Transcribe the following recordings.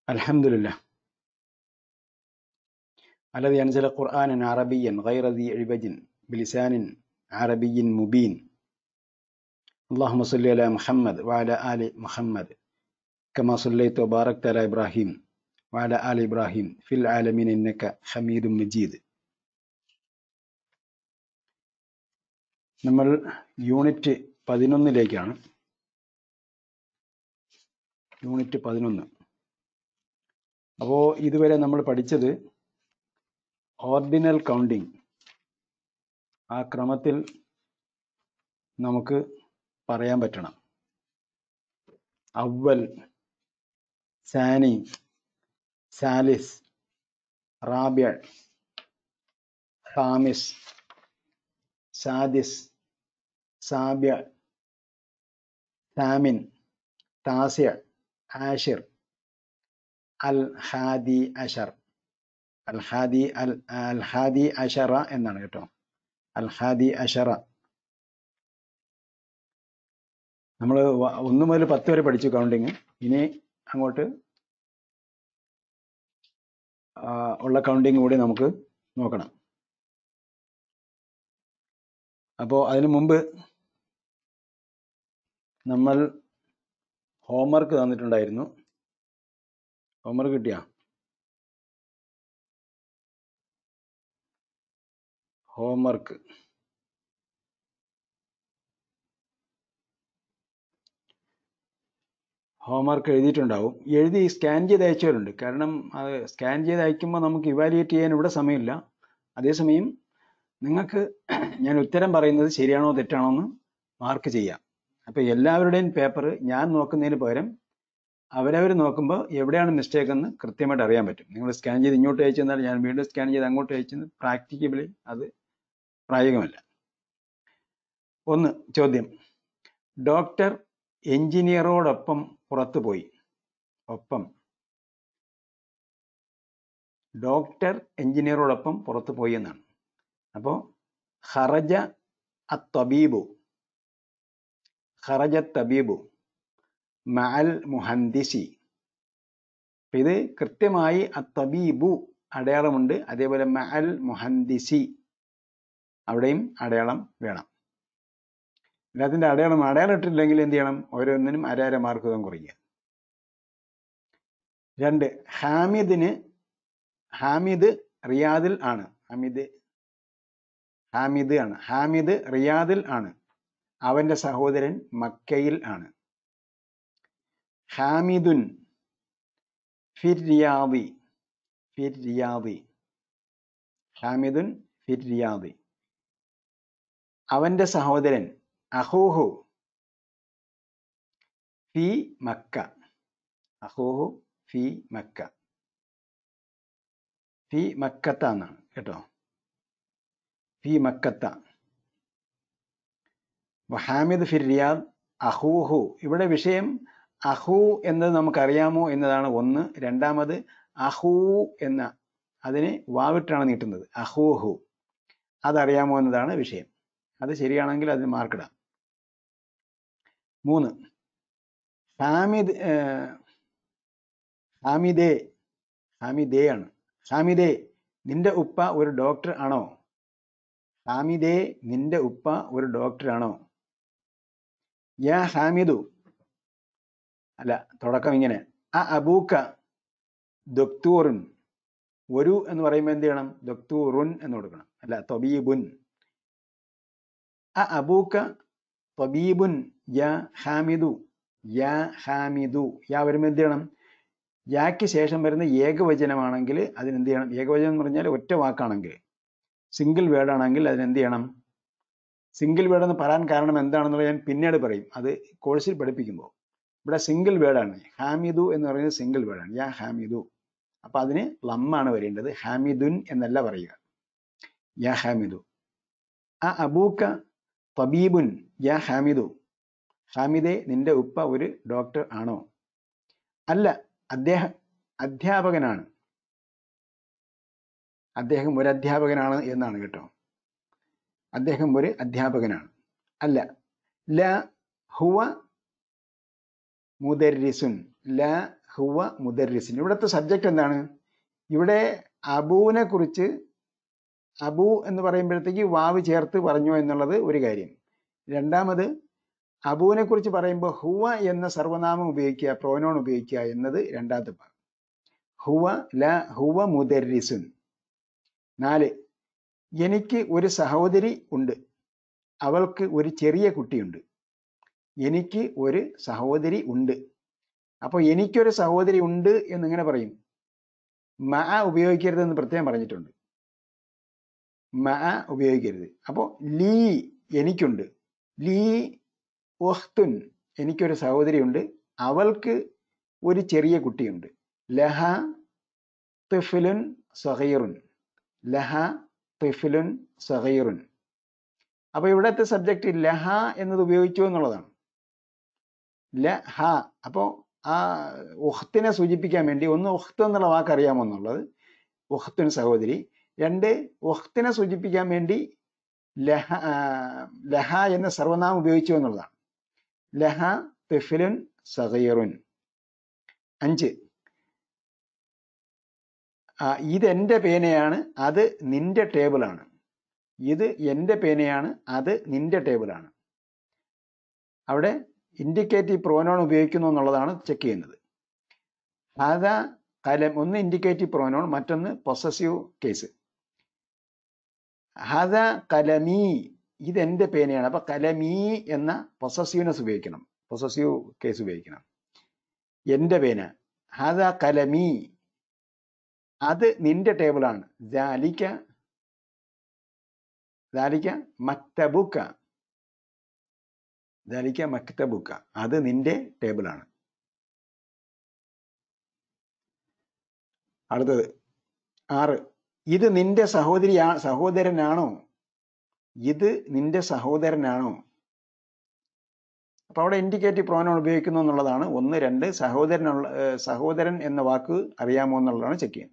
الحمد لله الذي أنزل قرآنا عربيا غير ذي عوج بلسان عربي مبين اللهم صل على محمد وعلى آل محمد كما صليت وباركت على إبراهيم وعلى آل إبراهيم في العالمين إنك حميد مجيد നമ്മൾ unit പതിനൊന്നിലേക്കാണ് unit പതിനൊന്ന് അപ്പോൾ ഇതുവരെ നമ്മൾ പഠിച്ചത് ഓർഡിനൽ കൗണ്ടിങ് ആ ക്രമത്തിൽ നമുക്ക് പറയാൻ പറ്റണം അവൽ സാനി സാലിസ് റാബിയ ഖാമിസ് സാദിസ് സാബ്യ സാമിൻ താസ്യ ആഷിർ അൽ ഹാദി അഷർ അൽ ഹാദി അൽ അൽ ഹാദി അഷറ എന്നാണ് കേട്ടോ അൽ ഹാദി അഷറ നമ്മൾ ഒന്ന് മുതൽ പത്ത് വരെ പഠിച്ചു കൗണ്ടിങ് ഇനി അങ്ങോട്ട് ആ, ഉള്ള കൗണ്ടിങ് കൂടി നമുക്ക് നോക്കണം അപ്പോൾ അതിനു മുമ്പ് നമ്മൾ ഹോംവർക്ക് തന്നിട്ടുണ്ടായിരുന്നു ഹോംവർക്ക് കിട്ടിയാ ഹോംവർക്ക് ഹോംവർക്ക് എഴുതിയിട്ടുണ്ടാവും എഴുതി സ്കാൻ ചെയ്ത് അയച്ചവരുണ്ട് കാരണം അത് സ്കാൻ ചെയ്ത് അയക്കുമ്പോൾ നമുക്ക് ഇവാലുവേറ്റ് ചെയ്യാൻ ഇവിടെ സമയമില്ല അതേസമയം നിങ്ങൾക്ക് ഞാൻ ഉത്തരം പറയുന്നത് ശരിയാണോ തെറ്റാണോ എന്ന് മാർക്ക് ചെയ്യാം അപ്പോൾ എല്ലാവരുടെയും പേപ്പർ ഞാൻ നോക്കുന്നതിന് പകരം അവരവർ നോക്കുമ്പോൾ എവിടെയാണ് മിസ്റ്റേക്ക് എന്ന് കൃത്യമായിട്ട് അറിയാൻ പറ്റും നിങ്ങൾ സ്കാൻ ചെയ്ത് ഇങ്ങോട്ട് അയച്ചു തന്നാൽ ഞാൻ വീണ്ടും സ്കാൻ ചെയ്ത് അങ്ങോട്ട് അയച്ചത് പ്രാക്ടിക്കബിളി അത് പ്രായോഗികമല്ല ഒന്ന് ചോദ്യം ഡോക്ടർ എഞ്ചിനീയറോടൊപ്പം പുറത്തു പോയി ഒപ്പം ഡോക്ടർ എഞ്ചിനീയറോടൊപ്പം പുറത്തു പോയി എന്നാണ് അപ്പോൾ ഖറജ അത്തബീബു ഖറജ തബീബു മഅൽ മുഹന്ദിസി അപ്പൊ ഇത് കൃത്യമായി അത്തബീബു അടയാളമുണ്ട് അതേപോലെ മഅൽ മുഹന്ദിസി അവിടെയും അടയാളം വേണം എല്ലാത്തിന്റെ അടയാളം അടയാളം ഇട്ടില്ലെങ്കിൽ എന്ത് ചെയ്യണം ഓരോന്നിനും അര അര മാർക്ക് വീതം കുറയ്ക്കുക രണ്ട് ഹാമിദിന് ഹാമിദ് റിയാദിൽ ആണ് ഹമിദ് ഹാമിദ് ആണ് ഹാമിദ് റിയാദിൽ ആണ് അവന്റെ സഹോദരൻ മക്കയിൽ ആണ് ഹാമിദുൻ ഫിർ റിയാദി ഫിർ റിയാദി ഹാമിദുൻ ഫിർ റിയാദി അവന്റെ സഹോദരൻ അഹൂഹു ഫി മക്ക അഹൂഹു ഫി മക്ക ഫി മക്കത്ത എന്നാണ് കേട്ടോ ഫി മക്കത്ത ഹാമിദ് ഫിർ റിയാദ് അഹൂഹു ഇവിടെ വിഷയം അഹു എന്നത് നമുക്കറിയാമോ എന്നതാണ് ഒന്ന് രണ്ടാമത് അഹൂ എന്ന അതിനെ വാവിട്ടാണ് നീട്ടുന്നത് അഹൂഹു അതറിയാമോ എന്നതാണ് വിഷയം അത് ശരിയാണെങ്കിൽ അതിന് മാർക്കിടാം മൂന്ന് ഹാമിദ് ഏർ, ഹാമിദേ ഹാമിദേ ആണ് ഹാമിദേ നിന്റെ ഉപ്പ ഒരു ഡോക്ടർ ആണോ ഹാമിദേ നിന്റെ ഉപ്പ ഒരു ഡോക്ടർ ആണോ യാ ഹാമിദു അല്ല തുടക്കം ഇങ്ങനെ ആ അബൂക്ക ദൊക്തൂറുൻ ഒരു എന്ന് പറയുമ്പോൾ എന്ത് ചെയ്യണം ദൊക്തൂറുൻ എന്ന് കൊടുക്കണം അല്ല തൊബീബുൻ അ അബൂക്ക തൊബീബുൻ യാ ഹാമിദു യാ ഹാമിദു യാ വരുമ്പോൾ എന്ത് ചെയ്യണം യാക്ക് ശേഷം വരുന്ന ഏകവചനമാണെങ്കിൽ അതിന് എന്ത് ചെയ്യണം ഏകവചനം എന്ന് പറഞ്ഞാൽ ഒറ്റ വാക്കാണെങ്കിൽ സിംഗിൾ വേർഡ് ആണെങ്കിൽ അതിന് എന്ത് ചെയ്യണം സിംഗിൾ വേർഡ് എന്ന് പറയാൻ കാരണം എന്താണെന്നുള്ളത് ഞാൻ പിന്നീട് പറയും അത് കോഴ്സിൽ പഠിപ്പിക്കുമ്പോൾ ഇവിടെ സിംഗിൾ വേർഡാണ് ഹാമിദു എന്ന് പറയുന്നത് സിംഗിൾ വേർഡാണ് യാ ഹാമിദു അപ്പൊ അതിന് ലമ്മാണ് വരേണ്ടത് ഹാമിദുൻ എന്നല്ല പറയുക യാ ഹാമിദു ആ അബൂക്ക തബീബുൻ യാ ഹാമിദു ഹാമിദെ നിന്റെ ഉപ്പ ഒരു ഡോക്ടർ ആണോ അല്ല അദ്ദേഹം അധ്യാപകനാണ് അദ്ദേഹം ഒരു അധ്യാപകനാണ് എന്നാണ് കേട്ടോ അദ്ദേഹം ഒരു അധ്യാപകനാണ് അല്ല ല ഹുവ മുദരിസുൻ ല ഹുവ മുദരിസിൻ ഇവിടുത്തെ സബ്ജക്റ്റ് എന്താണ് ഇവിടെ അബൂനെ കുറിച്ച് അബു എന്ന് പറയുമ്പോഴത്തേക്ക് വാവ് ചേർത്ത് പറഞ്ഞു എന്നുള്ളത് ഒരു കാര്യം രണ്ടാമത് അബൂനെ കുറിച്ച് പറയുമ്പോൾ ഹുവ എന്ന സർവനാമം ഉപയോഗിക്കുക പ്രോനോൺ ഉപയോഗിക്കുക എന്നത് രണ്ടാമത്തെ ഭാഗം ഹുവ ല ഹുവ മുദരിസുൻ നാല് എനിക്ക് ഒരു സഹോദരി ഉണ്ട് അവൾക്ക് ഒരു ചെറിയ കുട്ടിയുണ്ട് എനിക്ക് ഒരു സഹോദരി ഉണ്ട് അപ്പോൾ എനിക്കൊരു സഹോദരി ഉണ്ട് എന്നിങ്ങനെ പറയും മ ഉപയോഗിക്കരുതെന്ന് പ്രത്യേകം പറഞ്ഞിട്ടുണ്ട് മ ഉപയോഗിക്കരുത് അപ്പോൾ ലീ എനിക്കുണ്ട് ലീ ഒഹ്തുൻ എനിക്കൊരു സഹോദരിയുണ്ട് അവൾക്ക് ഒരു ചെറിയ കുട്ടിയുണ്ട് ലഹ തിഫിലുൻ സഹീറുൻ ലഹ തിഫിലുൻ സഹീറുൻ അപ്പൊ ഇവിടത്തെ സബ്ജക്റ്റ് ലഹ എന്നത് ഉപയോഗിച്ചു എന്നുള്ളതാണ് ലഹ അപ്പോൾ ആ ഉഹ്ത്തിനെ സൂചിപ്പിക്കാൻ വേണ്ടി ഒന്ന് ഉഹ്ത്ത് എന്നുള്ള വാക്ക് അറിയാമോ എന്നുള്ളത് ഉഹ്ത്തിന് സഹോദരി രണ്ട് ഉഹ്ത്തിനെ സൂചിപ്പിക്കാൻ വേണ്ടി ലഹ ലഹ എന്ന സർവനാമം ഉപയോഗിച്ചു എന്നുള്ളതാണ് ലഹ തിഫിലുൻ സഹീറുൻ അഞ്ച് ഇത് എൻ്റെ പേനയാണ് അത് നിന്റെ ടേബിളാണ് ഇത് എൻ്റെ പേനയാണ് അത് നിന്റെ ടേബിളാണ് അവിടെ ഇൻഡിക്കേറ്റീവ് പ്രോനോൺ ഉപയോഗിക്കുന്നു എന്നുള്ളതാണ് ചെക്ക് ചെയ്യുന്നത് അത കലം ഒന്ന് ഇൻഡിക്കേറ്റീവ് പ്രോനോൺ മറ്റൊന്ന് പൊസസീവ് കേസ് ഹത കലമീ ഇതെന്റെ പേനയാണ് അപ്പൊ കലമീ എന്ന പൊസസീവ്നെസ് ഉപയോഗിക്കണം പൊസസീവ് കേസ് ഉപയോഗിക്കണം എന്റെ പേന ഹത കലമീ അത് നിന്റെ ടേബിളാണ് ദാലിക്ക ദാലിക്ക മക്തബുക്ക ദാലിക്ക മക്തബുക്ക അത് നിന്റെ ടേബിളാണ് അടുത്തത് ആറ് ഇത് നിന്റെ സഹോദരി സഹോദരനാണോ ഇത് നിന്റെ സഹോദരനാണോ അപ്പൊ അവിടെ ഇൻഡിക്കേറ്റീവ് പ്രോനോൺ ഉപയോഗിക്കുന്നു എന്നുള്ളതാണ് ഒന്ന് രണ്ട് സഹോദരനുള്ള സഹോദരൻ എന്ന വാക്ക് അറിയാമോ എന്നുള്ളതാണ് ചെക്ക് ചെയ്യുന്നത്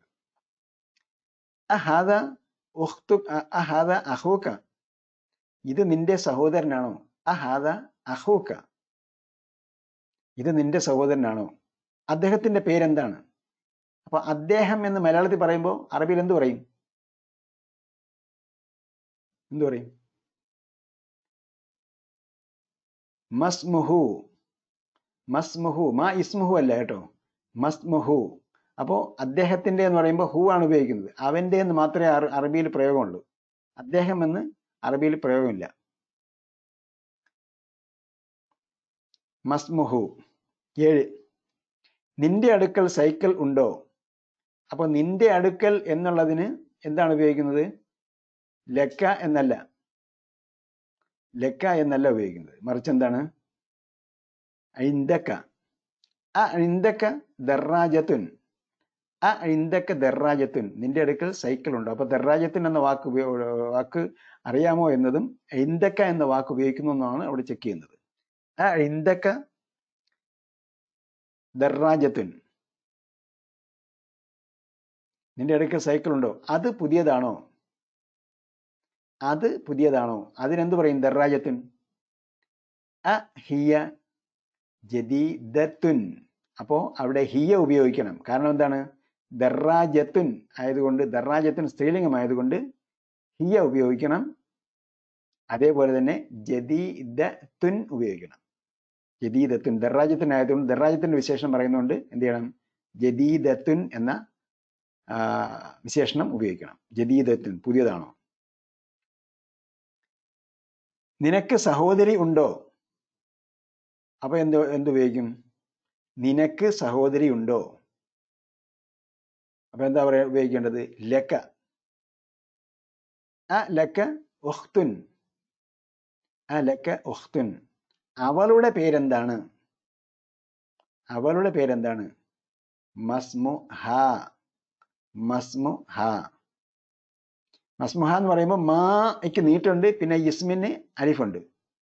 അഹാദ ഉഖ്തു അഹാദ അഹൂക്ക ഇത് നിന്റെ സഹോദരനാണോ അഹാദ അഹൂക്ക ഇത് നിന്റെ സഹോദരനാണോ അദ്ദേഹത്തിന്റെ പേരെന്താണ് അപ്പൊ അദ്ദേഹം എന്ന് മലയാളത്തിൽ പറയുമ്പോൾ അറബിയിൽ എന്ത് പറയും എന്തു പറയും മസ്മുഹു മസ്മുഹു മാ ഇസ്മുഹു അല്ല കേട്ടോ മസ്മുഹു അപ്പോൾ അദ്ദേഹത്തിന്റെ എന്ന് പറയുമ്പോൾ ഹു ആണ് ഉപയോഗിക്കുന്നത് അവന്റെ എന്ന് മാത്രമേ അറബിയിൽ പ്രയോഗമുള്ളൂ അദ്ദേഹം എന്ന് അറബിയിൽ പ്രയോഗമില്ല മസ്മുഹു ഏഴ് നിന്റെ അടുക്കൽ സൈക്കിൾ ഉണ്ടോ അപ്പൊ നിന്റെ അടുക്കൽ എന്നുള്ളതിന് എന്താണ് ഉപയോഗിക്കുന്നത് ലക്ക എന്നല്ല ലക്ക എന്നല്ല ഉപയോഗിക്കുന്നത് മറിച്ച് എന്താണ് ഐന്തക്ക ആ ഐന്തക്ക ദർറാജത്തുൻ ആ ഐന്തക്ക ദർറാജത്തുൻ നിന്റെ അടുക്കൽ സൈക്കിൾ ഉണ്ട് അപ്പൊ ദർറാജത്തുൻ എന്ന വാക്ക് വാക്ക് അറിയാമോ എന്നതും ഐന്തക്ക എന്ന വാക്ക് ഉപയോഗിക്കുന്നു എന്നാണ് അവിടെ ചെക്ക് ചെയ്യുന്നത് ആ ഐന്തക്ക ദർറാജത്തുൻ നിന്റെ അടുക്കൽ സൈക്കിൾ ഉണ്ടോ അത് പുതിയതാണോ അത് പുതിയതാണോ അതിനെന്ത് പറയും ദർറാജത്തുൻ അ ഹിയ ജദീദത്തുൻ അപ്പോ അവിടെ ഹിയ ഉപയോഗിക്കണം കാരണം എന്താണ് ദർറാജത്തുൻ ആയതുകൊണ്ട് ദർറാജത്തുൻ സ്ത്രീലിംഗം ആയതുകൊണ്ട് ഹിയ ഉപയോഗിക്കണം അതേപോലെ തന്നെ ജദീദത്തുൻ ഉപയോഗിക്കണം ജദീദത്തുൻ ദർറാജത്തുൻ ആയതുകൊണ്ട് ദർറാജത്തിന്റെ വിശേഷണം പറയുന്നതുകൊണ്ട് എന്ത് ചെയ്യണം ജദീദത്തുൻ എന്ന വിശേഷണം ഉപയോഗിക്കണം ജദീദത്തുൻ പുതിയതാണോ നിനക്ക് സഹോദരി ഉണ്ടോ അപ്പൊ എന്ത് എന്തുപയോഗിക്കും നിനക്ക് സഹോദരി ഉണ്ടോ അപ്പൊ എന്താ പറയാ ഉപയോഗിക്കേണ്ടത് ലക്ക ആ ലക്ക ഒഹ്തുൻ ആ ലക്ക ഒഹ്തുൻ അവളുടെ പേരെന്താണ് അവളുടെ പേരെന്താണ് മസ്മു ഹ മസ്മു ഹ മസ്മുഹ എന്ന് പറയുമ്പോൾ മാക്ക് നീട്ടുണ്ട് പിന്നെ ഇസ്മിന് അലിഫുണ്ട്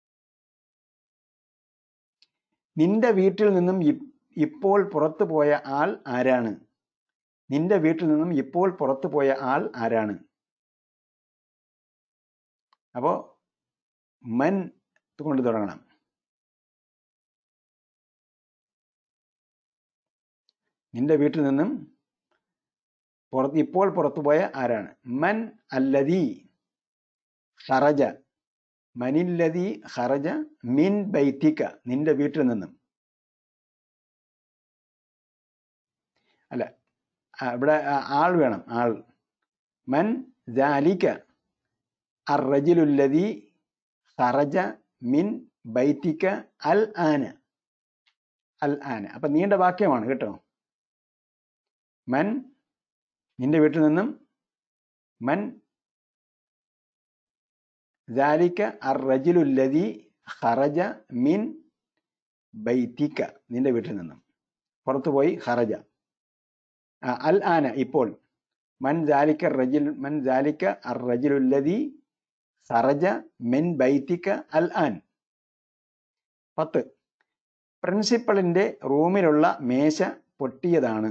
നിന്റെ വീട്ടിൽ നിന്നും ഇപ്പോൾ പുറത്തു പോയ ആൾ ആരാണ് നിന്റെ വീട്ടിൽ നിന്നും ഇപ്പോൾ പുറത്തു പോയ ആൾ ആരാണ് അപ്പോ മൻ കൊണ്ട് തുടങ്ങണം നിന്റെ വീട്ടിൽ നിന്നും പുറത്ത് ഇപ്പോൾ പുറത്തുപോയ ആരാണ് മൻ അല്ലതി ഖറജ മനില്ലതി ഖറജ മിൻ ബൈത്തിക്ക നിന്റെ വീട്ടിൽ നിന്നും അല്ല ആ, ഇവിടെ ആ, ആൾ വേണം ആൾ മൻ ജാലിക അറജിലുല്ലതി ഖറജ മിൻ ബൈത്തിക്ക അൽ ആന അൽ ആന അപ്പൊ നീണ്ട വാക്യമാണ് കേട്ടോ മൻ നിന്റെ വീട്ടിൽ നിന്നും മൻ ذلك الرجل الذي خرج من ബൈത്തിക്ക നിന്റെ വീട്ടിൽ നിന്നും പുറത്തു പോയി ഖറജ ആ, അൽ ആന ഇപ്പോൾ മൻ ജാലിക്ക റജിൽ മൻ ജാലിക്ക അർ റജിലുല്ലതി ഖറജ മിൻ ബൈത്തിക്ക അൽ ആൻ പത്ത് പ്രിൻസിപ്പളിന്റെ റൂമിലുള്ള മേശ പൊട്ടിയതാണ്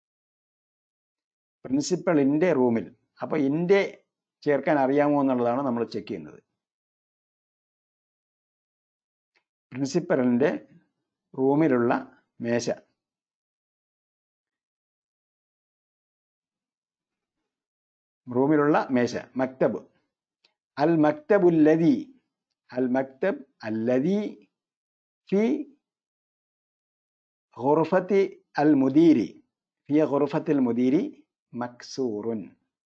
പ്രിൻസിപ്പളിന്റെ റൂമിൽ അപ്പൊ ഇന്റെ ചേർക്കാൻ അറിയാമോ എന്നുള്ളതാണ് നമ്മൾ ചെക്ക് ചെയ്യുന്നത് പ്രിൻസിപ്പലിന്റെ റൂമിലുള്ള മേശ റൂമിലുള്ള മേശ മക്തബ് അൽ മക്തബുല്ലതി അൽ മക്തബ് അല്ലതി ഫി ഖുർഫത്തി അൽ മുദീരി ഫി ഖുർഫത്തിൽ മുദീരി മക്സൂറുൻ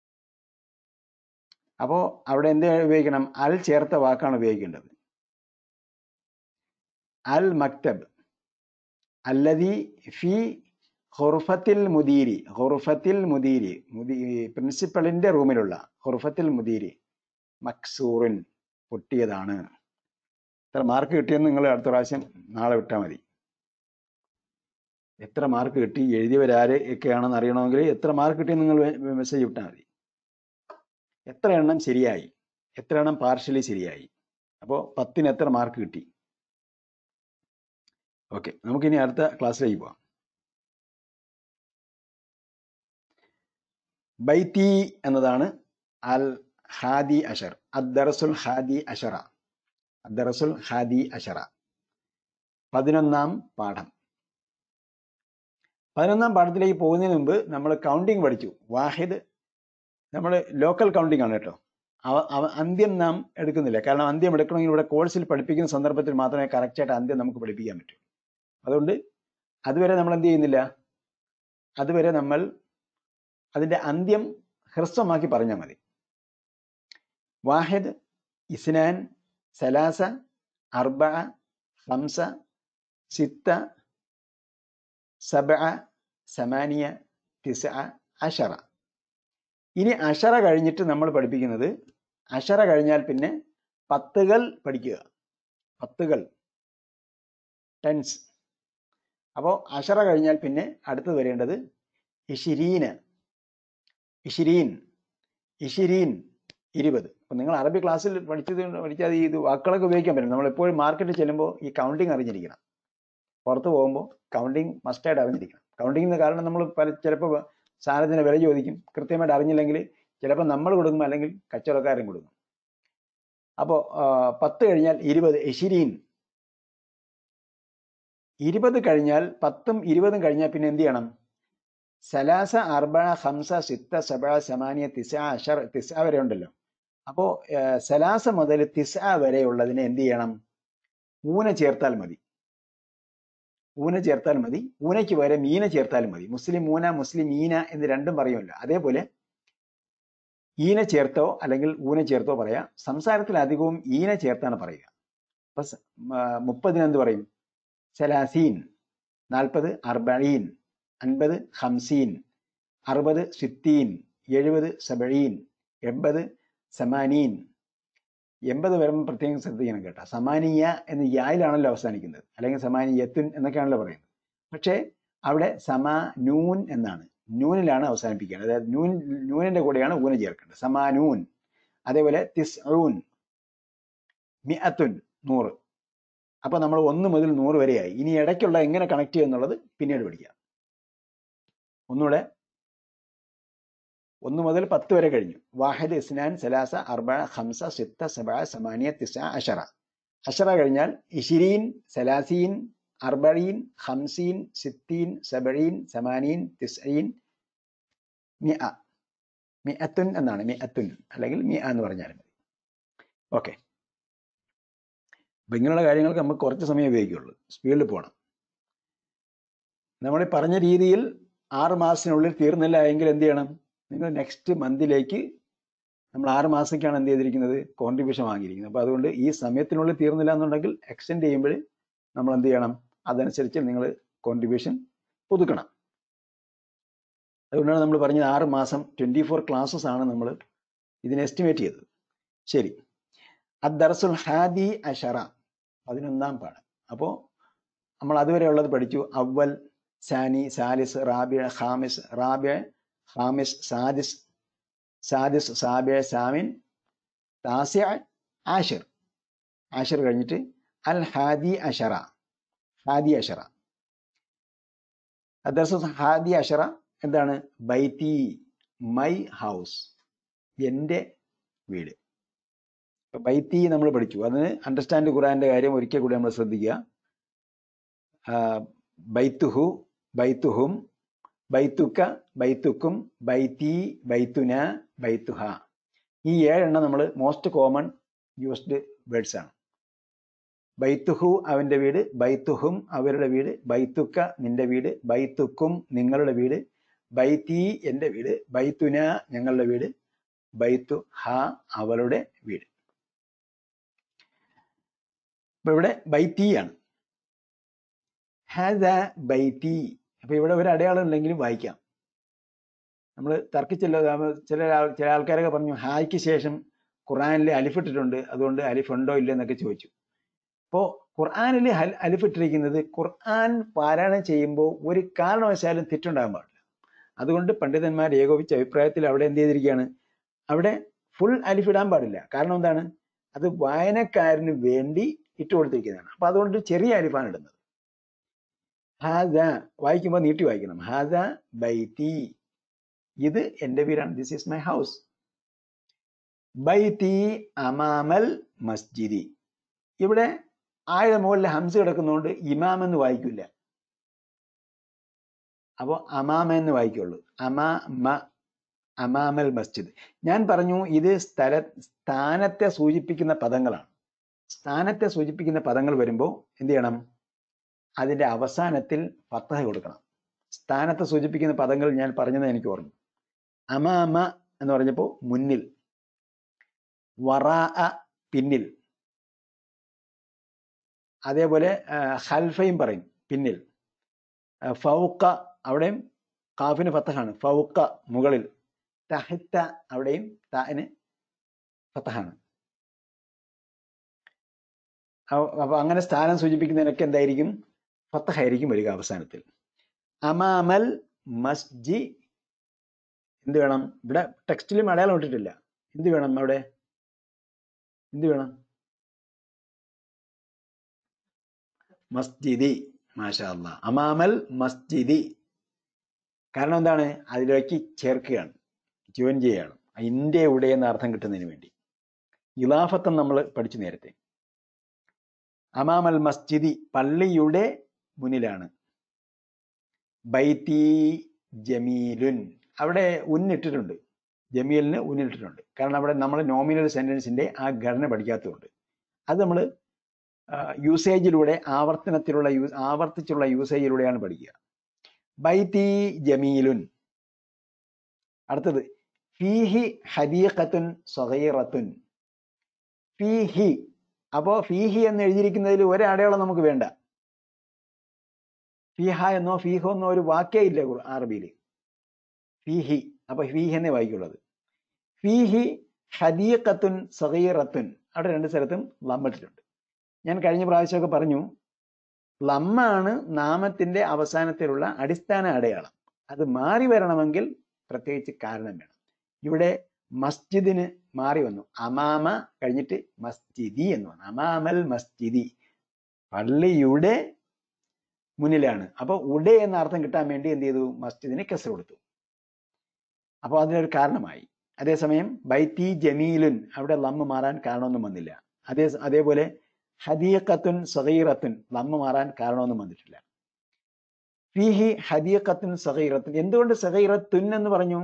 അപ്പോൾ അവിടെ എന്ത് ഉപയോഗിക്കണം അൽ ചേർത്ത വാക്കാണ് ഉപയോഗിക്കേണ്ടത് അൽ മക്തബ് അല്ലതി ഫി ഹുർഫത്തിൽ മുദീരി ഹുർഫത്തിൽ മുദീരി മുദീ പ്രിൻസിപ്പളിന്റെ റൂമിലുള്ള ഹുർഫത്തിൽ മുദീരി മക്സൂറിൻ പൊട്ടിയതാണ് എത്ര മാർക്ക് കിട്ടിയെന്ന് നിങ്ങൾ അടുത്ത പ്രാവശ്യം നാളെ വിട്ടാൽ മതി എത്ര മാർക്ക് കിട്ടി എഴുതിയവരാര് ഒക്കെയാണെന്ന് അറിയണമെങ്കിൽ എത്ര മാർക്ക് കിട്ടിയെന്ന് നിങ്ങൾ മെസ്സേജ് വിട്ടാൽ മതി എത്ര എണ്ണം ശരിയായി എത്ര എണ്ണം പാർഷ്യലി ശരിയായി അപ്പോൾ പത്തിന് എത്ര മാർക്ക് കിട്ടി ഓക്കെ നമുക്കിനി അടുത്ത ക്ലാസ്സിലേക്ക് പോവാം ബൈത്തി എന്നതാണ് അൽ ഹാദി അഷർ അദ്ദറസുൽ ഹാദി അഷറ അദ്ദറസുൽ ഹാദി അഷറ പതിനൊന്നാം പാഠം പതിനൊന്നാം പാഠത്തിലേക്ക് പോകുന്നതിന് മുമ്പ് നമ്മൾ കൗണ്ടിങ് പഠിച്ചു വാഹിദ് നമ്മൾ ലോക്കൽ കൗണ്ടിങ് ആണ് കേട്ടോ അവ അവ- അന്ത്യം നാം എടുക്കുന്നില്ല കാരണം അന്ത്യം എടുക്കണമെങ്കിൽ ഇവിടെ കോഴ്സിൽ പഠിപ്പിക്കുന്ന സന്ദർഭത്തിൽ മാത്രമേ കറക്റ്റായിട്ട് അന്ത്യം നമുക്ക് പഠിപ്പിക്കാൻ പറ്റൂ അതുകൊണ്ട് അതുവരെ നമ്മൾ എന്ത് ചെയ്യുന്നില്ല അതുവരെ നമ്മൾ അതിന്റെ അന്ത്യം ഹ്രസ്വമാക്കി പറഞ്ഞാൽ മതി വാഹിദ് ഇസ്നാൻ സലാസ അർബ ഹംസ സിത്ത സബ സമാനിയ തിസ അഷറ ഇനി അഷറ കഴിഞ്ഞിട്ട് നമ്മൾ പഠിപ്പിക്കുന്നത് അഷറ കഴിഞ്ഞാൽ പിന്നെ പത്തുകൾ പഠിക്കുക പത്തുകൾ ടെൻസ് അപ്പോൾ അഷറ കഴിഞ്ഞാൽ പിന്നെ അടുത്തത് വരേണ്ടത് ഇഷിരീന് ഇഷിരീൻ ഇഷിരീൻ ഇരുപത് അപ്പം നിങ്ങൾ അറബി ക്ലാസ്സിൽ പഠിച്ചത് പഠിച്ചാൽ ഈ ഇത് വാക്കുകളൊക്കെ ഉപയോഗിക്കാൻ പറ്റും നമ്മൾ എപ്പോഴും മാർക്കറ്റിൽ ചെല്ലുമ്പോൾ ഈ കൗണ്ടിങ് അറിഞ്ഞിരിക്കണം പുറത്ത് പോകുമ്പോൾ കൗണ്ടിങ് മസ്റ്റായിട്ട് അറിഞ്ഞിരിക്കണം കൗണ്ടിങ്ങിന് കാരണം നമ്മൾ പല ചിലപ്പോൾ സാധനത്തിന് വില ചോദിക്കും കൃത്യമായിട്ട് അറിഞ്ഞില്ലെങ്കിൽ ചിലപ്പോൾ നമ്മൾ കൊടുക്കും അല്ലെങ്കിൽ കച്ചവടക്കാരൻ കൊടുക്കും അപ്പോൾ പത്ത് കഴിഞ്ഞാൽ ഇരുപത് എഷിരീൻ ഇരുപത് കഴിഞ്ഞാൽ പത്തും ഇരുപതും കഴിഞ്ഞാൽ പിന്നെ എന്ത് ചെയ്യണം സലാസ അർബ ഹംസ സിത്ത സബ സമാനിയ തിസ അഷർ തിസ വരെ ഉണ്ടല്ലോ അപ്പോ സലാസ മുതൽ തിസ വരെ ഉള്ളതിനെ എന്ത് ചെയ്യണം ഊന ചേർത്താൽ മതി ഊന ചേർത്താൽ മതി ഊനയ്ക്ക് പകരം മീന ചേർത്താലും മതി മുസ്ലിം ഊന മുസ്ലിം ഈന എന്ന് രണ്ടും പറയുമല്ലോ അതേപോലെ ഈന ചേർത്തോ അല്ലെങ്കിൽ ഊന ചേർത്തോ പറയാം സംസാരത്തിൽ അധികവും ഈന ചേർത്താണ് പറയുക അപ്പൊ സ- മ- മുപ്പതിന് എന്ത് പറയും സലാസീൻ നാൽപ്പത് അർബീൻ അൻപത് ഹംസീൻ അറുപത് സിത്തീൻ എഴുപത് സബഴീൻ എൺപത് സമാനീൻ എൺപത് വരുമ്പോൾ പ്രത്യേകം ശ്രദ്ധിക്കണം കേട്ടോ സമാനീയ എന്ന് യായിലാണല്ലോ അവസാനിക്കുന്നത് അല്ലെങ്കിൽ സമാനീയത്തുൻ എന്നൊക്കെയാണല്ലോ പറയുന്നത് പക്ഷേ അവിടെ സമാ നൂൻ എന്നാണ് നൂനിലാണ് അവസാനിപ്പിക്കേണ്ടത് അതായത് നൂൻ നൂനിന്റെ കൂടെയാണ് ഊന ചേർക്കേണ്ടത് സമാനൂൻ അതേപോലെ തിസ്ഊൻ മിഅത്തുൻ നൂറ് അപ്പൊ നമ്മൾ ഒന്ന് മുതൽ നൂറ് വരെയായി ഇനി ഇടയ്ക്കുള്ള എങ്ങനെ കണക്ട് ചെയ്യുക എന്നുള്ളത് പിന്നീട് പഠിക്കാം ഒന്നുകൂടെ ഒന്ന് മുതൽ പത്ത് വരെ കഴിഞ്ഞു വാഹിദ് ഇസ്നാൻ സലാസ അർബ ഹംസ സിത്ത സബ സമാനിയ തിസ അഷറ അഷറ കഴിഞ്ഞാൽ ഇഷിരീൻ സലാസീൻ അർബീൻ ഹംസീൻ സിത്തീൻ സബഴീൻ സമാനീൻ തിസ്ഈൻ മിഅ മിഅത്തുൻ എന്നാണ് മിഅത്തുൻ അല്ലെങ്കിൽ മിഅ എന്ന് പറഞ്ഞാൽ മതി ഓക്കെ അപ്പൊ ഇങ്ങനെയുള്ള കാര്യങ്ങൾക്ക് നമുക്ക് കുറച്ച് സമയം ഉപയോഗിക്കുള്ളൂ സ്പീഡിൽ പോകണം നമ്മൾ ഈ പറഞ്ഞ രീതിയിൽ ആറ് മാസത്തിനുള്ളിൽ തീർന്നില്ല എങ്കിൽ എന്ത് ചെയ്യണം നിങ്ങൾ നെക്സ്റ്റ് മന്തിലേക്ക് നമ്മൾ ആറ് മാസത്തേക്കാണ് എന്ത് ചെയ്തിരിക്കുന്നത് കോൺട്രിബ്യൂഷൻ വാങ്ങിയിരിക്കുന്നത് അപ്പോൾ അതുകൊണ്ട് ഈ സമയത്തിനുള്ളിൽ തീർന്നില്ല എന്നുണ്ടെങ്കിൽ എക്സ്റ്റെൻഡ് ചെയ്യുമ്പോൾ നമ്മൾ എന്ത് ചെയ്യണം അതനുസരിച്ച് നിങ്ങൾ കോൺട്രിബ്യൂഷൻ പുതുക്കണം അതുകൊണ്ടാണ് നമ്മൾ പറഞ്ഞത് ആറ് മാസം ട്വൻറ്റി ഫോർ ക്ലാസ്സസ് ആണ് നമ്മൾ ഇതിനെ എസ്റ്റിമേറ്റ് ചെയ്തത് ശരി അദ്ദർസുൽ ഹാദി അഷറ പതിനൊന്നാം പാഠം അപ്പോൾ നമ്മൾ അതുവരെ ഉള്ളത് പഠിച്ചു അവൽ സാനി സാലിസ് റാബിയ ഖാമിസ് റാബിയ ഖാമിസ് സാദിസ് സാദിസ് സാബിയ സാമിൻ താസിയ ആഷിർ ആഷിർ കഴിഞ്ഞിട്ട് അൽ ഹാദി അഷറ ഹാദി അഷറ അദ്ദർസു ഹാദി അഷറ എന്താണ് ബൈത്തി മൈ ഹൗസ് എൻ്റെ വീട് ഇപ്പൊ ബൈത്തി നമ്മൾ പഠിച്ചു അതിന് അണ്ടർസ്റ്റാൻഡ് ഖുറാന്റെ കാര്യം ഒരിക്കൽ കൂടി നമ്മൾ ശ്രദ്ധിക്കുക ബൈത്തുഹു ബൈത്തുഹും ബൈത്തുക്ക ബൈത്തുക്കും ബൈത്തി ബൈത്തുന ബൈത്തുഹ ഈ ഏഴെണ്ണം നമ്മൾ മോസ്റ്റ് കോമൺ യൂസ്ഡ് വേർഡ്സ് ആണ് ബൈത്തുഹു അവന്റെ വീട് ബൈത്തുഹും അവരുടെ വീട് ബൈത്തുക്ക നിന്റെ വീട് ബൈത്തുക്കും നിങ്ങളുടെ വീട് ബൈത്തി എൻ്റെ വീട് ബൈത്തുന ഞങ്ങളുടെ വീട് ബൈത്തു ഹ അവളുടെ വീട് അപ്പൊ ഇവിടെ ബൈത്തി ആണ് ഹാദ ബൈത്തി അപ്പൊ ഇവിടെ ഒരു അടയാളം ഉണ്ടെങ്കിലും വായിക്കാം നമ്മൾ തർക്കിച്ചല്ലോ ചില ആൾ- ചില ആൾക്കാരൊക്കെ പറഞ്ഞു ഹായ്ക്ക് ശേഷം ഖുറാനിൽ അലിഫ് ഇട്ടിട്ടുണ്ട് അതുകൊണ്ട് അലിഫ് ഉണ്ടോ ഇല്ലയോ എന്നൊക്കെ ചോദിച്ചു അപ്പോൾ ഖുർആാനിൽ അലിഫ് ഇട്ടിരിക്കുന്നത് ഖുർആൻ പാരായണം ചെയ്യുമ്പോൾ ഒരു കാരണവശാലും തെറ്റുണ്ടാകാൻ പാടില്ല അതുകൊണ്ട് പണ്ഡിതന്മാർ ഏകോപിച്ച അഭിപ്രായത്തിൽ അവിടെ എന്ത് ചെയ്തിരിക്കുകയാണ് അവിടെ ഫുൾ അലിഫ് ഇടാൻ പാടില്ല കാരണം എന്താണ് അത് വായനക്കാരന് വേണ്ടി ഇട്ട് കൊടുത്തിരിക്കുന്നതാണ് അപ്പൊ അതുകൊണ്ട് ചെറിയ അലിഫാണ് ഇടുന്നത് ഹാദ വായിക്കുമ്പോൾ നീട്ടി വായിക്കണം ഹാദ ബൈത്തി ഇത് എൻ്റെ വീടാണ് ദിസ് ഈസ് മൈ ഹൗസ് ബൈത്തി അമാമൽ മസ്ജിദി ഇവിടെ ആയുടെ മുകളിൽ ഹംസ കിടക്കുന്നതുകൊണ്ട് ഇമാം എന്ന് വായിക്കില്ല അപ്പോൾ അമാമ എന്ന് വായിക്കുള്ളൂ അമാമ അമാമൽ മസ്ജിദ് ഞാൻ പറഞ്ഞു ഇത് സ്ഥല സ്ഥാനത്തെ സൂചിപ്പിക്കുന്ന പദങ്ങളാണ് സ്ഥാനത്തെ സൂചിപ്പിക്കുന്ന പദങ്ങൾ വരുമ്പോൾ എന്ത് ചെയ്യണം അതിന്റെ അവസാനത്തിൽ ഫത്തഹ കൊടുക്കണം സ്ഥാനത്തെ സൂചിപ്പിക്കുന്ന പദങ്ങൾ ഞാൻ പറഞ്ഞത് എനിക്ക് ഓർമ്മ അമാമ എന്ന് പറഞ്ഞപ്പോൾ മുന്നിൽ വറാ പിന്നിൽ അതേപോലെ ഹൽഫയും പറയും പിന്നിൽ ആ, ഫൗക്ക അവിടെയും കാഫിന് ഫത്തഹാണ് ഫൗക്ക മുകളിൽ തഹിത്ത അവിടെയും താന് ഫത്തഹാണ് അപ്പൊ അപ്പൊ അങ്ങനെ സ്ഥാനം സൂചിപ്പിക്കുന്നതിനൊക്കെ എന്തായിരിക്കും ഫത്തഹായിരിക്കും വരിക അവസാനത്തിൽ അമാമൽ മസ്ജി എന്ത് വേണം ഇവിടെ ടെക്സ്റ്റിൽ മലയാളം ഇട്ടിട്ടില്ല എന്ത് വേണം അവിടെ എന്ത് വേണം മസ്ജിദി മാഷാ അല്ലാ അമാമൽ മസ്ജിദി കാരണം എന്താണ് അതിലേക്ക് ചേർക്കുകയാണ് ജോയിൻ ചെയ്യുകയാണ് ഇന്റെ ഇവിടെ എന്ന അർത്ഥം കിട്ടുന്നതിന് വേണ്ടി ഇലാഫത്തം നമ്മൾ പഠിച്ചു നേരത്തെ അമാമൽ മസ്ജിദി പള്ളിയുടെ മുന്നിലാണ് ബൈത്തി ജമീലുൻ അവിടെ ഉന്നിട്ടിട്ടുണ്ട് ജമീലിന് ഉന്നിട്ടിട്ടുണ്ട് കാരണം അവിടെ നമ്മൾ നോമിനൽ സെന്റൻസിന്റെ ആ ഘടന പഠിക്കാത്തതുകൊണ്ട് അത് നമ്മൾ യൂസേജിലൂടെ ആവർത്തനത്തിലുള്ള യൂസ് ആവർത്തിച്ചുള്ള യൂസേജിലൂടെയാണ് പഠിക്കുക ബൈത്തി ജമീലുൻ അടുത്തത് ഫീഹി ഹദീഖത്തുൻ സഗീറത്തുൻ ഫീഹി അപ്പോ ഫീഹി എന്ന് എഴുതിയിരിക്കുന്നതിൽ ഒരടയാളം നമുക്ക് വേണ്ട ഫീഹ എന്നോ ഫീഹോ എന്നോ ഒരു വാക്കേ ഇല്ല ഖുർ- അറബിയിൽ ഫീഹി അപ്പൊ ഫീഹി എന്നേ വായിക്കുള്ളത് ഫീഹി ഹദീഖത്തുൻ സഗീറത്തുൻ അവിടെ രണ്ട് സ്ഥലത്തും ലമ്മിട്ടിട്ടുണ്ട് ഞാൻ കഴിഞ്ഞ പ്രാവശ്യമൊക്കെ പറഞ്ഞു ലമ്മാണ് നാമത്തിന്റെ അവസാനത്തിലുള്ള അടിസ്ഥാന അടയാളം അത് മാറി വരണമെങ്കിൽ പ്രത്യേകിച്ച് കാരണം വേണം ഇവിടെ മസ്ജിദിന് മാറി വന്നു അമാമ കഴിഞ്ഞിട്ട് മസ്ജിദി എന്ന് വന്നു അമാമൽ മസ്ജിദി പള്ളിയുടെ മുന്നിലാണ് അപ്പൊ ഉടെ എന്ന അർത്ഥം കിട്ടാൻ വേണ്ടി എന്ത് ചെയ്തു മസ്ജിദിന് കെസ് കൊടുത്തു അപ്പോൾ അതിനൊരു കാരണമായി അതേസമയം ബൈത്തി ജമീലുൻ അവിടെ ലമ്മ് മാറാൻ കാരണമൊന്നും വന്നില്ല അതേ അതേപോലെ ഹദീഖത്തുൻ സഗീറത്തുൻ നമ്മ മാറാൻ കാരണമൊന്നും വന്നിട്ടില്ല ഫീഹി ഹദീഖത്തുൻ സഗീറത്തുൻ എന്തുകൊണ്ട് സഗീറത്തുൻ എന്ന് പറഞ്ഞു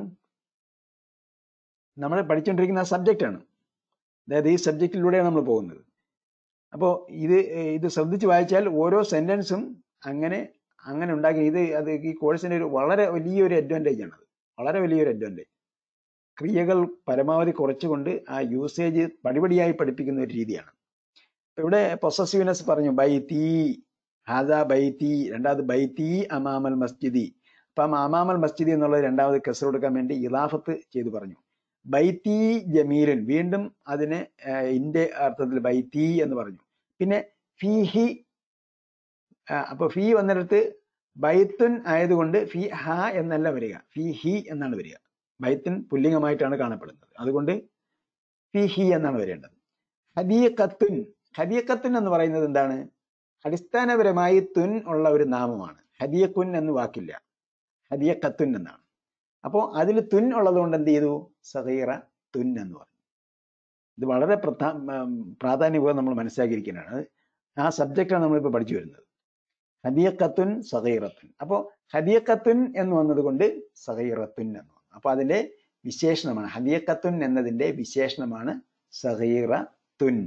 നമ്മൾ പഠിച്ചുകൊണ്ടിരിക്കുന്ന സബ്ജക്റ്റ് ആണ് അതായത് ഈ സബ്ജക്റ്റിലൂടെയാണ് നമ്മൾ പോകുന്നത് അപ്പോൾ ഇത് ഏർ ഇത് ശ്രദ്ധിച്ച് വായിച്ചാൽ ഓരോ സെന്റൻസും അങ്ങനെ അങ്ങനെ ഉണ്ടാക്കി ഇത് അത് ഈ കോഴ്സിന്റെ ഒരു വളരെ വലിയൊരു അഡ്വാൻറ്റേജ് ആണ് അത് വളരെ വലിയൊരു അഡ്വാൻറ്റേജ് ക്രിയകൾ പരമാവധി കുറച്ചുകൊണ്ട് ആ യൂസേജ് പടിപടിയായി പഠിപ്പിക്കുന്ന ഒരു രീതിയാണ് ഇപ്പൊ ഇവിടെ പൊസസീവ്നെസ് പറഞ്ഞു ബൈത്തി ഹാദ ബൈത്തി രണ്ടാമത് ബൈത്തി അമാമൽ മസ്ജിദി അപ്പം അമാമൽ മസ്ജിദി എന്നുള്ളത് രണ്ടാമത് കെസർ കൊടുക്കാൻ വേണ്ടി ഇലാഫത്ത് ചെയ്തു പറഞ്ഞു ബൈത്തി ജമീലൻ വീണ്ടും അതിനെ ആഹ് ഇന്റെ അർത്ഥത്തിൽ ബൈത്തി എന്ന് പറഞ്ഞു പിന്നെ ഫീഹി ആഹ് അപ്പൊ ഫീ വന്നിടത്ത് ബൈത്തുൻ ആയതുകൊണ്ട് ഫി ഹ എന്നല്ല വരിക ഫി ഹി എന്നാണ് വരിക ബൈത്തുൻ പുല്ലിംഗമായിട്ടാണ് കാണപ്പെടുന്നത് അതുകൊണ്ട് ഫി ഹി എന്നാണ് വരേണ്ടത് ഹദീഖത്തുൻ ഹദീഖത്തുൻ എന്ന് പറയുന്നത് എന്താണ് അടിസ്ഥാനപരമായി തുൻ ഉള്ള ഒരു നാമമാണ് ഹദിയക്കുൻ എന്ന് വാക്കില്ല ഹദിയക്കത്തുൻ എന്നാണ് അപ്പോൾ അതിൽ തുൻ ഉള്ളത് കൊണ്ട് എന്ത് ചെയ്തു സഹീറ തുൻ എന്ന് പറഞ്ഞു ഇത് വളരെ പ്രധാ ഉം, പ്രാധാന്യപൂർവ്വം നമ്മൾ മനസ്സിലാക്കിയിരിക്കുന്നതാണ് അത് ആ സബ്ജക്റ്റാണ് നമ്മളിപ്പോൾ പഠിച്ചു വരുന്നത് ഹദിയക്കത്തുൻ സഹീറത്തുൻ അപ്പോൾ ഹദിയക്കത്തുൻ എന്ന് വന്നതുകൊണ്ട് സഹീറത്തുൻ എന്ന് വന്നു അപ്പോൾ അതിന്റെ വിശേഷണമാണ് ഹദിയക്കത്തുൻ എന്നതിന്റെ വിശേഷണമാണ് സഹീറ തുൻ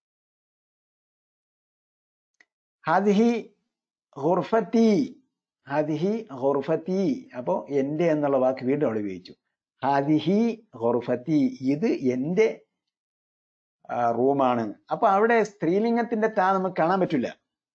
ഹാദിഹി ഖുർഫത്തി ഹാദിഹി ഖുർഫത്തി അപ്പോൾ എൻ്റെ എന്നുള്ള വാക്ക് വീണ്ടും അവിടെ ഉപയോഗിച്ചു ഹാദിഹി ഖുർഫത്തി ഇത് എൻ്റെ ആ, റൂമാണ് അപ്പൊ അവിടെ സ്ത്രീലിംഗത്തിന്റെ താ നമുക്ക് കാണാൻ പറ്റില്ല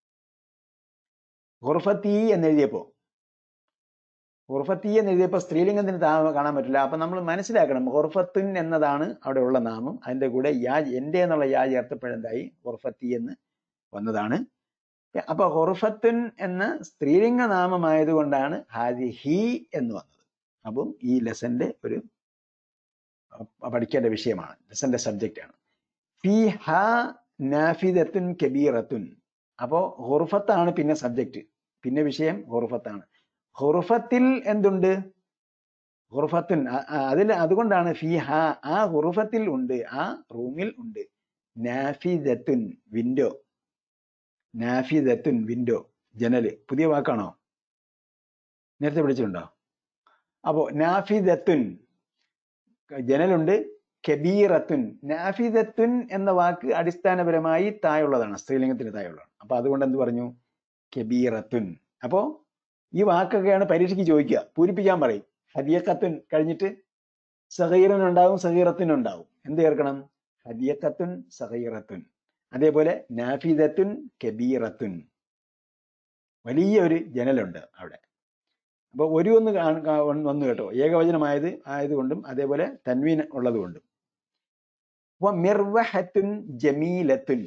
ഖുർഫത്തി എന്ന് എഴുതിയപ്പോ ഖുർഫത്തി എന്ന് എഴുതിയപ്പോ സ്ത്രീലിംഗത്തിന് താ കാണാൻ പറ്റില്ല അപ്പൊ നമ്മൾ മനസ്സിലാക്കണം ഖുർഫത്തുൻ എന്നതാണ് അവിടെ ഉള്ള നാമം അതിന്റെ കൂടെ യാ എൻ്റെ എന്നുള്ള യാ ചേർത്തപ്പോഴെന്തായി ഖുർഫത്തി എന്ന് വന്നതാണ് അപ്പൊ ഹുർഫത്തുൻ എന്ന സ്ത്രീലിംഗ നാമമായതുകൊണ്ടാണ് ഹാദിഹി എന്ന് വന്നത് അപ്പം ഈ ലെസന്റെ ഒരു അഹ് പഠിക്കേണ്ട വിഷയമാണ് ലെസന്റെ സബ്ജക്റ്റ് ആണ് ഫി ഹ നാഫിദത്തുൻ കബീറത്തുൻ അപ്പോ ഹുർഫത്താണ് പിന്നെ സബ്ജക്റ്റ് പിന്നെ വിഷയം ഹുർഫത്താണ് ഹുർഫത്തിൽ എന്തുണ്ട് ഹുർഫത്തുൻ അ- അ- അതിൽ അതുകൊണ്ടാണ് ഫി ഹ ആ ഹുർഫത്തിൽ ഉണ്ട് ആ റൂമിൽ ഉണ്ട് നാഫിദത്തുൻ വിൻഡോ നാഫിദത്തുൻ വിൻഡോ ജനല് പുതിയ വാക്കാണോ നേരത്തെ പഠിച്ചിട്ടുണ്ടോ അപ്പോ നാഫിദത്തുൻ ജനലുണ്ട് കബീറത്തുൻ നാഫിദത്തുൻ എന്ന വാക്ക് അടിസ്ഥാനപരമായി തായുള്ളതാണ് സ്ത്രീലിംഗത്തിന് തായുള്ളതാണ് അപ്പൊ അതുകൊണ്ട് എന്ത് പറഞ്ഞു കബീറത്തുൻ അപ്പോ ഈ വാക്കൊക്കെയാണ് പരീക്ഷയ്ക്ക് ചോദിക്കുക പൂരിപ്പിക്കാൻ പറയും ഹദിയക്കത്തുൻ കഴിഞ്ഞിട്ട് സഹീറനുണ്ടാവും സഹീറത്തിനുണ്ടാവും എന്ത് ചേർക്കണം ഹദിയക്കത്തുൻ സഹീറത്തുൻ അതേപോലെ നാഫിദത്തുൻ കബീറത്തുൻ വലിയ ഒരു ജനലുണ്ട് അവിടെ അപ്പൊ ഒരു ഒന്ന് കാണ- കാ- വന്ന് വന്നു കേട്ടോ ഏകവചനമായത് ആയതുകൊണ്ടും അതേപോലെ തൻവീൻ ഉള്ളതുകൊണ്ടും അപ്പൊ മിർവഹത്തുൻ ജമീലത്തുൻ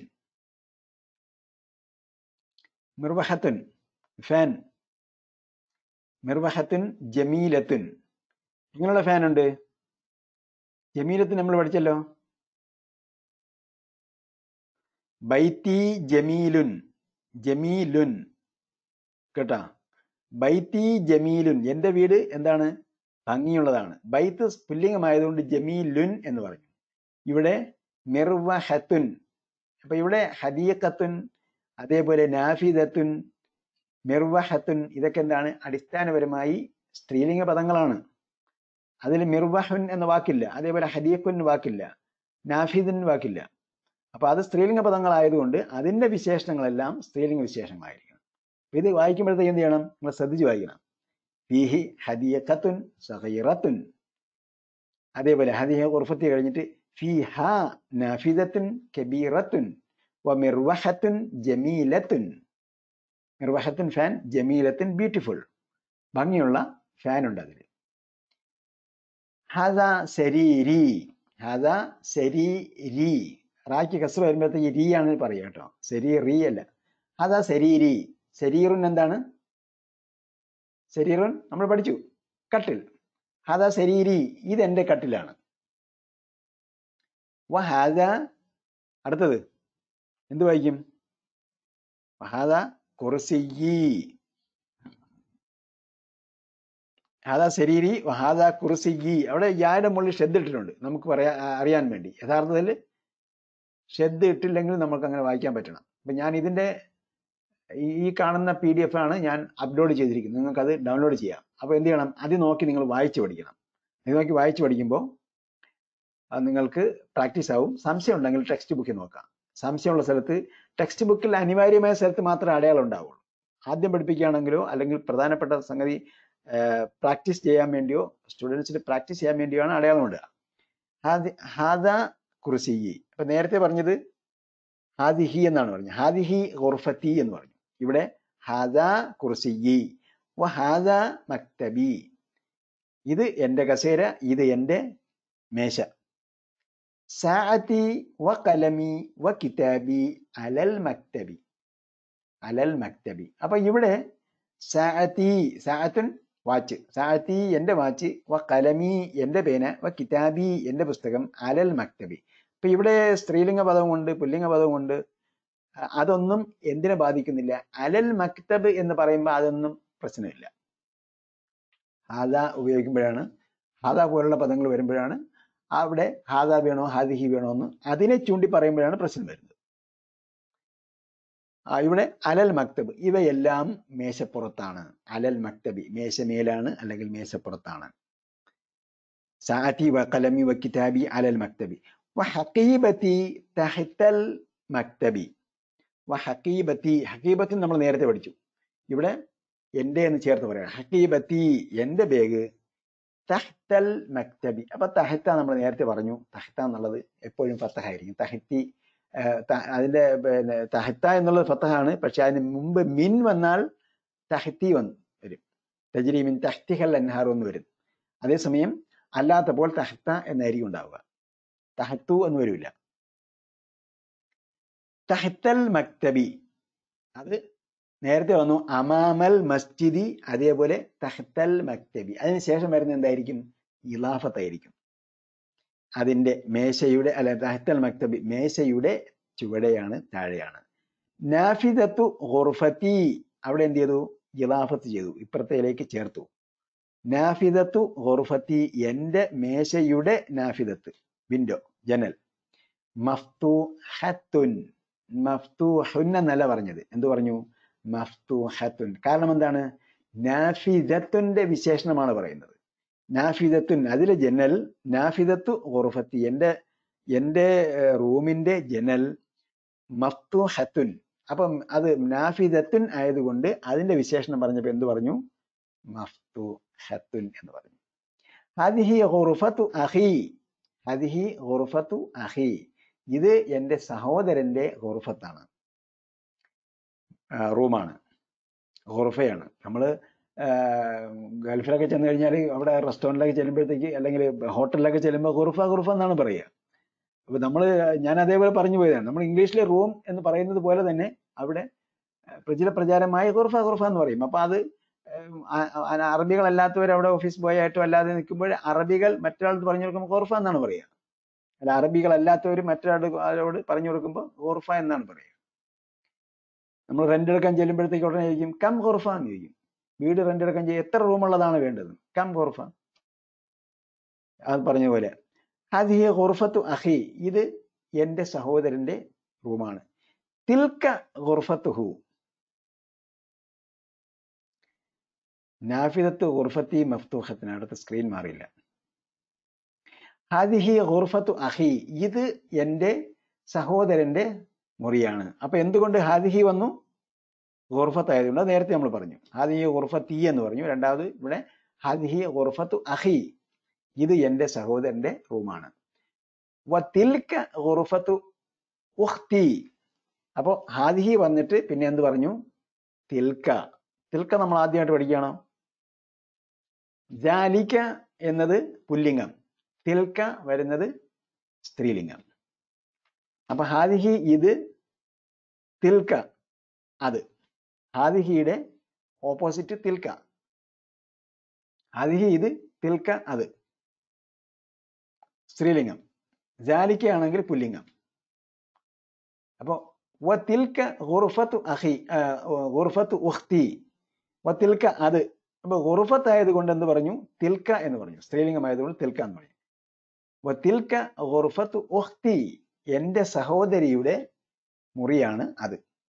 മിർവഹത്തുൻ ഫാൻ മിർവഹത്തുൻ ജമീലത്തുൻ ഇങ്ങനെയുള്ള ഫാൻ ഉണ്ട് ജമീലത്തുൻ നമ്മൾ പഠിച്ചല്ലോ ബൈത്തി ജമീലുൻ ജമീലുൻ കേട്ടാ ബൈത്തി ജമീലുൻ എന്റെ വീട് എന്താണ് ഭംഗിയുള്ളതാണ് ബൈത്ത് പുല്ലിംഗമായതുകൊണ്ട് ജമീലുൻ എന്ന് പറഞ്ഞു ഇവിടെ മിർവഹത്തുൻ അപ്പൊ ഇവിടെ ഹദിയക്കത്തുൻ അതേപോലെ നാഫിദത്തുൻ മിർവഹത്തുൻ ഇതൊക്കെ എന്താണ് അടിസ്ഥാനപരമായി സ്ത്രീലിംഗ പദങ്ങളാണ് അതിൽ മിർവഹുൻ എന്ന വാക്കില്ല അതേപോലെ ഹദിയക്കുൻ വാക്കില്ല നാഫിദുൻ വാക്കില്ല അപ്പൊ അത് സ്ത്രീലിംഗ പദങ്ങളായതുകൊണ്ട് അതിന്റെ വിശേഷണങ്ങളെല്ലാം സ്ത്രീലിംഗ വിശേഷങ്ങളായിരിക്കണം അപ്പൊ ഇത് വായിക്കുമ്പോഴത്തേക്ക് എന്ത് ചെയ്യണം നിങ്ങൾ ശ്രദ്ധിച്ച് വായിക്കണം ഫീഹി ഹദിയക്കത്തുൻ സഹീറത്തുൻ അതേപോലെ ഹദിയ ഉർഫത്തി കഴിഞ്ഞിട്ട് ഫീഹ നാഫിദത്തുൻ കബീറത്തുൻ വ മിർവഹത്തുൻ ജമീലത്തുൻ മിർവഹത്തുൻ ഫാൻ ജമീലത്തുൻ ബ്യൂട്ടിഫുൾ ഭംഗിയുള്ള ഫാൻ ഉണ്ട് അതിൽ ഹദ ശരീരി ഹദ ശരീരി റായ്ക്ക് കസർ വരുമ്പോഴത്തേക്ക് രീ ആണ് പറയുക കേട്ടോ ശരീ റീ അല്ല ഹദ ശരീരി ശരീറുൻ എന്താണ് ശരീറുൻ നമ്മൾ പഠിച്ചു കട്ടിൽ ഹദ ശരീരി ഇതെന്റെ കട്ടിലാണ് വ ഹാദ അടുത്തത് എന്ത് വായിക്കും വഹാദ കുർസിയി ഹാദ ശരീരി വഹാദ കുർസിയി അവിടെ യായുടെ മുകളിൽ ഷെഡ് ഇട്ടിട്ടുണ്ട് നമുക്ക് പറയാ ആ, അറിയാൻ വേണ്ടി യഥാർത്ഥത്തിൽ ഷെഡ് ഇട്ടില്ലെങ്കിൽ നമുക്ക് അങ്ങനെ വായിക്കാൻ പറ്റണം അപ്പൊ ഞാൻ ഇതിന്റെ ഈ ഈ കാണുന്ന പി ഡി എഫ് ആണ് ഞാൻ അപ്ലോഡ് ചെയ്തിരിക്കുന്നത് നിങ്ങൾക്ക് അത് ഡൗൺലോഡ് ചെയ്യാം അപ്പോൾ എന്ത് ചെയ്യണം അത് നോക്കി നിങ്ങൾ വായിച്ചു പഠിക്കണം ഇത് നോക്കി വായിച്ചു പഠിക്കുമ്പോൾ അത് നിങ്ങൾക്ക് പ്രാക്ടീസ് ആവും സംശയം ഉണ്ടെങ്കിൽ ടെക്സ്റ്റ് ബുക്കിൽ നോക്കാം സംശയമുള്ള സ്ഥലത്ത് ടെക്സ്റ്റ് ബുക്കിൽ അനിവാര്യമായ സ്ഥലത്ത് മാത്രമേ അടയാളം ഉണ്ടാവുള്ളൂ ആദ്യം പഠിപ്പിക്കുകയാണെങ്കിലോ അല്ലെങ്കിൽ പ്രധാനപ്പെട്ട സംഗതി പ്രാക്ടീസ് ചെയ്യാൻ വേണ്ടിയോ സ്റ്റുഡൻസിന് പ്രാക്ടീസ് ചെയ്യാൻ വേണ്ടിയോ ആണ് അടയാളം ഇടുക ഹാദി ഹാദ കുർസിയി അപ്പൊ നേരത്തെ പറഞ്ഞത് ഹാദിഹി എന്നാണ് പറഞ്ഞത് ഹാദിഹി ഗുർഫത്തി എന്ന് പറഞ്ഞു ഇവിടെ ഹാദ കുർസിയി വ ഹാദ മക്തബി ഇത് എന്റെ കസേര ഇത് എന്റെ മേശ സാഅത്തി വ കലമി വ കിതാബി അലൽ മക്തബി അലൽ മക്തബി അപ്പൊ ഇവിടെ സാഅത്തി സാഅത്തുൻ വാച്ച് സാഅത്തി എന്റെ വാച്ച് വ കലമി എന്റെ പേന വ കിതാബി എന്റെ പുസ്തകം അലൽ മക്തബി ഇപ്പൊ ഇവിടെ സ്ത്രീലിംഗ പദമുണ്ട് പുല്ലിംഗ പദമുണ്ട് അ- അതൊന്നും എന്തിനെ ബാധിക്കുന്നില്ല അലൽ മക്തബ് എന്ന് പറയുമ്പോൾ അതൊന്നും പ്രശ്നമില്ല ഹാദ ഉപയോഗിക്കുമ്പോഴാണ് ഹാദ പോലുള്ള പദങ്ങൾ വരുമ്പോഴാണ് അവിടെ ഹാദ വേണോ ഹാദിഹി വേണോ എന്ന് അതിനെ ചൂണ്ടി പറയുമ്പോഴാണ് പ്രശ്നം വരുന്നത് ആ, ഇവിടെ അലൽ മക്തബ് ഇവയെല്ലാം മേശപ്പുറത്താണ് അലൽ മക്തബി മേശമേലാണ് അല്ലെങ്കിൽ മേശപ്പുറത്താണ് സാഅത്തി വ കലമി വ കിതാബി അലൽ മക്തബി വ ഹഖീബത്തി തഹത്തൽ മക്തബി വ ഹഖീബത്തി ഹഖീബത്തി നമ്മൾ നേരത്തെ പഠിച്ചു ഇവിടെ എന്റെ എന്ന് ചേർത്ത് പറയാം ഹഖീബത്തി എന്റെ ബാഗ് തഹ്തൽ മക്തബി അപ്പൊ തഹത്ത നമ്മൾ നേരത്തെ പറഞ്ഞു തഹത്ത എന്നുള്ളത് എപ്പോഴും ഫത്തഹായിരിക്കും തഹത്തി ഏർ ത- അതിന്റെ പിന്നെ തഹത്ത എന്നുള്ളത് ഫത്തഹാണ് പക്ഷെ അതിന് മുമ്പ് മിൻ വന്നാൽ തഹത്തി വന്ന് വരും തജ്രി മിൻ തഹ്തിഹൽ അൻഹാർ എന്ന് വരും അതേസമയം അല്ലാത്തപ്പോൾ തഹത്ത എന്നായിരിക്കും ഉണ്ടാവുക തഹത്തു എന്ന് വരില്ല തഹത്തൽ മക്തബി അത് നേരത്തെ വന്നു അമാമൽ മസ്ജിദി അതേപോലെ തഹത്തൽ മക്തബി അതിനുശേഷം വരുന്ന എന്തായിരിക്കും ഇലാഫത്തായിരിക്കും അതിന്റെ മേശയുടെ അല്ല തഹത്തൽ മക്തബി മേശയുടെ ചുവടെയാണ് താഴെയാണ് നാഫിദത്തു ഗുർഫത്തി അവിടെ എന്ത് ചെയ്തു ഇലാഫത്ത് ചെയ്തു ഇപ്പുറത്തേലേക്ക് ചേർത്തു നാഫിദത്തു ഗുർഫത്തി എന്റെ മേശയുടെ നാഫിദത്ത് വിൻഡോ ജനൽ മഫ്തൂഹത്തുൻ മഫ്തൂഹുൻ എന്നല്ല പറഞ്ഞത് എന്ത് പറഞ്ഞു മഫ്തൂഹത്തുൻ കാരണം എന്താണ് നാഫിദത്തുന്റെ വിശേഷണമാണ് പറയുന്നത് നാഫിദത്തുൻ അതിലെ ജനൽ നാഫിദത്തു ഗുർഫത്തി എന്റെ എന്റെ ഏർ, റൂമിന്റെ ജനൽ മഫ്തൂഹത്തുൻ അപ്പം അത് നാഫിദത്തുൻ ആയതുകൊണ്ട് അതിന്റെ വിശേഷണം പറഞ്ഞപ്പോ എന്ത് പറഞ്ഞു മഫ്തൂഹത്തുൻ എന്ന് പറഞ്ഞു ഹദിഹി ഗുർഫത്തു അഹി ഹദിഹി ഗുർഫത്തു അഹി ഇത് എന്റെ സഹോദരന്റെ ഗുർഫത്താണ് റൂമാണ് ഗുർഫയാണ് നമ്മള് ആഹ് ഗൾഫിലൊക്കെ ചെന്ന് കഴിഞ്ഞാൽ അവിടെ റെസ്റ്റോറൻറ്റിലൊക്കെ ചെല്ലുമ്പോഴത്തേക്ക് അല്ലെങ്കിൽ ഹോട്ടലിലൊക്കെ ചെല്ലുമ്പോൾ ഗുർഫ ഗുർഫ എന്നാണ് പറയുക അപ്പൊ നമ്മൾ ഞാൻ അതേപോലെ പറഞ്ഞു പോയതാണ് നമ്മൾ ഇംഗ്ലീഷിലെ റൂം എന്ന് പറയുന്നത് പോലെ തന്നെ അവിടെ പ്രചിര പ്രചാരമായ ഗുർഫ ഗുർഫ എന്ന് പറയും അപ്പൊ അത് ഏഹ് ആ- ആ- അറബികളല്ലാത്തവർ അവിടെ ഓഫീസ് ബോയ് ആയിട്ടോ അല്ലാതെ നിൽക്കുമ്പോൾ അറബികൾ മറ്റൊരാൾക്ക് പറഞ്ഞു കൊടുക്കുമ്പോൾ ഗുർഫ എന്നാണ് പറയുക അല്ല അറബികളല്ലാത്തവർ മറ്റൊരാളോട് പറഞ്ഞു കൊടുക്കുമ്പോൾ ഗുർഫ എന്നാണ് പറയുക നമ്മൾ റെന്റ് എടുക്കാൻ ചെല്ലുമ്പോഴത്തേക്ക് ഉടനെ ചോദിക്കും കം ഗുർഫ എന്ന് ചോദിക്കും വീട് റെന്റ് എടുക്കാൻ ചെയ്യും എത്ര റൂം ഉള്ളതാണ് വേണ്ടത് കം ഗുർഫ അത് പറഞ്ഞ പോലെ ഹദിഹി ഗുർഫത്തു അഹി ഇത് എന്റെ സഹോദരന്റെ റൂമാണ് തിൽക്ക ഗുർഫത്തുഹു നാഫിദത്ത് ഗുർഫത്തി മഫ്തൂഹത്തിന് അടുത്ത സ്ക്രീൻ മാറിയില്ല ഹാദിഹി ഗുർഫത്തു അഹി ഇത് എന്റെ സഹോദരന്റെ മുറിയാണ് അപ്പൊ എന്തുകൊണ്ട് ഹാദിഹി വന്നു ഗുർഫത്ത് ആയതുകൊണ്ട് അത് നേരത്തെ നമ്മൾ പറഞ്ഞു ഹാദിഹി ഗുർഫത്തി എന്ന് പറഞ്ഞു രണ്ടാമത് ഇവിടെ ഹാദിഹി ഗുർഫത്തു അഹി ഇത് എന്റെ സഹോദരന്റെ റൂമാണ് വത്തിൽക്ക ഗുർഫത്തു ഉഖ്തി അപ്പോ ഹാദിഹി വന്നിട്ട് പിന്നെ എന്ത് പറഞ്ഞു തിൽക്ക തിൽക്ക നമ്മൾ ആദ്യമായിട്ട് പഠിക്കണം ജാലിക്ക എന്നത് പുല്ലിംഗം തിൽക്ക വരുന്നത് സ്ത്രീലിംഗം അപ്പൊ ഹാദിഹി ഇത് തിൽക്ക അത് ഹാദിഹിയുടെ ഓപ്പോസിറ്റ് തിൽക്ക ഹാദിഹി ഇത് തിൽക്ക അത് സ്ത്രീലിംഗം ജാലിക്ക ആണെങ്കിൽ പുല്ലിംഗം അപ്പോ വത്തിൽക്ക ഗുർഫത്തു അഹി ഗുർഫത്തു ഉഖ്തി വത്തിൽക്ക അത് അപ്പൊ ഗുർഫത്ത് ആയതുകൊണ്ട് എന്ത് പറഞ്ഞു തിൽക്ക എന്ന് പറഞ്ഞു സ്ത്രീലിംഗം ആയതുകൊണ്ട് തിൽക്ക എന്ന് പറഞ്ഞു വത്തിൽക്ക ഗുർഫത്തു ഉഖ്തി എന്റെ സഹോദരിയുടെ മുറിയാണ് അത്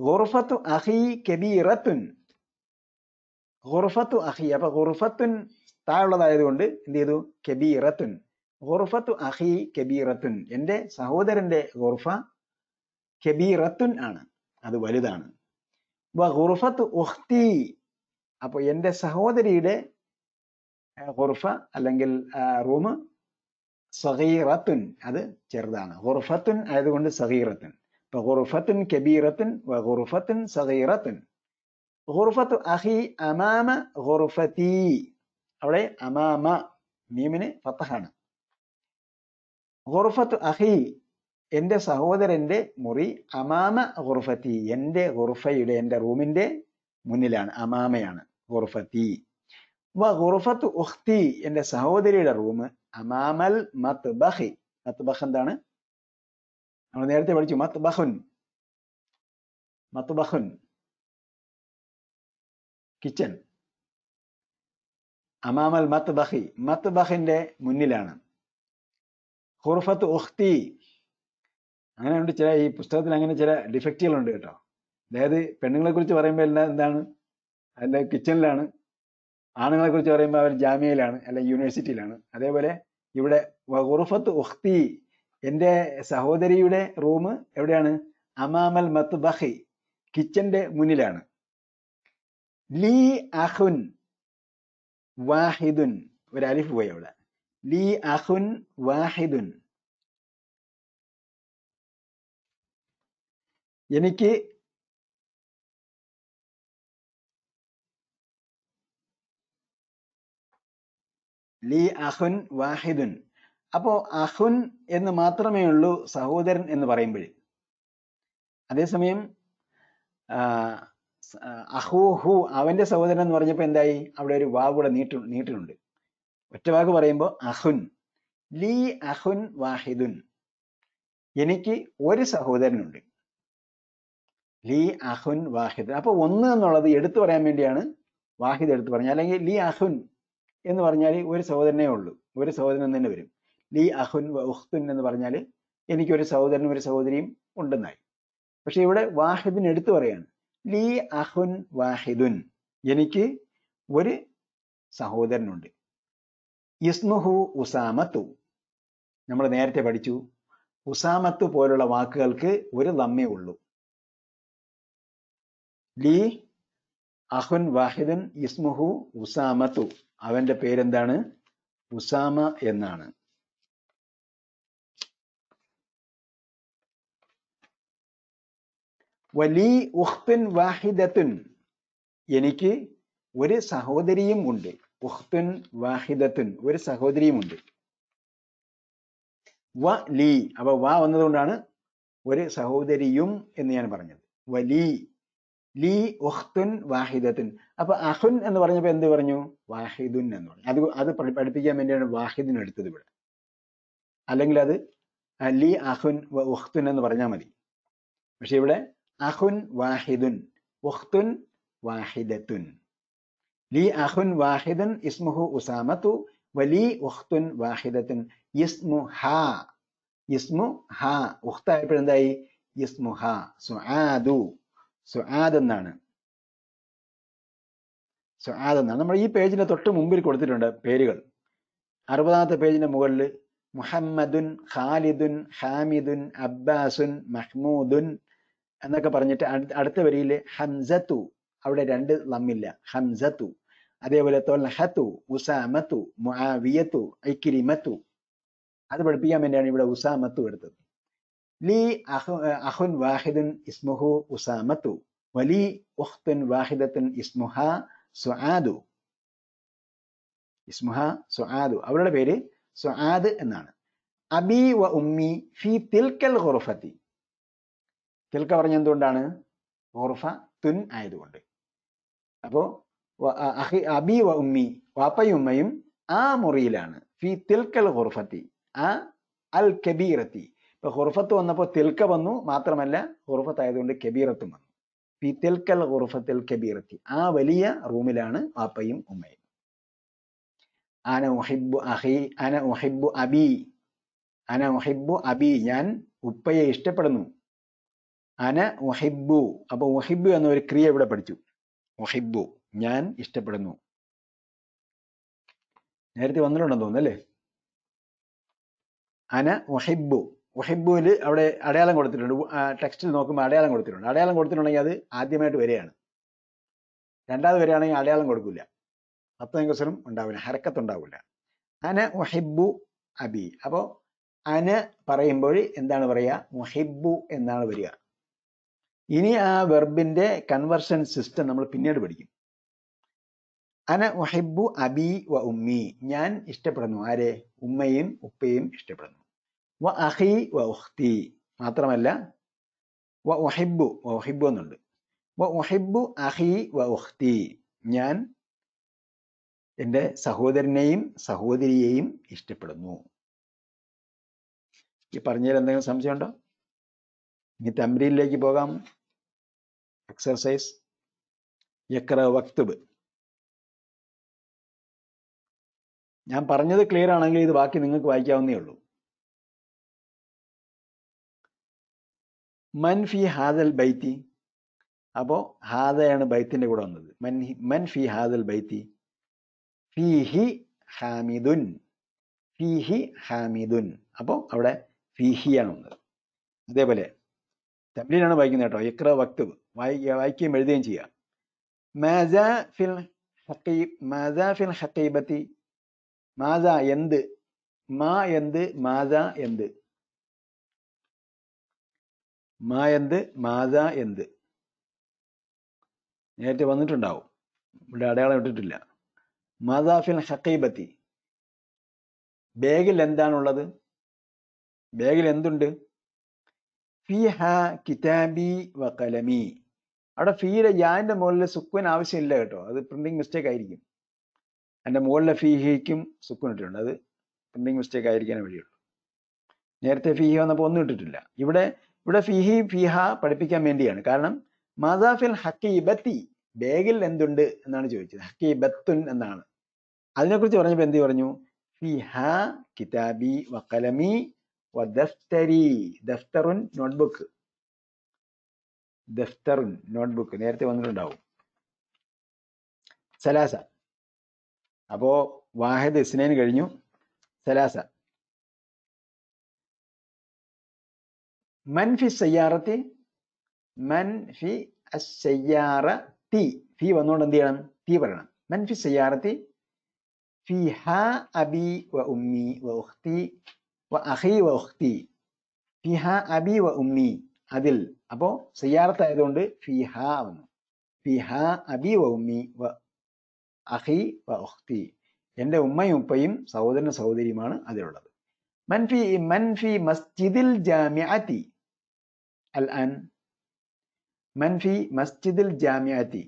ഗുർഫത്തു അഹി കബീറത്തുൻ ഗുർഫത്തു അഹി അപ്പൊ ഗുർഫത്തുൻ താഴുള്ളതായതുകൊണ്ട് എന്ത് ചെയ്തു കബീറത്തുൻ ഗുർഫത്തു അഹി കബീറത്തുൻ എന്റെ സഹോദരന്റെ ഗുർഫ കബീറത്തുൻ ആണ് അത് വലുതാണ് വ ഗുർഫത്തു ഉഖ്തി അപ്പൊ എന്റെ സഹോദരിയുടെ ഗുർഫ അല്ലെങ്കിൽ റൂം സഗീറത്തുൻ അത് ചെറുതാണ് ഗുർഫത്തുൻ ആയതുകൊണ്ട് സഗീറത്തുൻ ഇപ്പൊ ഗുർഫത്തുൻ കബീറത്തുൻ വ ഗുർഫത്തുൻ സഗീറത്തുൻ ഗുർഫത്തു അഹി അമാമ ഗുർഫത്തി അവിടെ അമാമ മീമിന് ഫത്തഹാണ് ഗുർഫത്തു അഹി എന്റെ സഹോദരന്റെ മുറി അമാമ ഗുർഫത്തി എന്റെ ഗുർഫയുടെ എന്റെ റൂമിന്റെ മുന്നിലാണ് അമാമയാണ് ഗുർഫത്തി വ ഗുർഫത്തു ഉഖ്തി എന്റെ സഹോദരിയുടെ റൂം അമാമൽ മത്ബഹി മത്ബഹ് എന്താണ് നമ്മൾ നേരത്തെ പഠിച്ചു മത്ബഹുൻ മത്ബഹുൻ കിച്ചൺ അമാമൽ മത്ബഹി മത്ബഹിന്റെ മുന്നിലാണ് ഖുർഫത്ത് ഉഖ്തി അങ്ങനെയുണ്ട് ചില ഈ പുസ്തകത്തിൽ അങ്ങനെ ചില ഡിഫക്റ്റുകളുണ്ട് കേട്ടോ അതായത് പെണ്ണുങ്ങളെ കുറിച്ച് പറയുമ്പോൾ എല്ലാം എന്താണ് അല്ല കിച്ചണിലാണ് ആണുങ്ങളെ കുറിച്ച് പറയുമ്പോൾ അവർ ജാമ്യയിലാണ് അല്ല യൂണിവേഴ്സിറ്റിയിലാണ് അതേപോലെ ഇവിടെ ഖുർഫത്ത് ഉഖ്തി എന്റെ സഹോദരിയുടെ റൂം എവിടെയാണ് അമാമൽ മത്ബഹി കിച്ചന്റെ മുന്നിലാണ് ലീ അഹുൻ വാഹിദുൻ ഒരു അലിഫ് പോയി അവിടെ ലീ അഹുൻ വാഹിദുൻ എനിക്ക് ലീ അഹുൻ വാഹിദുൻ അപ്പോ അഹുൻ എന്ന് മാത്രമേ ഉള്ളൂ സഹോദരൻ എന്ന് പറയുമ്പോൾ അതേസമയം അഹൂഹു അവന്റെ സഹോദരൻ എന്ന് പറഞ്ഞപ്പോ എന്തായി അവിടെ ഒരു വാവ് കൂടെ നീട്ടു നീട്ടിട്ടുണ്ട് ഒറ്റ വാക്ക് പറയുമ്പോൾ അഹുൻ ലീ അഹുൻ വാഹിദുൻ എനിക്ക് ഒരു സഹോദരനുണ്ട് ലീ അഹുൻ വാഹിദ് അപ്പൊ ഒന്ന് എന്നുള്ളത് എടുത്തു പറയാൻ വേണ്ടിയാണ് വാഹിദ് എടുത്തു പറഞ്ഞത് അല്ലെങ്കിൽ ലീ അഹുൻ എന്ന് പറഞ്ഞാൽ ഒരു സഹോദരനേ ഉള്ളൂ ഒരു സഹോദരൻ തന്നെ വരും ലീ അഹുൻ ഉഖ്തുൻ എന്ന് പറഞ്ഞാൽ എനിക്കൊരു സഹോദരനും ഒരു സഹോദരിയും ഉണ്ടെന്നായി പക്ഷെ ഇവിടെ വാഹിദിന് എടുത്തു പറയാണ് ലീ അഹുൻ വാഹിദുൻ എനിക്ക് ഒരു സഹോദരനുണ്ട് ഇസ്മുഹു ഉസാമത്തു നമ്മൾ നേരത്തെ പഠിച്ചു ഉസാമത്ത് പോലുള്ള വാക്കുകൾക്ക് ഒരു ലമ്മേ ഉള്ളൂ ലീ അഹുൻ വാഹിദുൻ ഇസ്മുഹു ഉസാമത്തു അവന്റെ പേരെന്താണ് ഉസാമ എന്നാണ് വലി ഉഖ്തുൻ വാഹിദത്തുൻ എനിക്ക് ഒരു സഹോദരിയും ഉണ്ട് ഉഖ്തുൻ വാഹിദത്തുൻ ഒരു സഹോദരിയും ഉണ്ട് വ ലീ അപ്പൊ വ വന്നതുകൊണ്ടാണ് ഒരു സഹോദരിയും എന്ന് ഞാൻ പറഞ്ഞത് വലി ലീ ഉഖ്തുൻ വാഹിദത്തുൻ അപ്പൊ അഹുൻ എന്ന് പറഞ്ഞപ്പോ എന്ത് പറഞ്ഞു വാഹിദുൻ എന്ന് പറഞ്ഞു അത് അത് പഠിപ്പിക്കാൻ വേണ്ടിയാണ് വാഹിദിൻ എടുത്തത് ഇവിടെ അല്ലെങ്കിൽ അത് ലീ അഹുൻ ഉഖ്തുൻ എന്ന് പറഞ്ഞാൽ മതി പക്ഷെ ഇവിടെ അഹുൻ വാഹിദുൻ ഉഖ്തുൻ വാഹിദത്തുൻ ലീ അഹുൻ വാഹിദുൻ ഇസ്മുഹു ഉസാമത്തു വലി ഉഖ്തുൻ വാഹിദത്തുൻ ഇസ്മു ഹാ ഇസ്മു ഹാ ഉഖ്തായപ്പോഴെന്തായി ഇസ്മു ഹാ സുആദു സുആദ് എന്നാണ് സുആദ് എന്നാണ് നമ്മൾ ഈ പേജിന്റെ തൊട്ട് മുമ്പിൽ കൊടുത്തിട്ടുണ്ട് പേരുകൾ അറുപതാമത്തെ പേജിന്റെ മുകളിൽ മുഹമ്മദുൻ ഖാലിദുൻ ഹാമിദുൻ അബ്ബാസുൻ മഹ്മൂദുൻ എന്നൊക്കെ പറഞ്ഞിട്ട് അടുത്ത വരിയിൽ ഹംസത്തു അവിടെ രണ്ട് ലമ്മില്ല ഹംസത്തു അതേപോലെ തൊൽഹത്തു ഉസാമത്തു മുആവിയത്തു ഐക്കിരിമത്തു അത് പഠിപ്പിക്കാൻ വേണ്ടിയാണ് ഇവിടെ ഉസാമത്തു എടുത്തത് ലി അഹുൻ വാഹിദുൻ ഇസ്മുഹു ഉസാമത്തു വലി ഉഖ്തുൻ വാഹിദത്തുൻ ഇസ്മുഹ സുആദു ഇസ്മുഹ സുആദു അവരുടെ പേര് സുആദ് എന്നാണ് അബി വ ഉമ്മി ഫി തിൽക്കൽ ഖുർഫത്തി തിൽക്ക പറഞ്ഞ എന്തുകൊണ്ടാണ് ഖുർഫ തുൻ ആയതുകൊണ്ട് അപ്പോ അഹി അബി വ ഉമ്മി വാപ്പയും ഉമ്മയും ആ മുറിയിലാണ് ഫി തിൽക്കൽ ഖുർഫത്തി ആ അൽ കബീറത്തി ഇപ്പൊ ഖുർഫത്ത് വന്നപ്പോൾ തിൽക്ക വന്നു മാത്രമല്ല ഖുർഫത്ത് ആയതുകൊണ്ട് കബീറത്തും വന്നു ഫി തിൽക്കൽ ഖുർഫത്തിൽ കബീറത്തി ആ വലിയ റൂമിലാണ് വാപ്പയും ഉമ്മയും അന ഉഹിബു അഹി അന ഉഹിബു അബി അന ഉഹിബു അബി ഞാൻ ഉപ്പയെ ഇഷ്ടപ്പെടുന്നു അന ഒഹിബു അപ്പൊ ഒഹിബു എന്ന ഒരു ക്രിയ ഇവിടെ പഠിച്ചു ഒഹിബു ഞാൻ ഇഷ്ടപ്പെടുന്നു നേരത്തെ വന്നിട്ടുണ്ടെന്ന് തോന്നുന്നു അല്ലേ അന ഒഹിബു ഒഹിബുവിൽ അവിടെ അടയാളം കൊടുത്തിട്ടുണ്ട് ടെക്സ്റ്റിൽ നോക്കുമ്പോൾ അടയാളം കൊടുത്തിട്ടുണ്ട് അടയാളം കൊടുത്തിട്ടുണ്ടെങ്കിൽ അത് ആദ്യമായിട്ട് വരികയാണ് രണ്ടാമത് വരികയാണെങ്കിൽ അടയാളം കൊടുക്കില്ല സപ്തമകസ്വരം ഉണ്ടാവില്ല ഹരക്കത്ത് ഉണ്ടാവില്ല അന ഒഹിബു അബി അപ്പോൾ അന പറയുമ്പോൾ എന്താണ് പറയുക മുഹിബു എന്നാണ് വരിക ഇനി ആ വെർബിന്റെ കൺവർഷൻ സിസ്റ്റം നമ്മൾ പിന്നീട് പഠിക്കും അന ഉഹിബു അബി വ ഉമ്മി ഞാൻ ഇഷ്ടപ്പെടുന്നു ആരെ ഉമ്മയും ഉപ്പയും ഇഷ്ടപ്പെടുന്നു വ അഹി വ ഉഖ്തി മാത്രമല്ല വ ഉഹിബു വ ഉഹിബു എന്നുണ്ട് വ ഉഹിബു അഹി വ ഉഖ്തി ഞാൻ എൻ്റെ സഹോദരനെയും സഹോദരിയെയും ഇഷ്ടപ്പെടുന്നു ഈ പറഞ്ഞതിൽ എന്തെങ്കിലും സംശയമുണ്ടോ ഇനി തമ്രീലിലേക്ക് പോകാം എക്സർസൈസ് യക്ര വക്തുബ് ഞാൻ പറഞ്ഞത് ക്ലിയർ ആണെങ്കിൽ ഇത് ബാക്കി നിങ്ങൾക്ക് വായിക്കാവുന്നേ ഉള്ളൂ മൻ ഫി ഹാദൽ ബൈത്തി അപ്പോ ഹാദയാണ് ബൈത്തിന്റെ കൂടെ വന്നത് മൻ ഹി- മൻ ഫി ഹാദൽ ബൈത്തി ഫീഹി ഹാമിദുൻ ഫീഹി ഹാമിദുൻ അപ്പോ അവിടെ ഫീഹിയാണ് വന്നത് അതേപോലെ തമിഴിലാണ് വായിക്കുന്നത് കേട്ടോ ഇക്ര വക്തുബ് വായി വായിക്കുകയും എഴുതുകയും ചെയ്യാം മാസ ഫിൽ ഹക്കീ മാസ ഫിൽ ഹക്കീബത്തി മാസ എന്ത് മാ എന്ത് മാസ എന്ത് മാ എന്ത് മാസ എന്ത് നേരത്തെ വന്നിട്ടുണ്ടാവും ഇവിടെ അടയാളം ഇട്ടിട്ടില്ല മാതാ ഫിൽ ഹക്കീബത്തി ബാഗിൽ എന്താണുള്ളത് ബാഗിൽ എന്തുണ്ട് ഫിഹ കിതാബി വ കലമി അവിടെ ഫീയുടെ യാന്റെ മുകളിൽ സുക്കുൻ ആവശ്യമില്ല കേട്ടോ അത് പ്രിന്റിംഗ് മിസ്റ്റേക്ക് ആയിരിക്കും അതിന്റെ മുകളിലെ ഫീഹിക്കും സുക്കുൻ ഇട്ടിട്ടുണ്ട് അത് പ്രിന്റിംഗ് മിസ്റ്റേക്ക് ആയിരിക്കാനേ വഴിയുള്ളൂ നേരത്തെ ഫീഹി വന്നപ്പോൾ ഒന്നും ഇട്ടിട്ടില്ല ഇവിടെ ഇവിടെ ഫീഹി ഫീഹ പഠിപ്പിക്കാൻ വേണ്ടിയാണ് കാരണം മാതാഫിൽ ഹക്കീബത്തി ബാഗിൽ എന്തുണ്ട് എന്നാണ് ചോദിച്ചത് ഹക്കീബത്തുൻ എന്നാണ് അതിനെക്കുറിച്ച് പറഞ്ഞപ്പോൾ എന്ത് പറഞ്ഞു ഫിഹ കിതാബി വക്കലമി വദഫ്തരി ദഫ്തറുൻ നോട്ട്ബുക്ക് ദഫ്തറുൻ നോട്ട്ബുക്ക് നേരത്തെ വന്നിട്ടുണ്ടാവും സലാസ അപ്പോ വാഹിദ് ഇസ്നൈൻ കഴിഞ്ഞു സലാസ മൻ ഫി സയ്യാറത്തി മൻ ഫി അയ്യാറത്തി ഫി വന്നുകൊണ്ട് എന്ത് ചെയ്യണം തീ പറയണം മൻ ഫി സയ്യാറത്തി ഫിഹ അബി വ ഉമ്മി വ ഉഖ്തി വ അഖി വ ഉഖ്തി ഫിഹ അബി വ ഉമ്മി അതിൽ അപ്പോ സയ്യാറത്ത് ആയതുകൊണ്ട് ഫിഹ വന്നു ഫിഹ അബി വ ഉമ്മി വ അഖി വ ഉഖ്തി എന്റെ ഉമ്മയും ഉപ്പയും സഹോദരനും സഹോദരിയുമാണ് അതിലുള്ളത് മൻ ഫി മൻ ഫി മസ്ജിദിൽ ജാമിഅത്തി അൽ അൻ മൻ ഫി മസ്ജിദിൽ ജാമിഅത്തി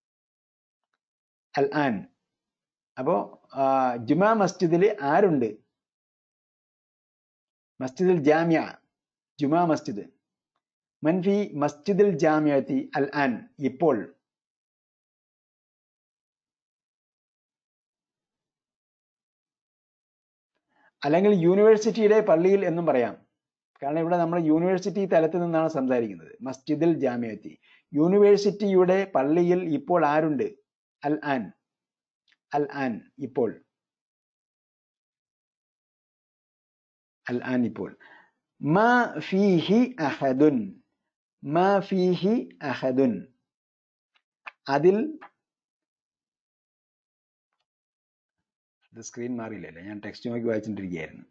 അൽ ആൻ അപ്പോ ആ, ജുമാ മസ്ജിദിൽ ആരുണ്ട് മസ്ജിദുൽ ജാമിയ ജുമാ മസ്ജിദ് മൻഫി മസ്ജിദുൽ ജാമിയത്തി അൽ ആൻ ഇപ്പോൾ അല്ലെങ്കിൽ യൂണിവേഴ്സിറ്റിയുടെ പള്ളിയിൽ എന്നും പറയാം കാരണം ഇവിടെ നമ്മൾ യൂണിവേഴ്സിറ്റി തലത്തിൽ നിന്നാണ് സംസാരിക്കുന്നത് മസ്ജിദുൽ ജാമിയത്തി യൂണിവേഴ്സിറ്റിയുടെ പള്ളിയിൽ ഇപ്പോൾ ആരുണ്ട് അൽ ആൻ അൽ ആൻ ഇപ്പോൾ അൽ ആൻ ഇപ്പോൾ മാ ഫീഹി അഹദുൻ മാ ഫീഹി അഹദുൻ അതിൽ ഇത് സ്ക്രീൻ മാറിയില്ലല്ലേ ഞാൻ ടെക്സ്റ്റ് നോക്കി വായിച്ചിട്ടിരിക്കുകയായിരുന്നു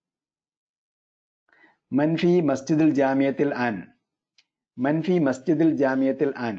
മൻഫി മസ്ജിദുൽ ജാമിയത്തിൽ ആൻ മൻഫി മസ്ജിദുൽ ജാമിയത്തിൽ ആൻ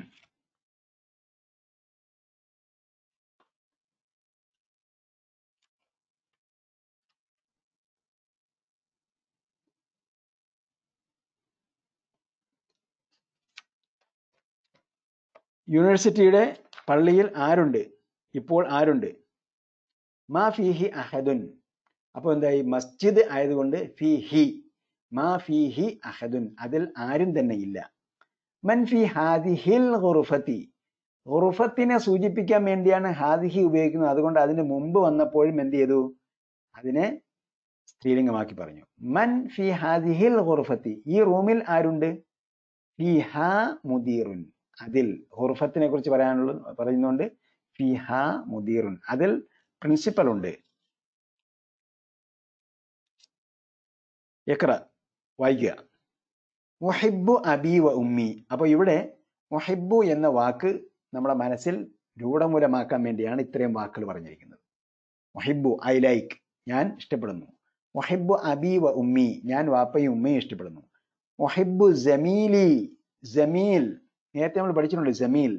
യൂണിവേഴ്സിറ്റിയുടെ പള്ളിയിൽ ആരുണ്ട് ഇപ്പോൾ ആരുണ്ട് മാ ഫീഹി അഹദുൻ അപ്പോൾ എന്തായി മസ്ജിദ് ആയതുകൊണ്ട് ഫീഹി മാ ഫീഹി അഹദുൻ അതിൽ ആരും തന്നെ ഇല്ല മൻ ഫി ഹാദിഹിൽ ഖുറുഫത്തി ഖുറുഫത്തിനെ സൂചിപ്പിക്കാൻ വേണ്ടിയാണ് ഹാദിഹി ഉപയോഗിക്കുന്നത് അതുകൊണ്ട് അതിന് മുമ്പ് വന്നപ്പോഴും എന്ത് ചെയ്തു അതിനെ സ്ത്രീലിംഗമാക്കി പറഞ്ഞു മൻ ഫി ഹാദിഹിൽ ഖുറുഫത്തി ഈ റൂമിൽ ആരുണ്ട് ഫിഹ മുദീറുൻ അതിൽ ഹുർഫത്തിനെ കുറിച്ച് പറയാനുള്ള പറയുന്നുണ്ട് ഫിഹ മുദീറുൻ അതിൽ പ്രിൻസിപ്പൽ ഉണ്ട് എക്ര വായിക്കുക മുഹിബു അബി വ ഉമ്മി അപ്പൊ ഇവിടെ മുഹിബു എന്ന വാക്ക് നമ്മുടെ മനസ്സിൽ രൂഢമൂലമാക്കാൻ വേണ്ടിയാണ് ഇത്രയും വാക്കുകൾ പറഞ്ഞിരിക്കുന്നത് മുഹിബു ഐ ലൈക്ക് ഞാൻ ഇഷ്ടപ്പെടുന്നു മുഹിബു അബി വ ഉമ്മി ഞാൻ വാപ്പയും ഉമ്മയും ഇഷ്ടപ്പെടുന്നു മുഹിബു ജമീലി ജമീൽ നേരത്തെ നമ്മൾ പഠിച്ചിട്ടുണ്ട് ജമീൽ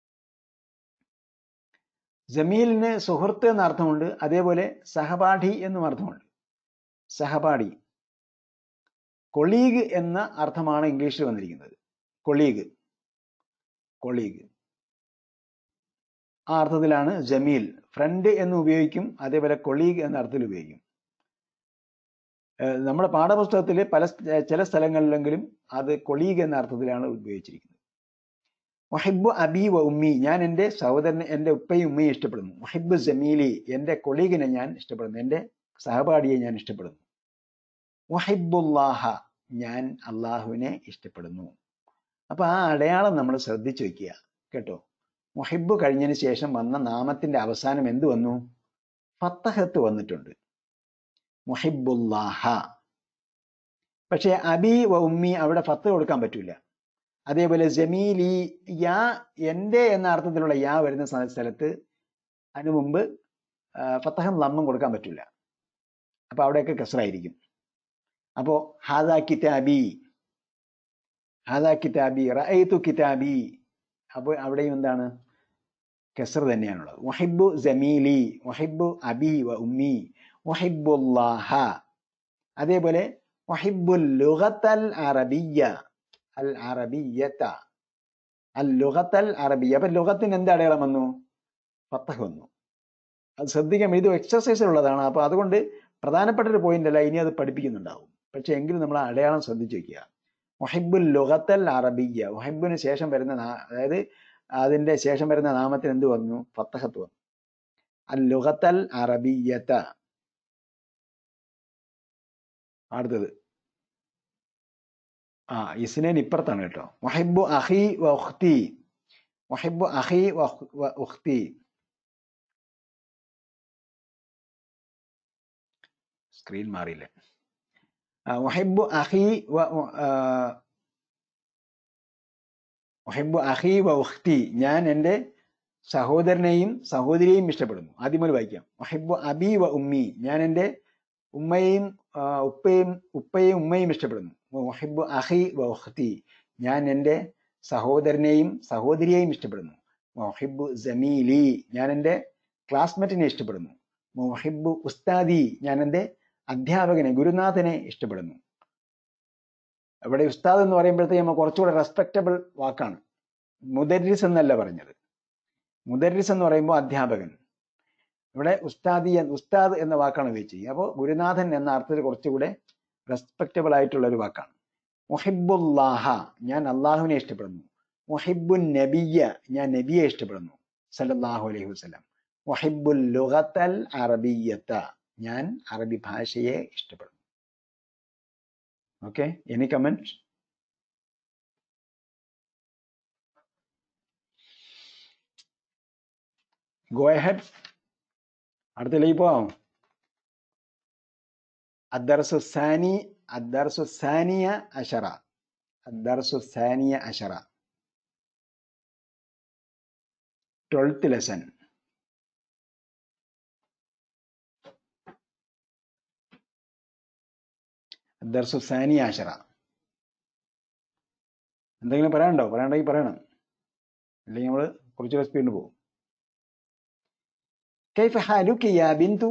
ജമീലിന് സുഹൃത്ത് എന്ന അർത്ഥമുണ്ട് അതേപോലെ സഹപാഠി എന്നും അർത്ഥമുണ്ട് സഹപാഠി കൊളീഗ് എന്ന അർത്ഥമാണ് ഇംഗ്ലീഷിൽ വന്നിരിക്കുന്നത് കൊളീഗ് കൊളീഗ് ആ അർത്ഥത്തിലാണ് ജമീൽ ഫ്രണ്ട് എന്ന് ഉപയോഗിക്കും അതേപോലെ കൊളീഗ് എന്ന അർത്ഥത്തിൽ ഉപയോഗിക്കും ഏഹ് നമ്മുടെ പാഠപുസ്തകത്തിൽ പല സ്ഥ- ചില സ്ഥലങ്ങളിലെങ്കിലും അത് കൊളീഗ് എന്ന അർത്ഥത്തിലാണ് ഉപയോഗിച്ചിരിക്കുന്നത് വഹിബ് അബി വ ഉമ്മി ഞാൻ എൻ്റെ സഹോദരനെ എൻ്റെ ഉപ്പയും ഉമ്മയും ഇഷ്ടപ്പെടുന്നു വഹിബ് ജമീലി എൻ്റെ കൊളീഗിനെ ഞാൻ ഇഷ്ടപ്പെടുന്നു എൻ്റെ സഹപാഠിയെ ഞാൻ ഇഷ്ടപ്പെടുന്നു വഹിബുല്ലാഹ ഞാൻ അള്ളാഹുവിനെ ഇഷ്ടപ്പെടുന്നു അപ്പൊ ആ അടയാളം നമ്മൾ ശ്രദ്ധിച്ചു വെക്കുക കേട്ടോ മുഹിബ് കഴിഞ്ഞതിന് ശേഷം വന്ന നാമത്തിന്റെ അവസാനം എന്ത് വന്നു ഫത്തഹത്ത് വന്നിട്ടുണ്ട് മുഹിബുല്ലാഹ പക്ഷേ അബി വ ഉമ്മി അവിടെ ഫത്ത് കൊടുക്കാൻ പറ്റൂല അതേപോലെ ജമീലി യാ എൻ്റെ എന്ന അർത്ഥത്തിലുള്ള യാ വരുന്ന സ്ഥ- സ്ഥലത്ത് അതിനു മുമ്പ് ആ, ഫത്തഹം ലമ്മും കൊടുക്കാൻ പറ്റൂല അപ്പൊ അവിടെയൊക്കെ കസറായിരിക്കും അപ്പോ ഹാദാ കിതാബി ഹാദാ കിതാബി റഅയ്തു കിതാബി അപ്പൊ അവിടെയും എന്താണ് കസർ തന്നെയാണുള്ളത് വഹിബു ജമീലി വഹിബു അബി വ ഉമ്മി വഹിബുല്ലാഹ അതേപോലെ വഹിബുൽ ലുഗത്തൽ അറബിയ്യ അൽ അറബിയ്യത്ത അൽ ലുഗത്തൽ അറബിയ്യ അപ്പൊ ലുഗത്തിന് എന്ത് അടയാളം വന്നു ഫത്തഹ് വന്നു അത് ശ്രദ്ധിക്കാം ഇത് എക്സസൈസ് ഉള്ളതാണ് അപ്പൊ അതുകൊണ്ട് പ്രധാനപ്പെട്ട ഒരു പോയിന്റ് അല്ല ഇനി അത് പഠിപ്പിക്കുന്നുണ്ടാവും പക്ഷെ എങ്കിലും നമ്മൾ ആ അടയാളം ശ്രദ്ധിച്ചു വെക്കുക മുഹിബുൽ ലുഗത്തൽ അറബിയ്യ മുഹിബിന് ശേഷം വരുന്ന നാ- അതായത് അതിന്റെ ശേഷം വരുന്ന നാമത്തിന് എന്ത് വന്നു ഫത്തഹത്ത് വന്നു അൽ ലുഗത്തൽ അറബിയ്യത്ത അടുത്തത് ആ ഇസ്നേൻ ഇപ്പുറത്താണ് കേട്ടോ മുഹിബു അഹി വ ഉഖ്തി മുഹിബു അഹി വ ഉഖ്- വ ഉഖ്തി സ്ക്രീൻ മാറിയില്ല ആ, മുഹിബു അഹി വ ആ, മുഹിബു അഹി വ ഉഖ്തി ഞാൻ എൻ്റെ സഹോദരനെയും സഹോദരിയെയും ഇഷ്ടപ്പെടുന്നു ആദ്യം മുതൽ വായിക്കാം മുഹിബു അബി വ ഉമ്മി ഞാൻ എൻ്റെ ഉമ്മയെയും ആ, ഉപ്പയും ഉപ്പയെയും ഉമ്മയും ഇഷ്ടപ്പെടുന്നു മുഹിബു അഹി വ ഉഖ്തി ഞാൻ എൻ്റെ സഹോദരനെയും സഹോദരിയെയും ഇഷ്ടപ്പെടുന്നു മുഹിബു ജമീലി ഞാൻ എൻ്റെ ക്ലാസ്മേറ്റിനെ ഇഷ്ടപ്പെടുന്നു മുഹിബു ഉസ്താദി ഞാൻ എൻ്റെ അധ്യാപകനെ ഗുരുനാഥനെ ഇഷ്ടപ്പെടുന്നു ഇവിടെ ഉസ്താദ് എന്ന് പറയുമ്പോഴത്തേക്ക് നമ്മൾ കുറച്ചുകൂടെ റെസ്പെക്റ്റബിൾ വാക്കാണ് മുദരിസ് എന്നല്ല പറഞ്ഞത് മുദരിസ് എന്ന് പറയുമ്പോൾ അധ്യാപകൻ ഇവിടെ ഉസ്താദി എന്ന- ഉസ്താദ് എന്ന വാക്കാണ് ഉപയോഗിച്ചത് അപ്പോൾ ഗുരുനാഥൻ എന്ന അർത്ഥത്തിൽ കുറച്ചുകൂടെ റെസ്പെക്റ്റബിൾ ആയിട്ടുള്ള ഒരു വാക്കാണ് മുഹിബുല്ലാഹ ഞാൻ അള്ളാഹുവിനെ ഇഷ്ടപ്പെടുന്നു മുഹിബുൻ നബിയ ഞാൻ നബിയെ ഇഷ്ടപ്പെടുന്നു സല്ലല്ലാഹു അലൈഹി വസല്ലം മുഹിബുൽ ലുഗത്തൽ അറബിയത്ത ഞാൻ അറബി ഭാഷയെ ഇഷ്ടപ്പെടുന്നു okay any comment go ahead അടുത്തതിലേക്ക് പോവാം അദ്ദർസു സാനി അദ്ദർസു സാനിയ അഷറ അദ്ദർസു സാനിയ അഷറ ട്വൽത്ത് ലെസൺ അദ്ദർസു സാനിയ അഷറ എന്തെങ്കിലും പറയാനുണ്ടോ പറയാണ്ടെങ്കിൽ പറയണം അല്ലെങ്കിൽ നമ്മൾ കുറച്ചുകൂടെ സ്പീഡിൽ പോകും കൈഫ ഹാലുക്ക് യാ ബിന്ദു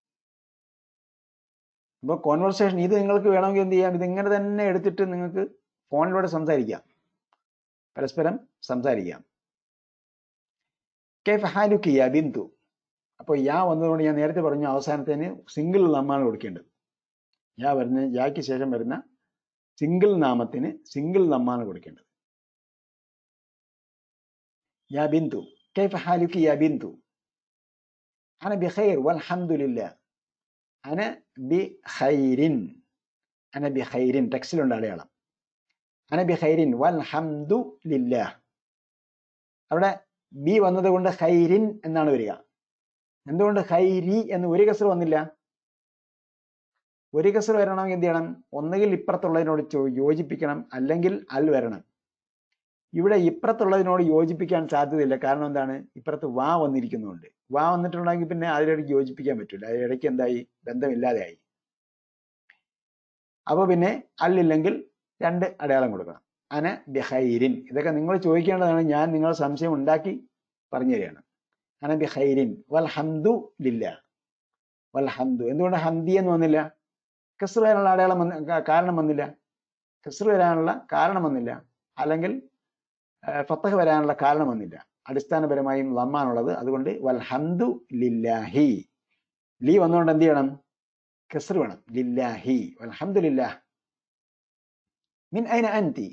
ഇപ്പൊ കോൺവെർസേഷൻ ഇത് നിങ്ങൾക്ക് വേണമെങ്കിൽ എന്ത് ചെയ്യാം ഇത് ഇങ്ങനെ തന്നെ എടുത്തിട്ട് നിങ്ങൾക്ക് ഫോണിലൂടെ സംസാരിക്കാം പരസ്പരം സംസാരിക്കാം കൈഫ ഹാലുക്ക് യാ ബിന്ദു അപ്പോൾ യാ വന്നതുകൊണ്ട് ഞാൻ നേരത്തെ പറഞ്ഞു അവസാനത്തിന് സിംഗിൾ നാമാണ് കൊടുക്കേണ്ടത് യാ വരുന്ന യാക്ക് ശേഷം വരുന്ന സിംഗിൾ നാമത്തിന് സിംഗിൾ നമ്മാണ് കൊടുക്കേണ്ടത് യാ ബിന്ദു കൈഫ ഹാലുക്ക് യാ ബിന്ദു أنا بخير والحمد لله أنا بخير أنا بخير ടെക്സ്റ്റിലുണ്ട് അടയാളം അന ബി ഖൈരിൻ വൽ ഹംദു ലില്ലാ അവിടെ ബി വന്നത് കൊണ്ട് ഖൈരിൻ എന്നാണ് വരിക എന്തുകൊണ്ട് ഖൈരി എന്ന് ഒരു കസർ വന്നില്ല ഒരു കസർ വരണമെങ്കിൽ എന്ത് ചെയ്യണം ഒന്നുകിൽ ഇപ്പുറത്തുള്ളതിനോട് ചോ- യോജിപ്പിക്കണം അല്ലെങ്കിൽ അൽ വരണം ഇവിടെ ഇപ്പുറത്തുള്ളതിനോട് യോജിപ്പിക്കാൻ സാധ്യതയില്ല കാരണം എന്താണ് ഇപ്പുറത്ത് വാ വന്നിരിക്കുന്നുണ്ട് വാ വന്നിട്ടുണ്ടെങ്കിൽ പിന്നെ അതിലിടയ്ക്ക് യോജിപ്പിക്കാൻ പറ്റില്ല അതിലിടയ്ക്ക് എന്തായി ബന്ധമില്ലാതെയായി അപ്പൊ പിന്നെ അല്ലില്ലെങ്കിൽ രണ്ട് അടയാളം കൊടുക്കണം അന ബിഹൈരിൻ ഇതൊക്കെ നിങ്ങൾ ചോദിക്കേണ്ടതാണ് ഞാൻ നിങ്ങൾ സംശയം ഉണ്ടാക്കി പറഞ്ഞു തരികയാണ് അന ബിഹൈരിൻ വൽ ഹംദു ലില്ല വൽ ഹംദു എന്തുകൊണ്ട് ഹംദി എന്ന് വന്നില്ല കസ്ർ വരാനുള്ള അടയാളം വന്ന് കാ- കാരണം വന്നില്ല കസ്ർ വരാനുള്ള കാരണം വന്നില്ല അല്ലെങ്കിൽ ഏഹ്, ഫത്തഹ് വരാനുള്ള കാരണം വന്നില്ല അടിസ്ഥാനപരമായും ലമ്മാനുള്ളത് അതുകൊണ്ട് വൽ ഹംദു ലില്ലാഹി ലീ വന്നുകൊണ്ട് എന്ത് ചെയ്യണം കസ്ർ വേണം ലില്ലാഹി വൽഹംദുലില്ലാഹ് മിൻ ഐന അൻതി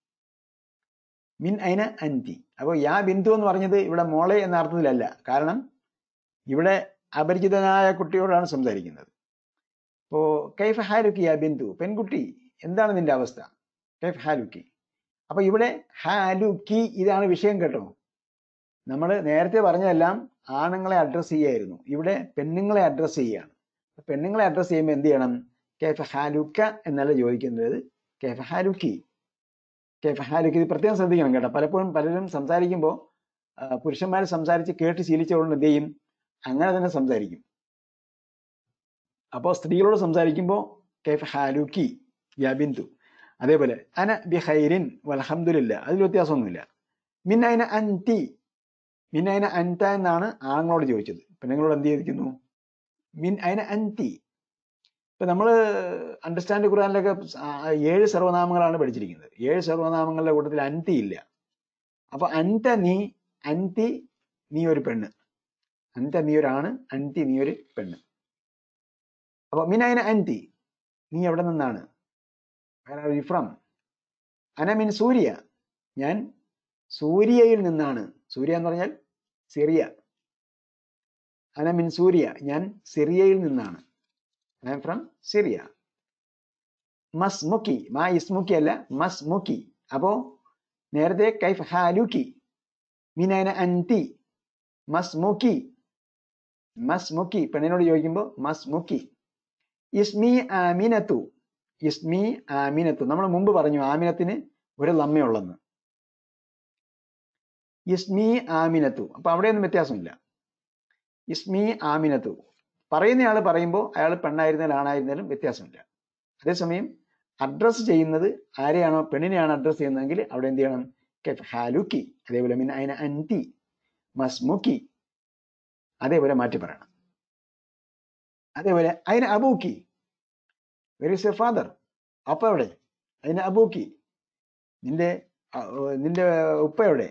മിൻ ഐന അൻതി അപ്പോൾ യാ ബിന്ദു എന്ന് പറഞ്ഞത് ഇവിടെ മോളെ എന്ന അർത്ഥത്തിലല്ല കാരണം ഇവിടെ അപരിചിതനായ കുട്ടിയോടാണ് സംസാരിക്കുന്നത് ഇപ്പോ കൈഫ് ഹാലുക്കി യാ ബിന്ദു പെൺകുട്ടി എന്താണ് നിന്റെ അവസ്ഥ കൈഫ് ഹാലുക്കി അപ്പൊ ഇവിടെ ഹാലുക്കി ഇതാണ് വിഷയം കേട്ടോ നമ്മൾ നേരത്തെ പറഞ്ഞതെല്ലാം ആണുങ്ങളെ അഡ്രസ്സ് ചെയ്യായിരുന്നു ഇവിടെ പെണ്ണുങ്ങളെ അഡ്രസ്സ് ചെയ്യുകയാണ് പെണ്ണുങ്ങളെ അഡ്രസ്സ് ചെയ്യുമ്പോൾ എന്ത് ചെയ്യണം കേഫ ഹാലുക്ക എന്നല്ല ചോദിക്കുന്നത് കേഫ ഹാലുക്കി കേഫ ഹാലുക്കി ഇത് പ്രത്യേകം ശ്രദ്ധിക്കണം കേട്ടോ പലപ്പോഴും പലരും സംസാരിക്കുമ്പോൾ പുരുഷന്മാർ സംസാരിച്ച് കേട്ട് ശീലിച്ചതുകൊണ്ട് എന്ത് ചെയ്യും അങ്ങനെ തന്നെ സംസാരിക്കും അപ്പോൾ സ്ത്രീകളോട് സംസാരിക്കുമ്പോൾ കേഫ ഹാലുക്കി യാ ബിന്ദു അതേപോലെ അന ബി ഹൈരിൻ വൽഹംദുലില്ല അതിൽ വ്യത്യാസമൊന്നുമില്ല മിന്നൈന അൻതി മിന്നൈന അൻത എന്നാണ് ആണുങ്ങളോട് ചോദിച്ചത് പെണ്ണുങ്ങളോട് എന്ത് ചെയ്തിരിക്കുന്നു മിൻ അയിന അൻതി ഇപ്പൊ നമ്മൾ അണ്ടർസ്റ്റാൻഡ് ഖുറാനിലൊക്കെ ആ ഏഴ് സർവനാമങ്ങളാണ് പഠിച്ചിരിക്കുന്നത് ഏഴ് സർവനാമങ്ങളുടെ കൂട്ടത്തിൽ അൻതി ഇല്ല അപ്പൊ അൻത നീ അൻതി നീ ഒരു പെണ്ണ് അൻത നീ ഒരാണ് അൻതി നീ ഒരു പെണ്ണ് അപ്പൊ മിൻ അയിന അൻതി നീ എവിടെ നിന്നാണ് ഫ്രം അന മിൻ സൂര്യ ഞാൻ സൂര്യയിൽ നിന്നാണ് സൂര്യ എന്ന് പറഞ്ഞാൽ സിറിയ അന മിൻ സൂര്യ ഞാൻ സിറിയയിൽ നിന്നാണ് ഐ എം ഫ്രം സിറിയ മസ്മുക്കി മാ ഇസ്മുക്കി അല്ല മസ്മുക്കി അപ്പോ നേരത്തെ കൈഫ് ഹാലുക്കി മിനൈന അൻതി മസ്മുക്കി മസ്മുക്കി പെണ്ണിനോട് ചോദിക്കുമ്പോൾ മസ്മുക്കി ഇസ്മി ആമിനത്തു ഇസ്മി ആമിനത്തു നമ്മൾ മുമ്പ് പറഞ്ഞു ആമിനത്തിന് ഒരു ലമ്മയുള്ളെന്ന് ഇസ്മി ആമിനത്തു അപ്പൊ അവിടെയൊന്നും വ്യത്യാസമില്ല ഇസ്മി ആമിനത്തു പറയുന്നയാൾ പറയുമ്പോൾ അയാൾ പെണ്ണായിരുന്നാലും ആണായിരുന്നാലും വ്യത്യാസമില്ല അതേസമയം അഡ്രസ്സ് ചെയ്യുന്നത് ആരെയാണോ പെണ്ണിനെയാണ് അഡ്രസ്സ് ചെയ്യുന്നതെങ്കിൽ അവിടെ എന്ത് ചെയ്യണം കെഫ് ഹാലുക്കി അതേപോലെ മിൻ അയിന അൻതി മസ്മുക്കി അതേപോലെ മാറ്റി പറയണം അതേപോലെ അതിന് അബൂക്കി വെർ ഇസ് എ ഫാദർ അപ്പ എവിടെ അതിന് അബൂക്കി നിന്റെ അ- നിന്റെ ഉപ്പ എവിടെ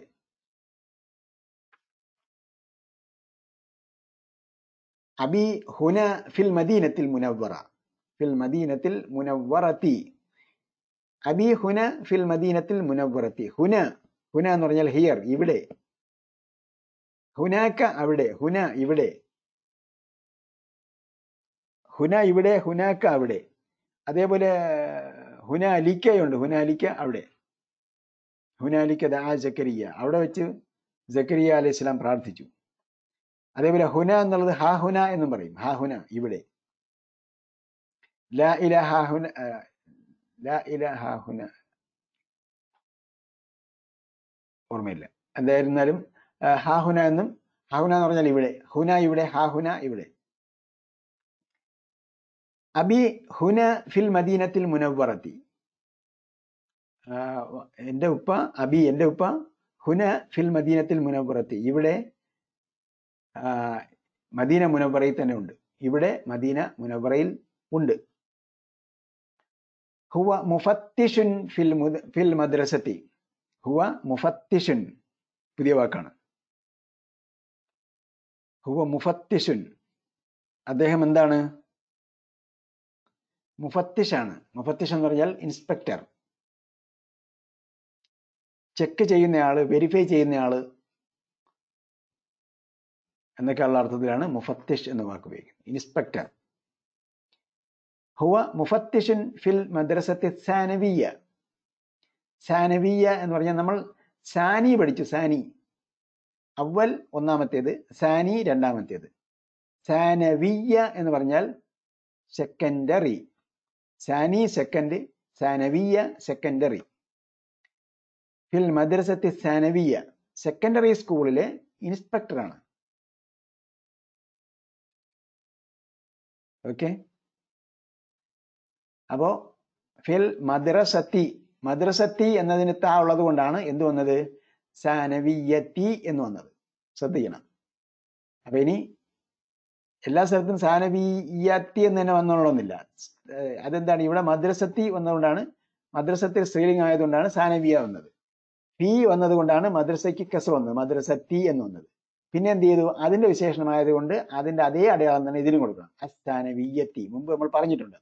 അബി ഹുന ഫിൽ മദീനത്തിൽ മുനവ്വറ ഫിൽ മദീനത്തിൽ മുനവ്വറത്തി അബി ഹുന ഫിൽ മദീനത്തിൽ മുനവ്വറത്തി ഹുന ഹുന എന്ന് പറഞ്ഞാൽ ഹിയർ ഇവിടെ ഹുനാക്ക അവിടെ ഹുന ഇവിടെ ഹുന ഇവിടെ ഹുനാക്ക അവിടെ അതേപോലെ ഹുനാലിക്കയുണ്ട് ഹുനാലിക്ക അവിടെ ഹുനാലിക്ക ദാ ജക്കരിയ അവിടെ വെച്ച് ജക്കരിയ അലൈഹി സ്വലാം പ്രാർത്ഥിച്ചു അതേപോലെ ഹുന എന്നുള്ളത് ഹാ ഹുന എന്നും പറയും ഹാ ഹുന ഇവിടെ ലാ ഇല ഹാ ഹുന ആ, ലാ ഇല ഹാ ഹുന ഓർമ്മയില്ല എന്തായിരുന്നാലും ആ, ഹാ ഹുന എന്നും ഹാ ഹുന എന്ന് പറഞ്ഞാൽ ഇവിടെ ഹുന ഇവിടെ ഹാ ഹുന ഇവിടെ അബി ഹുന ഫിൽ മദീനത്തിൽ മുനവ്വറത്തി ആ, എന്റെ ഉപ്പ അബി എന്റെ ഉപ്പ ഹുന ഫിൽ മദീനത്തിൽ മുനവ്വറത്തി ഇവിടെ ആ, മദീന മുനവറയിൽ തന്നെ ഉണ്ട് ഇവിടെ മദീന മുനവറയിൽ ഉണ്ട് ഹുവ മുഫത്തിഷുൻ ഫിൽ മുദ- ഫിൽ മദ്രസത്തി ഹുവ മുഫത്തിഷുൻ പുതിയ വാക്കാണ് ഹുവ മുഫത്തിഷുൻ അദ്ദേഹം എന്താണ് മുഫത്തിഷാണ് മുഫത്തിഷ് എന്ന് പറഞ്ഞാൽ ഇൻസ്പെക്ടർ ചെക്ക് ചെയ്യുന്നയാള് വെരിഫൈ ചെയ്യുന്നയാള് എന്നൊക്കെയുള്ള അർത്ഥത്തിലാണ് മുഫത്തിഷ് എന്ന വാക്ക് ഉപയോഗിക്കുന്നത് ഇൻസ്പെക്ടർ ഹുവ മുഫത്തിഷുൻ ഫിൽ മദ്രസത്തി സാനവിയ സാനവിയ എന്ന് പറഞ്ഞാൽ നമ്മൾ സാനി പഠിച്ചു സാനി അവൽ ഒന്നാമത്തേത് സാനി രണ്ടാമത്തേത് സാനവിയ എന്ന് പറഞ്ഞാൽ സെക്കൻഡറി സാനി സെക്കൻഡ് സാനവിയ സെക്കൻഡറി ഫിൽ മദ്രസത്തി സാനവിയ സെക്കൻഡറി സ്കൂളിലെ ഇൻസ്പെക്ടറാണ് ഓക്കെ അപ്പോ ഫിൽ മദ്രസത്തി മദ്രസത്തി എന്നതിന് താ ഉള്ളത് കൊണ്ടാണ് എന്ത് വന്നത് സാനവിയത്തി എന്ന് വന്നത് ശ്രദ്ധിക്കണം അപ്പൊ ഇനി എല്ലാ സ്ഥലത്തും സാനവിയത്തി എന്ന് തന്നെ വന്നോളന്നില്ല ഏഹ് അതെന്താണ് ഇവിടെ മദ്രസത്തി വന്നതുകൊണ്ടാണ് മദ്രസത്തിൽ സ്ത്രീലിംഗം ആയതുകൊണ്ടാണ് സാനവിയ വന്നത് ഫീ വന്നത് കൊണ്ടാണ് മദ്രസയ്ക്ക് കസർ വന്നത് മദ്രസത്തി എന്ന് വന്നത് പിന്നെ എന്ത് ചെയ്തു അതിന്റെ വിശേഷണമായതുകൊണ്ട് അതിന്റെ അതേ അടയാളം തന്നെ ഇതിനും കൊടുക്കണം അസ്ഥാനവിയത്തി മുമ്പ് നമ്മൾ പറഞ്ഞിട്ടുണ്ട്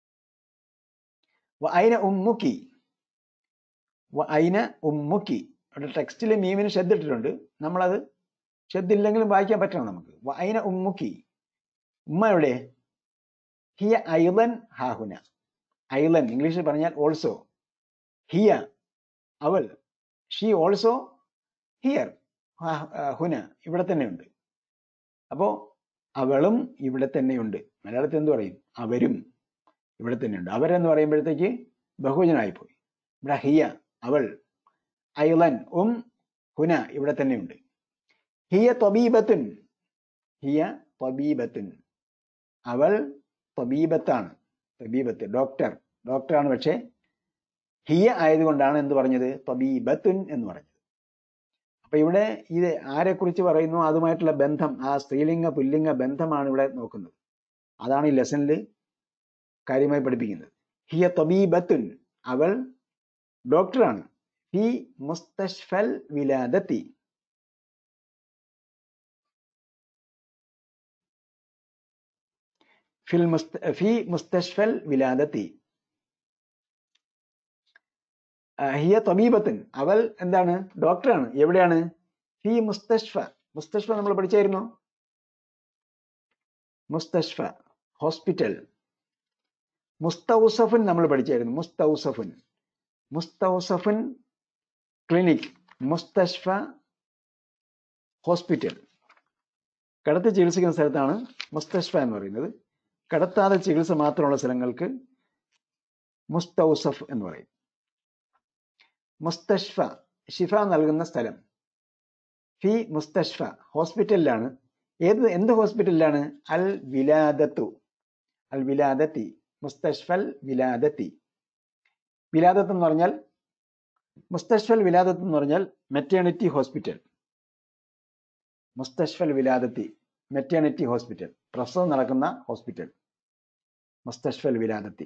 വ അയിന ഉമ്മുക്കി വ അയിന ഉമ്മുക്കി അവിടെ ടെക്സ്റ്റിൽ മീമിന് ശ്രദ്ധ ഇട്ടിട്ടുണ്ട് നമ്മളത് ശ്രദ്ധ ഇല്ലെങ്കിലും വായിക്കാൻ പറ്റണം നമുക്ക് വ അയിന ഉമ്മുക്കി ഉമ്മ എവിടെ ഹിയ ഐലൻ ഹാഹുന ഐലൻ ഇംഗ്ലീഷിൽ പറഞ്ഞാൽ ഓൾസോ ഹിയ അവൾ ഷീ ഓൾസോ ഹിയർ ഹുന ഇവിടെ തന്നെയുണ്ട് അപ്പോ അവളും ഇവിടെ തന്നെയുണ്ട് മലയാളത്തിൽ എന്ത് പറയും അവരും ഇവിടെ തന്നെയുണ്ട് അവരെന്ന് പറയുമ്പോഴത്തേക്ക് ബഹുജനായി പോയി ഇവിടെ ഹിയ അവൾ ഐലൻ ഉം ഹുന ഇവിടെ തന്നെയുണ്ട് ഹിയ തൊബീബത്തുൻ ഹിയ തൊബീബത്തുൻ അവൾ തൊബീബത്താണ് തൊബീബത്ത് ഡോക്ടർ ഡോക്ടറാണ് പക്ഷേ ഹിയ ആയതുകൊണ്ടാണ് എന്ത് പറഞ്ഞത് തൊബീബത്തുൻ എന്ന് പറഞ്ഞത് അപ്പൊ ഇവിടെ ഇത് ആരെക്കുറിച്ച് പറയുന്നു അതുമായിട്ടുള്ള ബന്ധം ആ സ്ത്രീലിംഗ പുല്ലിംഗ ബന്ധമാണ് ഇവിടെ നോക്കുന്നത് അതാണ് ഈ ലെസണിൽ കാര്യമായി പഠിപ്പിക്കുന്നത് ഹിയ തൊബീബത്തുൻ അവൾ ഡോക്ടറാണ് ഫി മുസ്തഷ്ഫൽ വിലാദത്തി ഫിൽ മുസ്ത ഫി മുസ്തഷ്ഫൽ വിലാദത്തി ഹിയ തബീബത്തുൻ അവൾ എന്താണ് ഡോക്ടറാണ് എവിടെയാണ് ഫി മുസ്തഷ്ഫ മുസ്തഷ്ഫ നമ്മൾ പഠിച്ചായിരുന്നു മുസ്തഷ്ഫ ഹോസ്പിറ്റൽ മുസ്തൗസഫുൻ നമ്മൾ പഠിച്ചായിരുന്നു മുസ്തൗസഫുൻ മുസ്തൗസഫുൻ ക്ലിനിക് മുസ്തഷ്ഫ ഹോസ്പിറ്റൽ കിടത്തി ചികിത്സിക്കുന്ന സ്ഥലത്താണ് മുസ്തഷ്ഫ എന്ന് പറയുന്നത് കിടത്താതെ ചികിത്സ മാത്രമുള്ള സ്ഥലങ്ങൾക്ക് മുസ്തൗസഫ് എന്ന് പറയും മുസ്തഷ്ഫ ഷിഫ നൽകുന്ന സ്ഥലം ഫി മുസ്തഷ്ഫ ഹോസ്പിറ്റലിലാണ് ഏത് എന്ത് ഹോസ്പിറ്റലിലാണ് അൽ വിലാദത്തു അൽ വിലാദത്തി മുസ്തഷ്ഫൽ വിലാദത്തി വിലാദത്ത് എന്ന് പറഞ്ഞാൽ മുസ്തഷ്ഫൽ വിലാദത്ത് എന്ന് പറഞ്ഞാൽ മെറ്റേണിറ്റി ഹോസ്പിറ്റൽ മുസ്തഷ്ഫൽ വിലാദത്തി മെറ്റേണിറ്റി ഹോസ്പിറ്റൽ പ്രസവം നടക്കുന്ന ഹോസ്പിറ്റൽ മുസ്തഷ്ഫൽ വിലാദത്തി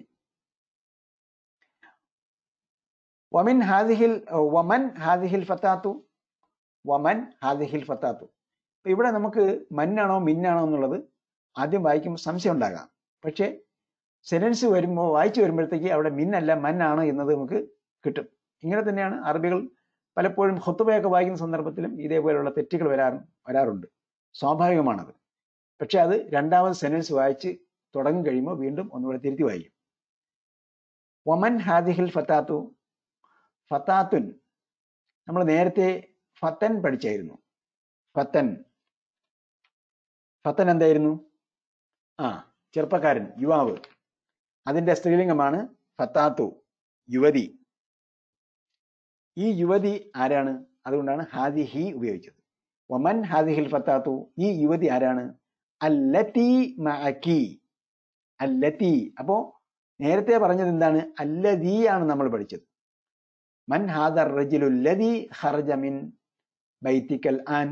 വമിൻ ഹാദിഹിൽ വമൻ ഹാദിഹിൽ ഫത്താത്തു വമൻ ഹാദിഹിൽ ഫത്താത്തു അപ്പൊ ഇവിടെ നമുക്ക് മന്നാണോ മിന്നാണോ എന്നുള്ളത് ആദ്യം വായിക്കുമ്പോൾ സംശയം ഉണ്ടാകാം പക്ഷേ സെനൻസ് വരുമ്പോൾ വായിച്ചു വരുമ്പോഴത്തേക്ക് അവിടെ മിന്നല്ല മന്നാണ് എന്നത് നമുക്ക് കിട്ടും ഇങ്ങനെ തന്നെയാണ് അറബികൾ പലപ്പോഴും ഹൊത്തുബയൊക്കെ വായിക്കുന്ന സന്ദർഭത്തിലും ഇതേപോലെയുള്ള തെറ്റുകൾ വരാറ് വരാറുണ്ട് സ്വാഭാവികമാണത് പക്ഷെ അത് രണ്ടാമത് സെനൻസ് വായിച്ച് തുടങ്ങി കഴിയുമ്പോൾ വീണ്ടും ഒന്നുകൂടെ തിരുത്തി വായിക്കും വമൻ ഹാദിഹിൽ ഫത്താത്തു ഫത്താത്തുൻ നമ്മൾ നേരത്തെ ഫത്തൻ പഠിച്ചായിരുന്നു ഫത്തൻ ഫത്തൻ എന്തായിരുന്നു ആ ചെറുപ്പക്കാരൻ യുവാവ് അതിന്റെ സ്ത്രീലിംഗമാണ് ഫത്താത്തു യുവതി ഈ യുവതി ആരാണ് അതുകൊണ്ടാണ് ഹാദിഹി ഉപയോഗിച്ചത് വമൻ ഹാദിഹിൽ ഫത്താത്തു ഈ യുവതി ആരാണ് അല്ലത്തി മഅക്കി അല്ലത്തി അപ്പോ നേരത്തെ പറഞ്ഞത് എന്താണ് അല്ലദീ ആണ് നമ്മൾ പഠിച്ചത് മൻ ഹാദർ റജുലുല്ലദി ഖറജ മിൻ ബൈത്തിക്കൽ ആൻ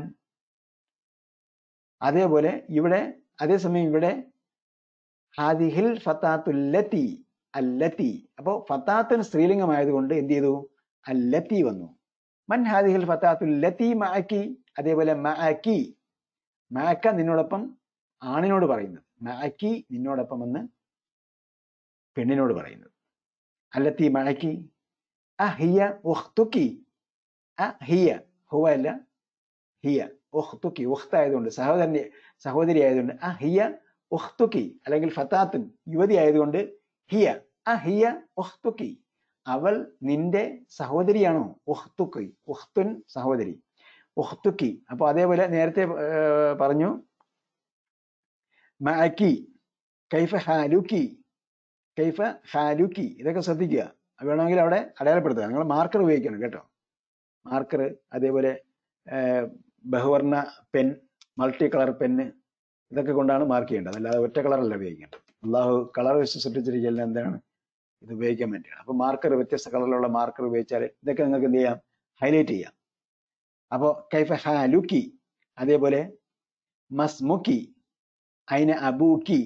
അതേപോലെ ഇവിടെ അതേസമയം ഇവിടെ ഹാദിഹിൽ ഫത്താത്തുല്ലത്തി അല്ലത്തി അപ്പോ ഫത്താത്തിന് സ്ത്രീലിംഗമായതുകൊണ്ട് എന്ത് ചെയ്തു അല്ലത്തി വന്നു മൻ ഹാദിഹിൽ ഫത്താത്തുല്ലത്തി മഅക്കി അതേപോലെ മഅക്കി മഅക്ക നിന്നോടൊപ്പം ആണിനോട് പറയുന്നത് മഅക്കി നിന്നോടൊപ്പം എന്ന് പെണ്ണിനോട് പറയുന്നത് അല്ലത്തി മഅക്കി അഹിയ ഉഖ്തുക്കി അഹിയ ഹുവ അല്ല ഹിയ ഉഖ്തുക്കി ഉഖ്ത് ആയതുകൊണ്ട് സഹോദരന്റെ സഹോദരി ആയതുകൊണ്ട് അഹിയ ഉഖ്തുക്കി അല്ലെങ്കിൽ ഫത്താത്തുൻ യുവതി ആയതുകൊണ്ട് ഹിയ അഹിയ ഉഖ്തുക്കി അവൾ നിന്റെ സഹോദരിയാണോ ഉഹ്തുക്ക് ഉഹ്തുൻ സഹോദരി ഉഹ്തുക്കി അപ്പൊ അതേപോലെ നേരത്തെ ഏർ പറഞ്ഞു മഅക്കി കൈഫ ഹാലുക്കി കൈഫ ഹാലുക്കി ഇതൊക്കെ ശ്രദ്ധിക്കുക വേണമെങ്കിൽ അവിടെ അടയാളപ്പെടുത്തുക നിങ്ങൾ മാർക്കർ ഉപയോഗിക്കണം കേട്ടോ മാർക്കർ അതേപോലെ ഏർ ബഹുവർണ്ണ പെൻ മൾട്ടി കളർ പെന്ന് ഇതൊക്കെ കൊണ്ടാണ് മാർക്ക് ചെയ്യേണ്ടത് അല്ലാതെ ഒറ്റ കളറല്ല ഉപയോഗിക്കേണ്ടത് അള്ളാഹു കളർ വെച്ച് സൃഷ്ടിച്ചിരിക്കുന്ന എന്താണ് ഇത് ഉപയോഗിക്കാൻ വേണ്ടിയാണ് അപ്പൊ മാർക്കർ വ്യത്യസ്ത കളറിലുള്ള മാർക്കർ ഉപയോഗിച്ചാൽ ഇതൊക്കെ നിങ്ങൾക്ക് എന്ത് ചെയ്യാം ഹൈലൈറ്റ് ചെയ്യാം അപ്പോൾ കൈഫ ഹാലുക്കി അതേപോലെ മസ്മുക്കി അയിന അബൂക്കി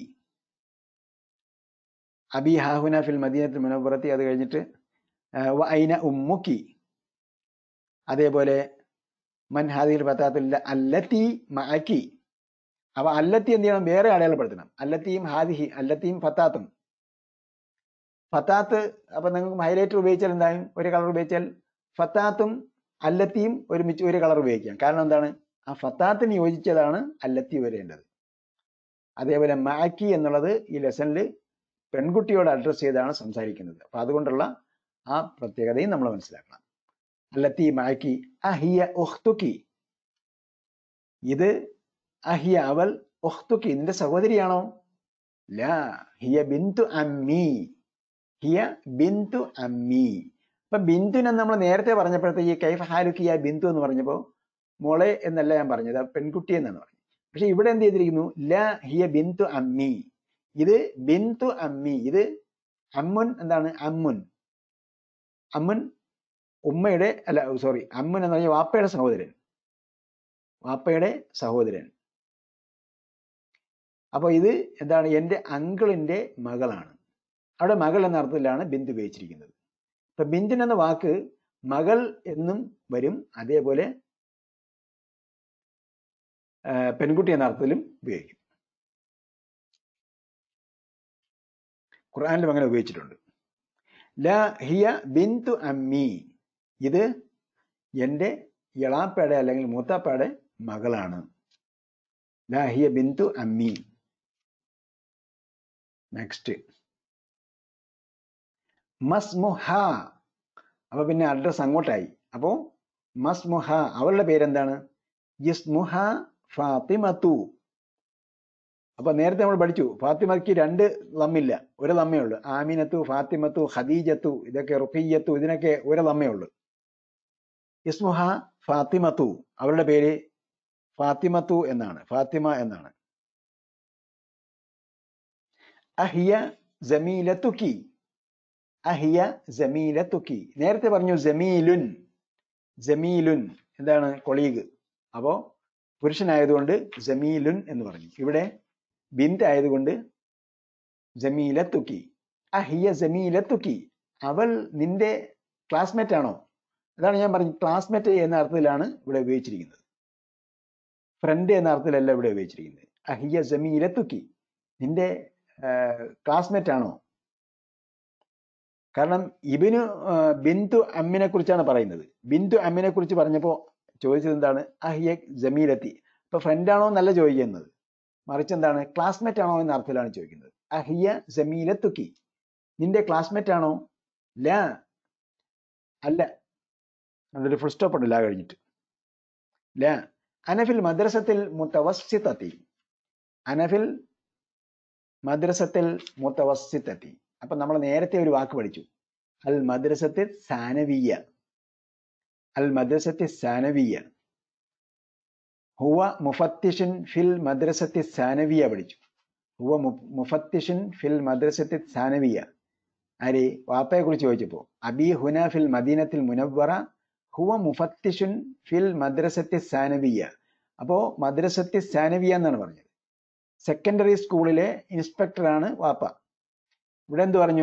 അബി ഹാഹുന ഫിൽ മദീനത്തിൽ മുനവറത്തി അത് കഴിഞ്ഞിട്ട് ആ, വ അയിന ഉമ്മുക്കി അതേപോലെ മൻ ഹാദിൽ പത്താത്തില്ല അല്ലത്തി മഅക്കി അപ്പൊ അല്ലത്തി എന്ത് ചെയ്യണം വേറെ അടയാളപ്പെടുത്തണം അല്ലത്തിയും ഹാദിഹി അല്ലത്തിയും ഫത്താത്തും ഫത്താത്ത് അപ്പൊ നിങ്ങൾക്ക് ഹൈലൈറ്റർ ഉപയോഗിച്ചാൽ എന്തായും ഒരു കളർ ഉപയോഗിച്ചാൽ ഫത്താത്തും അല്ലത്തിയും ഒരുമിച്ച് ഒരു കളർ ഉപയോഗിക്കാം കാരണം എന്താണ് ആ ഫത്താത്തിന് യോജിച്ചതാണ് അല്ലത്തി വരേണ്ടത് അതേപോലെ മാക്കി എന്നുള്ളത് ഈ ലെസണിൽ പെൺകുട്ടിയോട് അഡ്രസ് ചെയ്താണ് സംസാരിക്കുന്നത് അപ്പൊ അതുകൊണ്ടുള്ള ആ പ്രത്യേകതയും നമ്മൾ മനസ്സിലാക്കണം അല്ലത്തി മാക്കി അഹിയ ഉഹ്തുക്കി ഇത് അഹിയ അവൾ ഉഹ്തുക്കി നിന്റെ സഹോദരിയാണോ ലാ ഹിയ ബിന്തു അമ്മി ഹിയ ബിന്തു അമ്മി അപ്പൊ ബിന്ദുനെ നമ്മൾ നേരത്തെ പറഞ്ഞപ്പോഴത്തേക്ക് ഈ കൈഫ് ഹാലുക്കിയ ബിന്ദു എന്ന് പറഞ്ഞപ്പോൾ മോളെ എന്നല്ല ഞാൻ പറഞ്ഞത് ആ പെൺകുട്ടി എന്നാണ് പറഞ്ഞത് പക്ഷെ ഇവിടെ എന്ത് ചെയ്തിരിക്കുന്നു ല ഹിയ ബിന്തു അമ്മി ഇത് ബിന്തു അമ്മി ഇത് അമ്മുൻ എന്താണ് അമ്മുൻ അമ്മുൻ ഉമ്മയുടെ അല്ല സോറി അമ്മുൻ എന്ന് പറഞ്ഞാൽ വാപ്പയുടെ സഹോദരൻ വാപ്പയുടെ സഹോദരൻ അപ്പൊ ഇത് എന്താണ് എൻ്റെ അങ്കിളിന്റെ മകളാണ് അവിടെ മകൾ എന്ന അർത്ഥത്തിലാണ് ബിന്ദു ഉപയോഗിച്ചിരിക്കുന്നത് ഇപ്പൊ ബിന്ദുൻ എന്ന വാക്ക് മകൾ എന്നും വരും അതേപോലെ ആ, പെൺകുട്ടി എന്ന അർത്ഥത്തിലും ഉപയോഗിക്കും ഖുർആനിലും അങ്ങനെ ഉപയോഗിച്ചിട്ടുണ്ട് ല ഹിയ ബിന്തു അമ്മി ഇത് എൻ്റെ ഇളാപ്പയുടെ അല്ലെങ്കിൽ മൂത്താപ്പയുടെ മകളാണ് ല ഹിയ ബിന്തു അമ്മി നെക്സ്റ്റ് മസ്മുഹ അപ്പൊ പിന്നെ അഡ്രസ് അങ്ങോട്ടായി അപ്പോ മസ്മുഹ അവളുടെ പേരെന്താണ് യിസ്മുഹ ഫാത്തിമത്തു അപ്പൊ നേരത്തെ നമ്മൾ പഠിച്ചു ഫാത്തിമയ്ക്ക് രണ്ട് ലമ്മില്ല ഒരു ലമ്മേ ഉള്ളൂ ആമിനത്തു ഫാത്തിമത്തു ഖദീജത്തു ഇതൊക്കെ റുഖിയത്തു ഇതിനൊക്കെ ഒരു ലമ്മേ ഉള്ളൂ ഇസ്മുഹ ഫാത്തിമത്തു അവളുടെ പേര് ഫാത്തിമത്തു എന്നാണ് ഫാത്തിമ എന്നാണ് അഹിയ ജമീലത്തുക്കി അഹിയ ജമീലത്തുക്കി നേരത്തെ പറഞ്ഞു ജമീലുൻ ജമീലുൻ എന്താണ് കൊളീഗ് അപ്പോ പുരുഷനായതുകൊണ്ട് ജമീലുൻ എന്ന് പറഞ്ഞു ഇവിടെ ബിന്ത് ആയതുകൊണ്ട് ജമീലത്തുക്കി അഹിയ ജമീലത്തുക്കി അവൾ നിന്റെ ക്ലാസ്മേറ്റ് ആണോ അതാണ് ഞാൻ പറഞ്ഞു ക്ലാസ്മേറ്റ് എന്ന അർത്ഥത്തിലാണ് ഇവിടെ ഉപയോഗിച്ചിരിക്കുന്നത് ഫ്രണ്ട് എന്ന അർത്ഥത്തിലല്ല ഇവിടെ ഉപയോഗിച്ചിരിക്കുന്നത് അഹിയ ജമീലത്തുക്കി നിന്റെ ക്ലാസ്മേറ്റ് ആണോ കാരണം ഇബിനു ആ, ബിന്ദു അമ്മിനെ കുറിച്ചാണ് പറയുന്നത് ബിന്ദു അമ്മിനെ കുറിച്ച് പറഞ്ഞപ്പോൾ ചോദിച്ചത് എന്താണ് അഹിയ ജമീലത്തി ഇപ്പൊ ഫ്രണ്ട് ആണോ എന്നല്ല ചോദിക്കുന്നത് മറിച്ച് എന്താണ് ക്ലാസ്മേറ്റ് ആണോ എന്ന അർത്ഥത്തിലാണ് ചോദിക്കുന്നത് അഹിയ ജമീലത്തുക്കി നിന്റെ ക്ലാസ്മേറ്റ് ആണോ ല അല്ല അവിടെ ഒരു ഫുൾ സ്റ്റോപ്പ് ഉണ്ട് ല കഴിഞ്ഞിട്ട് ല അനഫിൽ മദ്രസത്തിൽ മുത്തവസ്സിത്തത്തി അനഫിൽ മദ്രസത്തിൽ മുത്തവസ്സിത്തത്തി അപ്പൊ നമ്മൾ നേരത്തെ ഒരു വാക്ക് പഠിച്ചു അൽ മദ്രസത്തിൽ സാനവിയ അൽ മദ്രസത്തിൽ സാനവിയ ഹുവ മുഫത്തിഷൻ ഫിൽ മദ്രസത്തിൽ സാനവിയ പഠിച്ചു ഹുവ മു- മുഫത്തിഷൻ ഫിൽ മദ്രസത്തിൽ സാനവിയ ആര് വാപ്പയെ കുറിച്ച് ചോദിച്ചപ്പോ അബി ഹുന ഫിൽ മദീനത്തിൽ മുനവ്വറ ഹുവ മുഫത്തിഷുൻ ഫിൽ മദ്രസത്തിൽ സാനവിയ അപ്പോ മദ്രസത്തിൽ സാനവിയ എന്നാണ് പറഞ്ഞത് സെക്കൻഡറി സ്കൂളിലെ ഇൻസ്പെക്ടറാണ് വാപ്പ ഇവിടെ എന്ത് പറഞ്ഞു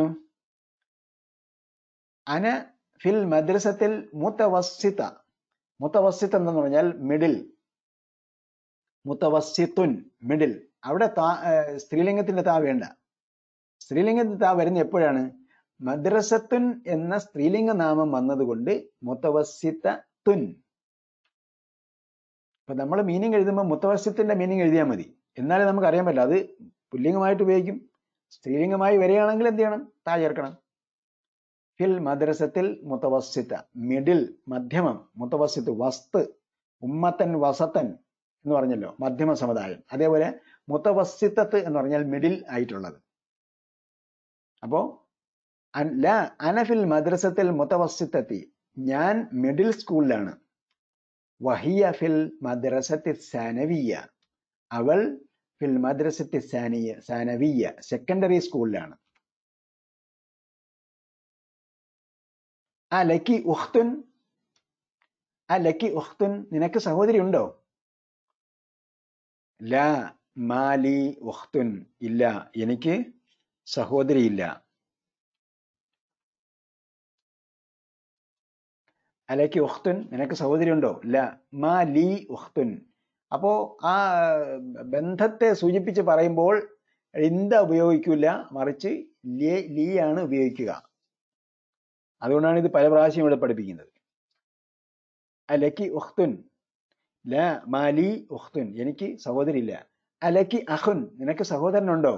അന ഫിൽ മദ്രസത്തിൽ മുത്തവസ്സിത്ത മുത്തവസ്സിത്ത് എന്തെന്ന് പറഞ്ഞാൽ മിഡിൽ മുത്തവസ്സിത്തുൻ മിഡിൽ അവിടെ താ ഏർ സ്ത്രീലിംഗത്തിന്റെ താ വേണ്ട സ്ത്രീലിംഗത്തിന്റെ താ വരുന്ന എപ്പോഴാണ് മദ്രസത്തുൻ എന്ന സ്ത്രീലിംഗ നാമം വന്നതുകൊണ്ട് മുത്തവസ്സിത്ത തുൻ അപ്പൊ നമ്മൾ മീനിങ് എഴുതുമ്പോൾ മുത്തവസ്യത്തിന്റെ മീനിങ് എഴുതിയാൽ മതി എന്നാലേ നമുക്ക് അറിയാൻ പറ്റില്ല അത് പുല്ലിംഗമായിട്ട് ഉപയോഗിക്കും സ്ത്രീലിംഗമായി വരികയാണെങ്കിൽ എന്ത് ചെയ്യണം താ ചേർക്കണം ഫിൽ മദ്രസത്തിൽ മുത്തവസ്സിത്ത മിഡിൽ മധ്യമം മുത്തവസ്സിത്ത് വസ്ത് ഉമ്മത്തൻ വസത്തൻ എന്ന് പറഞ്ഞല്ലോ മധ്യമ സമുദായം അതേപോലെ മുത്തവസ്സിത്തത്ത് എന്ന് പറഞ്ഞാൽ മിഡിൽ ആയിട്ടുള്ളത് അപ്പോ അൻ- ല അനഫിൽ മദ്രസത്തിൽ മുത്തവസ്സിത്തത്തി ഞാൻ മിഡിൽ സ്കൂളിലാണ് വഹിയ ഫിൽ മദ്രസത്തി സാനവിയ അവൾ ഫിൽ മദ്രസത്തി സാനിയ സാനവിയ സെക്കൻഡറി സ്കൂളിലാണ് ആ ലക്കി ഉഖ്തുൻ ആ ലക്കി ഉഖ്തുൻ നിനക്ക് സഹോദരി ഉണ്ടോ ലാ മാലി ഉഖ്തുൻ ഇല്ല എനിക്ക് സഹോദരിയില്ല അലക്കി ഉഖ്തുൻ നിനക്ക് സഹോദരി ഉണ്ടോ ഇല്ല മാ ലീ ഉഖ്തുൻ അപ്പോ ആ ബന്ധത്തെ സൂചിപ്പിച്ച് പറയുമ്പോൾ ഇന്ത ഉപയോഗിക്കില്ല മറിച്ച് ലേ ലീ ആണ് ഉപയോഗിക്കുക അതുകൊണ്ടാണ് ഇത് പല പ്രാവശ്യം ഇവിടെ പഠിപ്പിക്കുന്നത് അലക്കി ഉഖ്തുൻ ല മാലി ഉഖ്തുൻ എനിക്ക് സഹോദരി ഇല്ല അലക്കി അഖുൻ നിനക്ക് സഹോദരനുണ്ടോ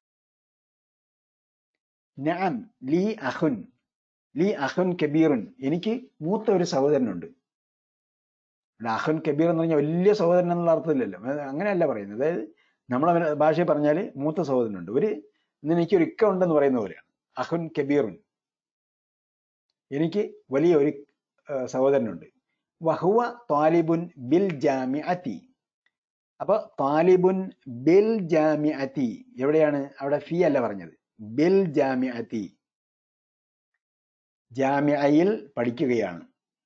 നഅം ലീ അഖുൻ ലീ അഖുൻ കബീറുൻ എനിക്ക് മൂത്ത ഒരു സഹോദരനുണ്ട് ഇവിടെ അഖുൻ കബീർ എന്ന് പറഞ്ഞാൽ വലിയ സഹോദരൻ എന്നുള്ള അർത്ഥത്തിലല്ലോ അത് അങ്ങനെയല്ല പറയുന്നത് അതായത് നമ്മളെ ഭാഷയിൽ പറഞ്ഞാൽ മൂത്ത സഹോദരനുണ്ട് ഒരു ഇന്ന് എനിക്കൊരു ഇക്ക ഉണ്ടെന്ന് പറയുന്ന പോലെയാണ് അഖുൻ കബീറുൻ എനിക്ക് വലിയ ഒരു ആ, സഹോദരനുണ്ട് വഹുവ താലിബുൻ ബിൽ ജാമിഅത്തി അപ്പൊ താലിബുൻ ബിൽ ജാമിഅത്തി എവിടെയാണ് അവിടെ ഫീ അല്ല പറഞ്ഞത് ബിൽ ജാമിഅത്തി ജാമിഅയിൽ പഠിക്കുകയാണ്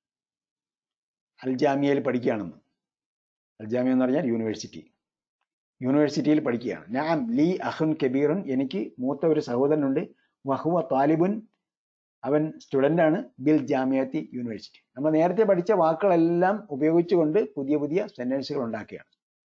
അൽ ജാമിയയിൽ പഠിക്കുകയാണെന്ന് അൽ ജാമിയ എന്ന് പറഞ്ഞാൽ യൂണിവേഴ്സിറ്റി യൂണിവേഴ്സിറ്റിയിൽ പഠിക്കുകയാണ് ഞാൻ ലീ അഹുൻ കബീറുൻ എനിക്ക് മൂത്ത ഒരു സഹോദരനുണ്ട് വഹുവ താലിബുൻ അവൻ സ്റ്റുഡന്റ് ആണ് ബിൽ ജാമിയത്തി യൂണിവേഴ്സിറ്റി നമ്മൾ നേരത്തെ പഠിച്ച വാക്കുകളെല്ലാം ഉപയോഗിച്ചുകൊണ്ട് പുതിയ പുതിയ സെന്റൻസുകൾ ഉണ്ടാക്കുകയാണ്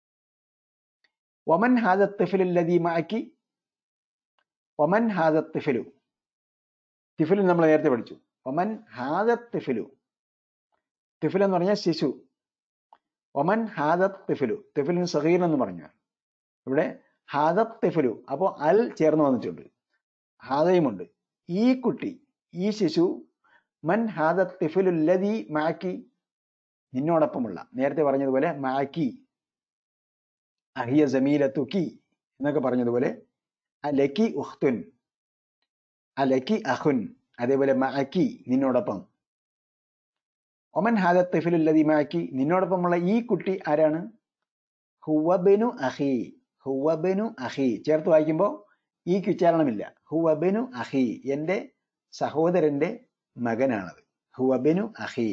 ഒമൻ ഹാദ തിഫിലുല്ലതി മാക്കി ഒമൻ ഹാദ തിഫിലു തിഫിലു നമ്മൾ നേരത്തെ പഠിച്ചു ഒമൻ ഹാദ തിഫിലു തിഫിൽ എന്ന് പറഞ്ഞാൽ ശിശു ഒമൻ ഹാദ തിഫിലു തിഫിലിന് സഹീർ എന്ന് പറഞ്ഞു ഇവിടെ ഹാദ തിഫിലു അപ്പോൾ അൽ ചേർന്ന് വന്നിട്ടുണ്ട് ഹാദയുമുണ്ട് ഈ കുട്ടി ഈ ശിശു മൻ ഹാദ തിഫിലുല്ലതി മാക്കി നിന്നോടൊപ്പമുള്ള നേരത്തെ പറഞ്ഞതുപോലെ മാക്കി അഹിയ ജമീലത്തുക്കി എന്നൊക്കെ പറഞ്ഞതുപോലെ അലക്കി ഉഖ്തുൻ അലക്കി അഹുൻ അതേപോലെ മഅക്കി നിന്നോടൊപ്പം ഒമൻ ഹാദ തിഫിലുല്ലതി മഅക്കി നിന്നോടൊപ്പമുള്ള ഈ കുട്ടി ആരാണ് ഹുവബിനു അഹി ഹുവബിനു അഹി ചേർത്ത് വായിക്കുമ്പോൾ ഈ ഉച്ചാരണമില്ല ഹുവബിനു അഹി എൻ്റെ സഹോദരന്റെ മകനാണത് ഹുവബിനു അഹി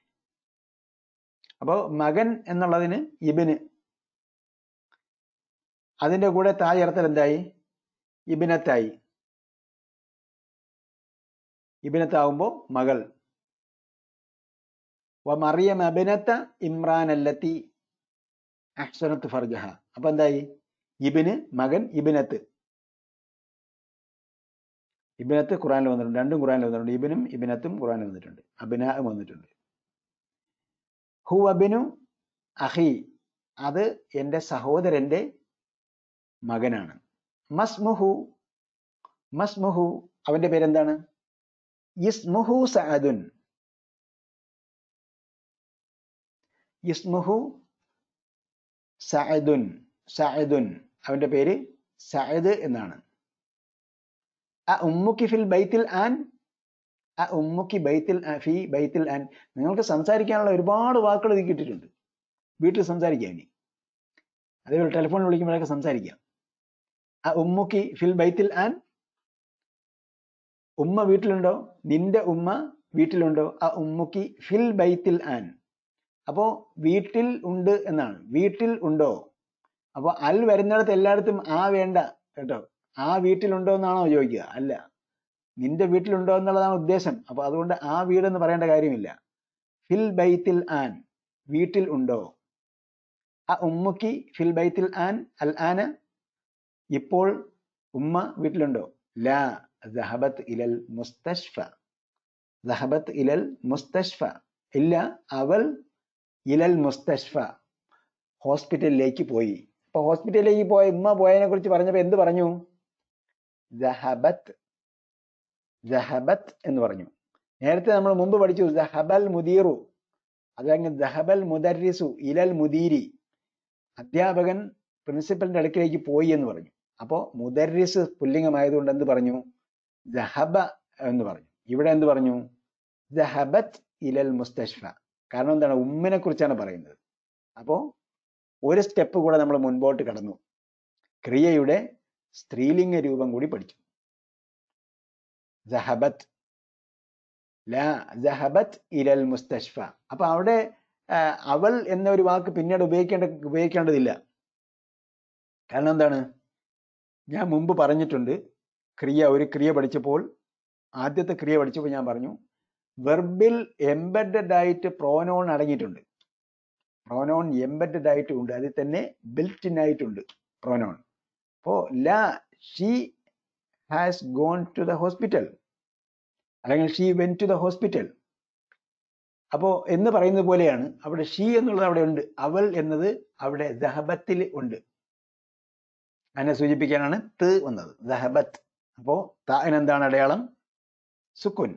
അപ്പോ മകൻ എന്നുള്ളതിന് ഇബിന് അതിന്റെ കൂടെ താ ചേർത്തൽ എന്തായി ഇബിനത്തായി ഇബിനത്താവുമ്പോ മകൾ വ മറിയം അബിനത്ത ഇമ്രാൻ അല്ലത്തി അഹ്സനത്ത് ഫർജഹ അപ്പൊ എന്തായി ഇബിന് മകൻ ഇബിനത്ത് ഇബിനത്ത് ഖുറാനിൽ വന്നിട്ടുണ്ട് രണ്ടും ഖുറാനിൽ വന്നിട്ടുണ്ട് ഇബിനും ഇബിനത്തും ഖുറാനിൽ വന്നിട്ടുണ്ട് അബിനാഹും വന്നിട്ടുണ്ട് ഹു അബിനു അഹി അത് എൻ്റെ സഹോദരന്റെ മകനാണ് മസ്മുഹു മസ്മുഹു അവന്റെ പേരെന്താണ് ഇസ്മുഹു സഅദുൻ ഇസ്മുഹു സഅദുൻ സഅദുൻ അവന്റെ പേര് സഅദ് എന്നാണ് അ ഉമ്മുക്കി ഫിൽ ബൈത്തിൽ ആൻ അ ഉമ്മുക്കി ബൈത്തിൽ ആ- ഫി ബൈത്തിൽ ആൻ നിങ്ങൾക്ക് സംസാരിക്കാനുള്ള ഒരുപാട് വാക്കുകൾ ഇത് കിട്ടിയിട്ടുണ്ട് വീട്ടിൽ സംസാരിക്കാം ഇനി അതേപോലെ ടെലിഫോണിൽ വിളിക്കുമ്പോഴൊക്കെ സംസാരിക്കാം അ ഉമ്മുക്കി ഫിൽ ബൈത്തിൽ ആൻ ഉമ്മ വീട്ടിലുണ്ടോ നിന്റെ ഉമ്മ വീട്ടിലുണ്ടോ അ ഉമ്മുക്കി ഫിൽ ബൈത്തിൽ ആൻ അപ്പോ വീട്ടിൽ ഉണ്ട് എന്നാണ് വീട്ടിൽ ഉണ്ടോ അപ്പൊ അൽ വരുന്നിടത്ത് എല്ലായിടത്തും ആ വേണ്ട കേട്ടോ ആ വീട്ടിലുണ്ടോ എന്നാണോ ചോദിക്കുക അല്ല നിന്റെ വീട്ടിലുണ്ടോ എന്നുള്ളതാണ് ഉദ്ദേശം അപ്പൊ അതുകൊണ്ട് ആ വീടെന്ന് പറയേണ്ട കാര്യമില്ല ഫിൽ ബൈത്തിൽ ആൻ വീട്ടിൽ ഉണ്ടോ ആ ഉമ്മുക്കി ഫിൽ ബൈത്തിൽ ആൻ അൽ ആന ഇപ്പോൾ ഉമ്മ വീട്ടിലുണ്ടോ ലാ ദഹബത്ത് ഇലൽ മുസ്തഷ്ഫ ദഹബത്ത് ഇലൽ മുസ്തഷ്ഫ ഇല്ല അവൾ ഇലൽ മുസ്തഷ്ഫ ഹോസ്പിറ്റലിലേക്ക് പോയി അപ്പൊ ഹോസ്പിറ്റലിലേക്ക് പോയ ഉമ്മ പോയതിനെ കുറിച്ച് പറഞ്ഞപ്പോ എന്ത് പറഞ്ഞു ദഹബത്ത് ദഹബത്ത് എന്ന് പറഞ്ഞു നേരത്തെ നമ്മൾ മുമ്പ് പഠിച്ചു ദഹബൽ മുദീറു അതല്ലെങ്കിൽ ദഹബൽ മുദരിസു ഇലൽ മുദീരി അധ്യാപകൻ പ്രിൻസിപ്പലിന്റെ അടുക്കിലേക്ക് പോയി എന്ന് പറഞ്ഞു അപ്പോ മുദരിസ് പുല്ലിംഗമായതുകൊണ്ട് എന്ത് പറഞ്ഞു ദഹബ എന്ന് പറഞ്ഞു ഇവിടെ എന്ത് പറഞ്ഞു ദഹബത്ത് ഇലൽ മുസ്തഷ്ഫ കാരണം എന്താണ് ഉമ്മിനെ കുറിച്ചാണ് പറയുന്നത് അപ്പോ ഒരു സ്റ്റെപ്പ് കൂടെ നമ്മൾ മുൻപോട്ട് കടന്നു ക്രിയയുടെ സ്ത്രീലിംഗ രൂപം കൂടി പഠിച്ചു ജഹബത്ത് ലാ ജഹബത്ത് ഇലൽ മുസ്തഷ്ഫ അപ്പൊ അവിടെ ആ, അവൾ എന്ന ഒരു വാക്ക് പിന്നീട് ഉപയോഗിക്കേണ്ട ഉപയോഗിക്കേണ്ടതില്ല കാരണം എന്താണ് ഞാൻ മുമ്പ് പറഞ്ഞിട്ടുണ്ട് ക്രിയ ഒരു ക്രിയ പഠിച്ചപ്പോൾ ആദ്യത്തെ ക്രിയ പഠിച്ചപ്പോൾ ഞാൻ പറഞ്ഞു വെർബിൽ എംബഡഡ് ആയിട്ട് പ്രോനോൺ അടങ്ങിയിട്ടുണ്ട് പ്രോനോൺ എംബഡഡ് ആയിട്ട് ഉണ്ട് അതിൽ തന്നെ ബിൽറ്റ് ഇൻ ആയിട്ടുണ്ട് പ്രോനോൺ അപ്പോ ലാ she has gone to the hospital അല്ലെങ്കിൽ she went to the hospital അപ്പോ എന്ന് പറയുന്നത് പോലെയാണ് അവിടെ ഷീ എന്നുള്ളത് അവിടെ ഉണ്ട് അവൾ എന്നത് അവിടെ ദഹബത്തിൽ ഉണ്ട് അതിനെ സൂചിപ്പിക്കാനാണ് ത് വന്നത് ദഹബത്ത് അപ്പോ താൻ എന്താണ് അടയാളം സുക്കുൻ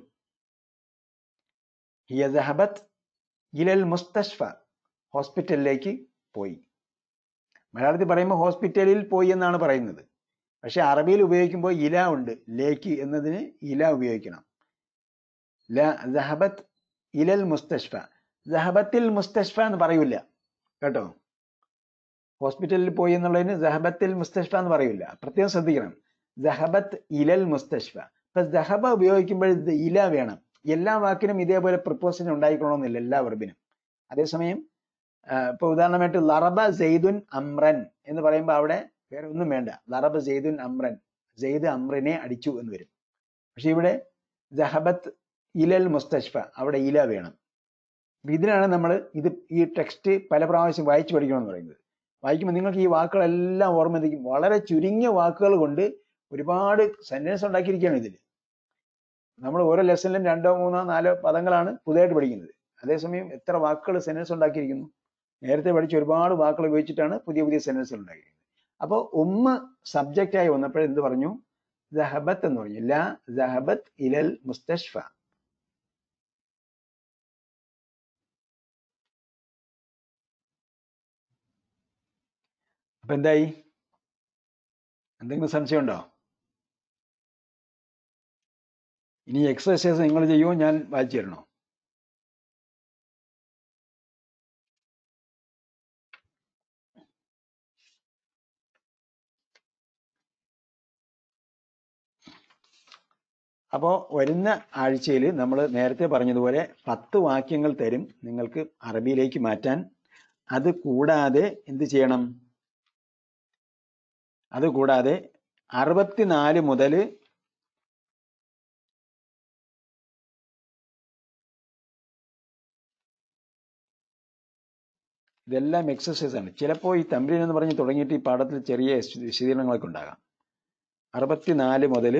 ഹിയ ദഹബത്ത് ഇലൽ മുസ്തഷ്ഫ ഹോസ്പിറ്റലിലേക്ക് പോയി മലയാളത്തിൽ പറയുമ്പോൾ ഹോസ്പിറ്റലിൽ പോയി എന്നാണ് പറയുന്നത് പക്ഷെ അറബിയിൽ ഉപയോഗിക്കുമ്പോൾ ഇല ഉണ്ട് ലേക്ക് എന്നതിന് ഇല ഉപയോഗിക്കണം ല ദഹബത്ത് ഇലൽ മുസ്തഷ്ഫ ദഹബത്തിൽ മുസ്തഷ്ഫ എന്ന് പറയൂല കേട്ടോ ഹോസ്പിറ്റലിൽ പോയി എന്നുള്ളതിന് ദഹബത്തിൽ മുസ്തഷ്ഫ എന്ന് പറയൂല പ്രത്യേകം ശ്രദ്ധിക്കണം ദഹബത്ത് ഇലൽ മുസ്തഷ്ഫ ഇപ്പൊ ദഹബ ഉപയോഗിക്കുമ്പോൾ ഇത് ഇല വേണം എല്ലാ വാക്കിനും ഇതേപോലെ പ്രിപ്പോസിഷൻ ഉണ്ടായിക്കൊള്ളണമെന്നില്ല എല്ലാ വെർബിനും അതേസമയം ആ, ഇപ്പൊ ഉദാഹരണമായിട്ട് ലറബ സെയ്ദുൻ അമ്രൻ എന്ന് പറയുമ്പോൾ അവിടെ വേറെ ഒന്നും വേണ്ട ലറബ സെയ്ദുൻ അമ്രൻ സെയ്ദ് അമ്രനെ അടിച്ചു എന്ന് വരും പക്ഷെ ഇവിടെ ജഹബത്ത് ഇലൽ മുസ്തഷ്ഫ അവിടെ ഇല വേണം അപ്പൊ ഇതിനാണ് നമ്മൾ ഇത് ഈ ടെക്സ്റ്റ് പല പ്രാവശ്യം വായിച്ചു പഠിക്കണം എന്ന് പറയുന്നത് വായിക്കുമ്പോൾ നിങ്ങൾക്ക് ഈ വാക്കുകളെല്ലാം ഓർമ്മ നിൽക്കും വളരെ ചുരുങ്ങിയ വാക്കുകൾ കൊണ്ട് ഒരുപാട് സെന്റൻസ് ഉണ്ടാക്കിയിരിക്കുകയാണ് ഇതിൽ നമ്മൾ ഓരോ ലെസണിലും രണ്ടോ മൂന്നോ നാലോ പദങ്ങളാണ് പുതിയതായിട്ട് പഠിക്കുന്നത് അതേസമയം എത്ര വാക്കുകൾ സെന്റൻസ് ഉണ്ടാക്കിയിരിക്കുന്നു നേരത്തെ പഠിച്ച ഒരുപാട് വാക്കുകൾ ഉപയോഗിച്ചിട്ടാണ് പുതിയ പുതിയ സെന്റൻസുകൾ ഉണ്ടാക്കിയിരിക്കുന്നത് അപ്പോൾ ഉമ്മ സബ്ജക്റ്റ് ആയി വന്നപ്പോൾ എന്ത് പറഞ്ഞു ജഹബത്ത് എന്ന് പറഞ്ഞു ലാ ജഹബത്ത് ഇലൽ മുസ്തഷ്ഫ അപ്പൊ എന്തായി എന്തെങ്കിലും സംശയമുണ്ടോ ഇനി എക്സസൈസ് നിങ്ങൾ ചെയ്യുമോ ഞാൻ വായിച്ചു തരണോ അപ്പോൾ വരുന്ന ആഴ്ചയിൽ നമ്മൾ നേരത്തെ പറഞ്ഞതുപോലെ പത്ത് വാക്യങ്ങൾ തരും നിങ്ങൾക്ക് അറബിയിലേക്ക് മാറ്റാൻ അത് കൂടാതെ എന്ത് ചെയ്യണം അത് കൂടാതെ അറുപത്തിനാല് മുതൽ ഇതെല്ലാം എക്സസൈസ് ആണ് ചിലപ്പോൾ ഈ തമ്പ്രീൻ എന്ന് പറഞ്ഞ് തുടങ്ങിയിട്ട് ഈ പാഠത്തിൽ ചെറിയ വിശ- വിശദീകരണങ്ങളൊക്കെ ഉണ്ടാകാം അറുപത്തിനാല് മുതൽ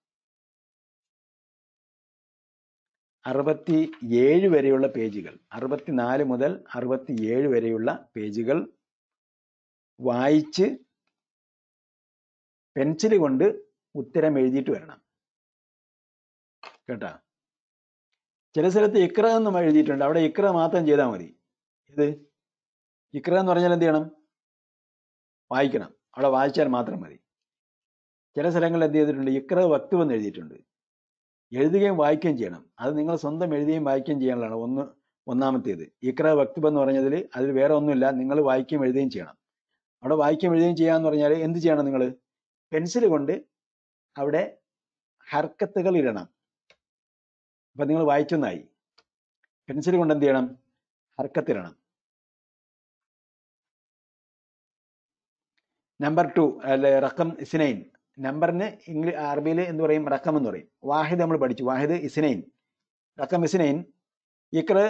അറുപത്തി ഏഴ് വരെയുള്ള പേജുകൾ അറുപത്തിനാല് മുതൽ അറുപത്തി ഏഴ് വരെയുള്ള പേജുകൾ വായിച്ച് പെൻസിൽ കൊണ്ട് ഉത്തരം എഴുതിയിട്ട് വരണം കേട്ടാ ചില സ്ഥലത്ത് ഇക്ര എന്നും എഴുതിയിട്ടുണ്ട് അവിടെ ഇക്ര മാത്രം ചെയ്താൽ മതി ഇത് ഇക്ര എന്ന് പറഞ്ഞാൽ എന്ത് ചെയ്യണം വായിക്കണം അവിടെ വായിച്ചാൽ മാത്രം മതി ചില സ്ഥലങ്ങളിൽ എന്ത് ചെയ്തിട്ടുണ്ട് ഇക്ര വക്തുവ് എന്ന് എഴുതിയിട്ടുണ്ട് എഴുതുകയും വായിക്കുകയും ചെയ്യണം അത് നിങ്ങൾ സ്വന്തം എഴുതുകയും വായിക്കുകയും ചെയ്യാനുള്ളതാണ് ഒന്ന് ഒന്നാമത്തേത് ഇക്ര വക്തുബ് എന്ന് പറഞ്ഞതിൽ അതിൽ വേറെ ഒന്നുമില്ല നിങ്ങൾ വായിക്കുകയും എഴുതുകയും ചെയ്യണം അവിടെ വായിക്കുകയും എഴുതുകയും ചെയ്യാന്ന് പറഞ്ഞാൽ എന്ത് ചെയ്യണം നിങ്ങൾ പെൻസിൽ കൊണ്ട് അവിടെ ഹർക്കത്തുകൾ ഇടണം അപ്പൊ നിങ്ങൾ വായിച്ചൊന്നായി പെൻസിൽ കൊണ്ട് എന്ത് ചെയ്യണം ഹർക്കത്തിടണം നമ്പർ ടു അല്ലെ റക്കം ഇസ്നൈൻ നമ്പറിന് ഇംഗ്ലീഷ് അറബിയിൽ എന്ത് പറയും റക്കം എന്ന് പറയും വാഹിദ് നമ്മൾ പഠിച്ചു വാഹിദ് ഇസ്നൈൻ റക്കം ഇസ്നൈൻ ഇക്ര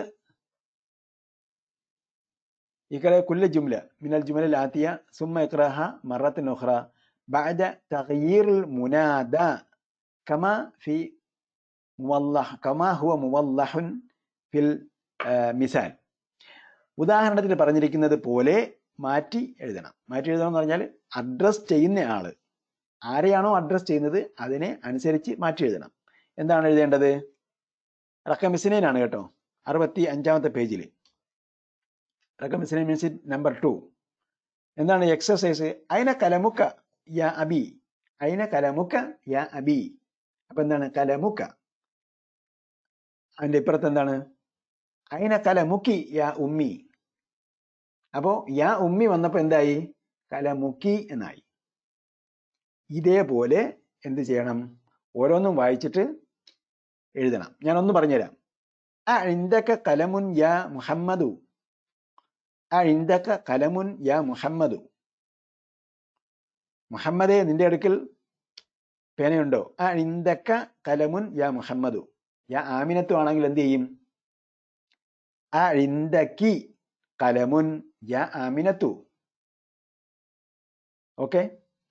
ഇക്ര കുല്ല ജുംല മിനൽ ജുമല ആത്തിയ സുമ്മ ഇക്രഹ മറത്തിൻ ഉഖ്റ بعد تغيير المنادى كما في موضح كما هو موضح في المثال ഉദാഹരണത്തിൽ പറഞ്ഞിരിക്കുന്നത് പോലെ മാറ്റി എഴുതണം മാറ്റി എഴുതണം എന്ന് പറഞ്ഞാൽ അഡ്രസ് ചെയ്യുന്ന ആള് ആരെയാണോ അഡ്രസ് ചെയ്യുന്നത് അതിനെ അനുസരിച്ച് മാറ്റി എഴുതണം എന്താണ് എഴുതേണ്ടത് റക്കം ഇസ്നൈനാണ് കേട്ടോ അറുപത്തി അഞ്ചാമത്തെ പേജിൽ റക്കം ഇസ്നൈൻ മീൻസ് നമ്പർ ടു എന്താണ് എക്സസൈസ് അയിന കലമുക്ക യാ അബി അയിന കലമുക്ക യാ അബി അപ്പൊ എന്താണ് കലമുക്ക അതിന്റെ ഇപ്പുറത്ത് എന്താണ് അയിന കലമുക്കി യാ ഉമ്മി അപ്പോ യാ ഉമ്മി വന്നപ്പോ എന്തായി കലമുക്കി എന്നായി ഇതേപോലെ എന്ത് ചെയ്യണം ഓരോന്നും വായിച്ചിട്ട് എഴുതണം ഞാൻ ഒന്ന് പറഞ്ഞുതരാം ആ ഇന്ദക്ക കലമുൻ യാ മുഹമ്മദു ആ ഇന്ദക്ക കലമുൻ യാ മുഹമ്മദു മുഹമ്മദേ നിന്റെ അടുക്കൽ പേനയുണ്ടോ ആ ഇന്ദക്ക കലമുൻ യാ മുഹമ്മദു യാ ആമിനത്തു ആണെങ്കിൽ എന്ത് ചെയ്യും ആ ഇന്ദക്കി കലമുൻ യാ ആമിനത്തു ഓക്കെ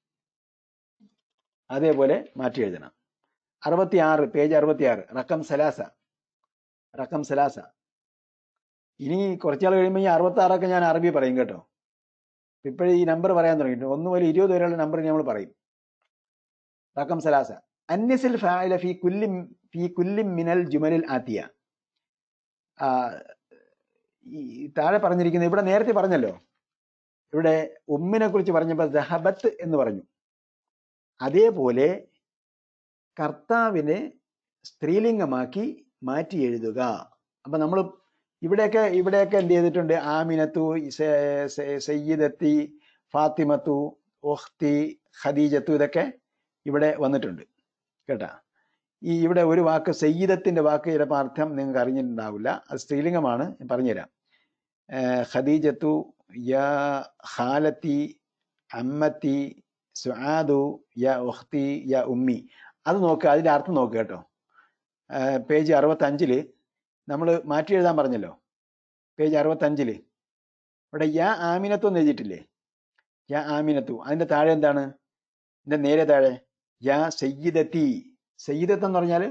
അതേപോലെ മാറ്റി എഴുതണം അറുപത്തി ആറ് പേജ് അറുപത്തി ആറ് റക്കം സലാസ റക്കം സലാസ ഇനി കുറച്ചാൾ കഴിയുമ്പോൾ ഈ അറുപത്തി ആറൊക്കെ ഞാൻ അറബി പറയും കേട്ടോ ഇപ്പോഴും ഈ നമ്പർ പറയാൻ തുടങ്ങിയിട്ടുണ്ട് ഒന്ന് മുതൽ ഇരുപത് വരെയുള്ള നമ്പർ നമ്മൾ പറയും റക്കം സലാസ അന്യസിൽ ഫായില ഫി കുല്ലി ഫി കുല്ലി മിനൽ ജുമലിൽ ആത്തിയ ആ, ഈ താഴെ പറഞ്ഞിരിക്കുന്നത് ഇവിടെ നേരത്തെ പറഞ്ഞല്ലോ ഇവിടെ ഉമ്മിനെ കുറിച്ച് പറഞ്ഞപ്പോൾ ദഹബത്ത് എന്ന് പറഞ്ഞു അതേപോലെ കർത്താവിനെ സ്ത്രീലിംഗമാക്കി മാറ്റി എഴുതുക അപ്പൊ നമ്മൾ ഇവിടെയൊക്കെ ഇവിടെയൊക്കെ എന്ത് ചെയ്തിട്ടുണ്ട് ആമിനത്തു സെ- സെ- സയ്യിദത്തി ഫാത്തിമത്തു ഒഹ്തി ഖദീജത്തു ഇതൊക്കെ ഇവിടെ വന്നിട്ടുണ്ട് കേട്ടാ ഈ ഇവിടെ ഒരു വാക്ക് സയ്യിദത്തിന്റെ വാക്ക് ചിലപ്പോൾ അർത്ഥം നിങ്ങൾക്ക് അറിഞ്ഞിട്ടുണ്ടാവില്ല അത് സ്ത്രീലിംഗമാണ് ഞാൻ പറഞ്ഞുതരാം ഏർ ഖദീജത്തു യാ ഖാലത്തി അമ്മത്തി സുആദു യാ ഉഖ്തി യാ ഉമ്മി അത് നോക്കുക അതിന്റെ അർത്ഥം നോക്കുക കേട്ടോ പേജ് അറുപത്തഞ്ചില് നമ്മൾ മാറ്റി എഴുതാൻ പറഞ്ഞല്ലോ പേജ് അറുപത്തഞ്ചില് ഇവിടെ യാ ആമിനത്തു എന്ന് എഴുതിയിട്ടില്ലേ യാ ആമിനത്തു അതിന്റെ താഴെ എന്താണ് ഇതിന്റെ നേരെ താഴെ യാ സയ്യിദത്തി സയ്യിദത്ത് എന്ന് പറഞ്ഞാല്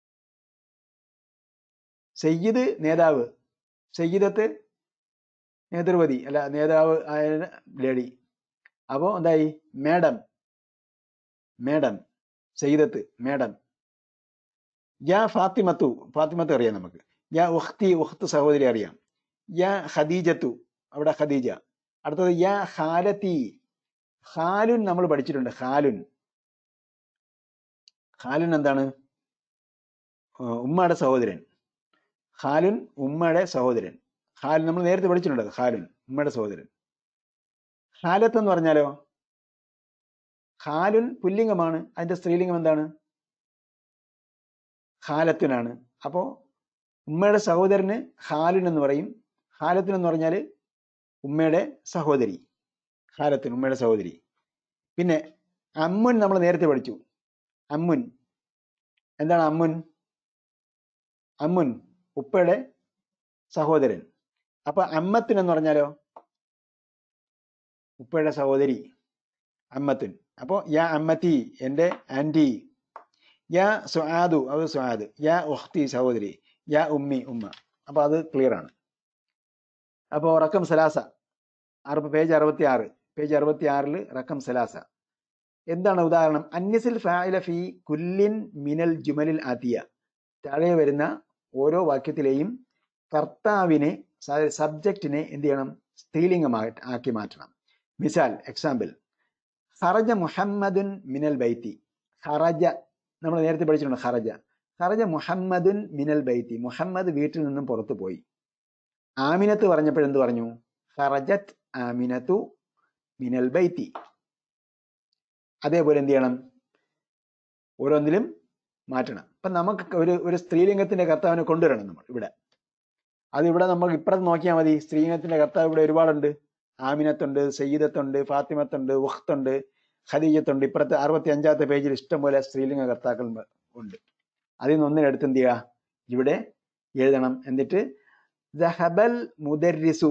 സയ്യിദ് നേതാവ് സയ്യിദത്ത് നേതൃപതി അല്ല നേതാവ് ആയ ലേഡി അപ്പോ എന്തായി മേഡം മേഡം സയ്യിദത്ത് മേഡം യാ ഫാത്തിമത്തു ഫാത്തിമത്ത് അറിയാം നമുക്ക് യാ ഉഖ്തി ഉഖ്ത് സഹോദരി അറിയാം യാ ഖദീജത്തു അവിടെ ഖദീജ അടുത്തത് യാ ഖാലത്തി ഖാലുൻ നമ്മൾ പഠിച്ചിട്ടുണ്ട് ഖാലുൻ ഖാലുൻ എന്താണ് ആ, ഉമ്മയുടെ സഹോദരൻ ഖാലുൻ ഉമ്മയുടെ സഹോദരൻ ഖാലുൻ നമ്മൾ നേരത്തെ പഠിച്ചിട്ടുണ്ട് ഖാലുൻ ഉമ്മയുടെ സഹോദരൻ ഖാലത്ത് എന്ന് പറഞ്ഞാലോ ഖാലുൻ പുല്ലിംഗമാണ് അതിന്റെ സ്ത്രീലിംഗം എന്താണ് ഖാലത്തിനാണ് അപ്പോ ഉമ്മയുടെ സഹോദരന് ഖാലുൻ എന്ന് പറയും ഖാലത്തിൻ എന്ന് പറഞ്ഞാൽ ഉമ്മയുടെ സഹോദരി ഖാലത്തിൻ ഉമ്മയുടെ സഹോദരി പിന്നെ അമ്മുൻ നമ്മൾ നേരത്തെ പഠിച്ചു അമ്മുൻ എന്താണ് അമ്മുൻ അമ്മുൻ ഉപ്പയുടെ സഹോദരൻ അപ്പൊ അമ്മത്തിൻ എന്ന് പറഞ്ഞാലോ ഉപ്പയുടെ സഹോദരി അമ്മത്തിൻ അപ്പോ യാ അമ്മത്തി എൻ്റെ ആന്റി യാ സുആദു അത് സുആദ് യാ ഉഖ്തി സഹോദരി യാ ഉമ്മി ഉമ്മ അപ്പൊ അത് ക്ലിയർ ആണ് അപ്പോ റക്കം സലാസ അറുപ പേജ് അറുപത്തി ആറ് പേജ് അറുപത്തി ആറില് റക്കം സലാസ എന്താണ് ഉദാഹരണം അന്യസിൽ ഫായില ഫി കുല്ലിൻ മിനൽ ജുമലിൽ ആത്തിയ താഴെ വരുന്ന ഓരോ വാക്യത്തിലെയും കർത്താവിനെ സബ്ജക്റ്റിനെ എന്ത് ചെയ്യണം സ്ത്രീലിംഗമായിട്ട് ആക്കി മാറ്റണം മിസാൽ എക്സാമ്പിൾ ഖറജ മുഹമ്മദുൻ മിനൽ ബൈത്തി ഖറജ നമ്മൾ നേരത്തെ പഠിച്ചിട്ടുണ്ട് ഖറജ ഖറജ മുഹമ്മദുൻ മിനൽ ബൈത്തി മുഹമ്മദ് വീട്ടിൽ നിന്നും പുറത്തു പോയി ആമിനത്ത് പറഞ്ഞപ്പോൾ എന്ത് പറഞ്ഞു ഖറജത്ത് ആമിനത്തു മിനൽ ബൈത്തി അതേപോലെ എന്ത് ചെയ്യണം ഓരോന്നിലും മാറ്റണം അപ്പൊ നമുക്ക് ഒരു ഒരു സ്ത്രീലിംഗത്തിന്റെ കർത്താവിനെ കൊണ്ടുവരണം നമ്മൾ ഇവിടെ അത് ഇവിടെ നമുക്ക് ഇപ്പുറത്ത് നോക്കിയാൽ മതി സ്ത്രീലിംഗത്തിന്റെ കർത്താവ് ഇവിടെ ഒരുപാടുണ്ട് ആമിനത്തുണ്ട് സയ്യിദത്തുണ്ട് ഫാത്തിമത്തുണ്ട് ഉഖ്തുണ്ട് ഖദീജത്തുണ്ട് ഇപ്പുറത്തെ അറുപത്തി അഞ്ചാമത്തെ പേജിൽ ഇഷ്ടംപോലെ സ്ത്രീലിംഗ കർത്താക്കൾ ഉണ്ട് അതിൽ നിന്ന് ഒന്നിനെടുത്ത് എന്ത് ചെയ്യുക ഇവിടെ എഴുതണം എന്നിട്ട് ദഹബൽ മുദരിസു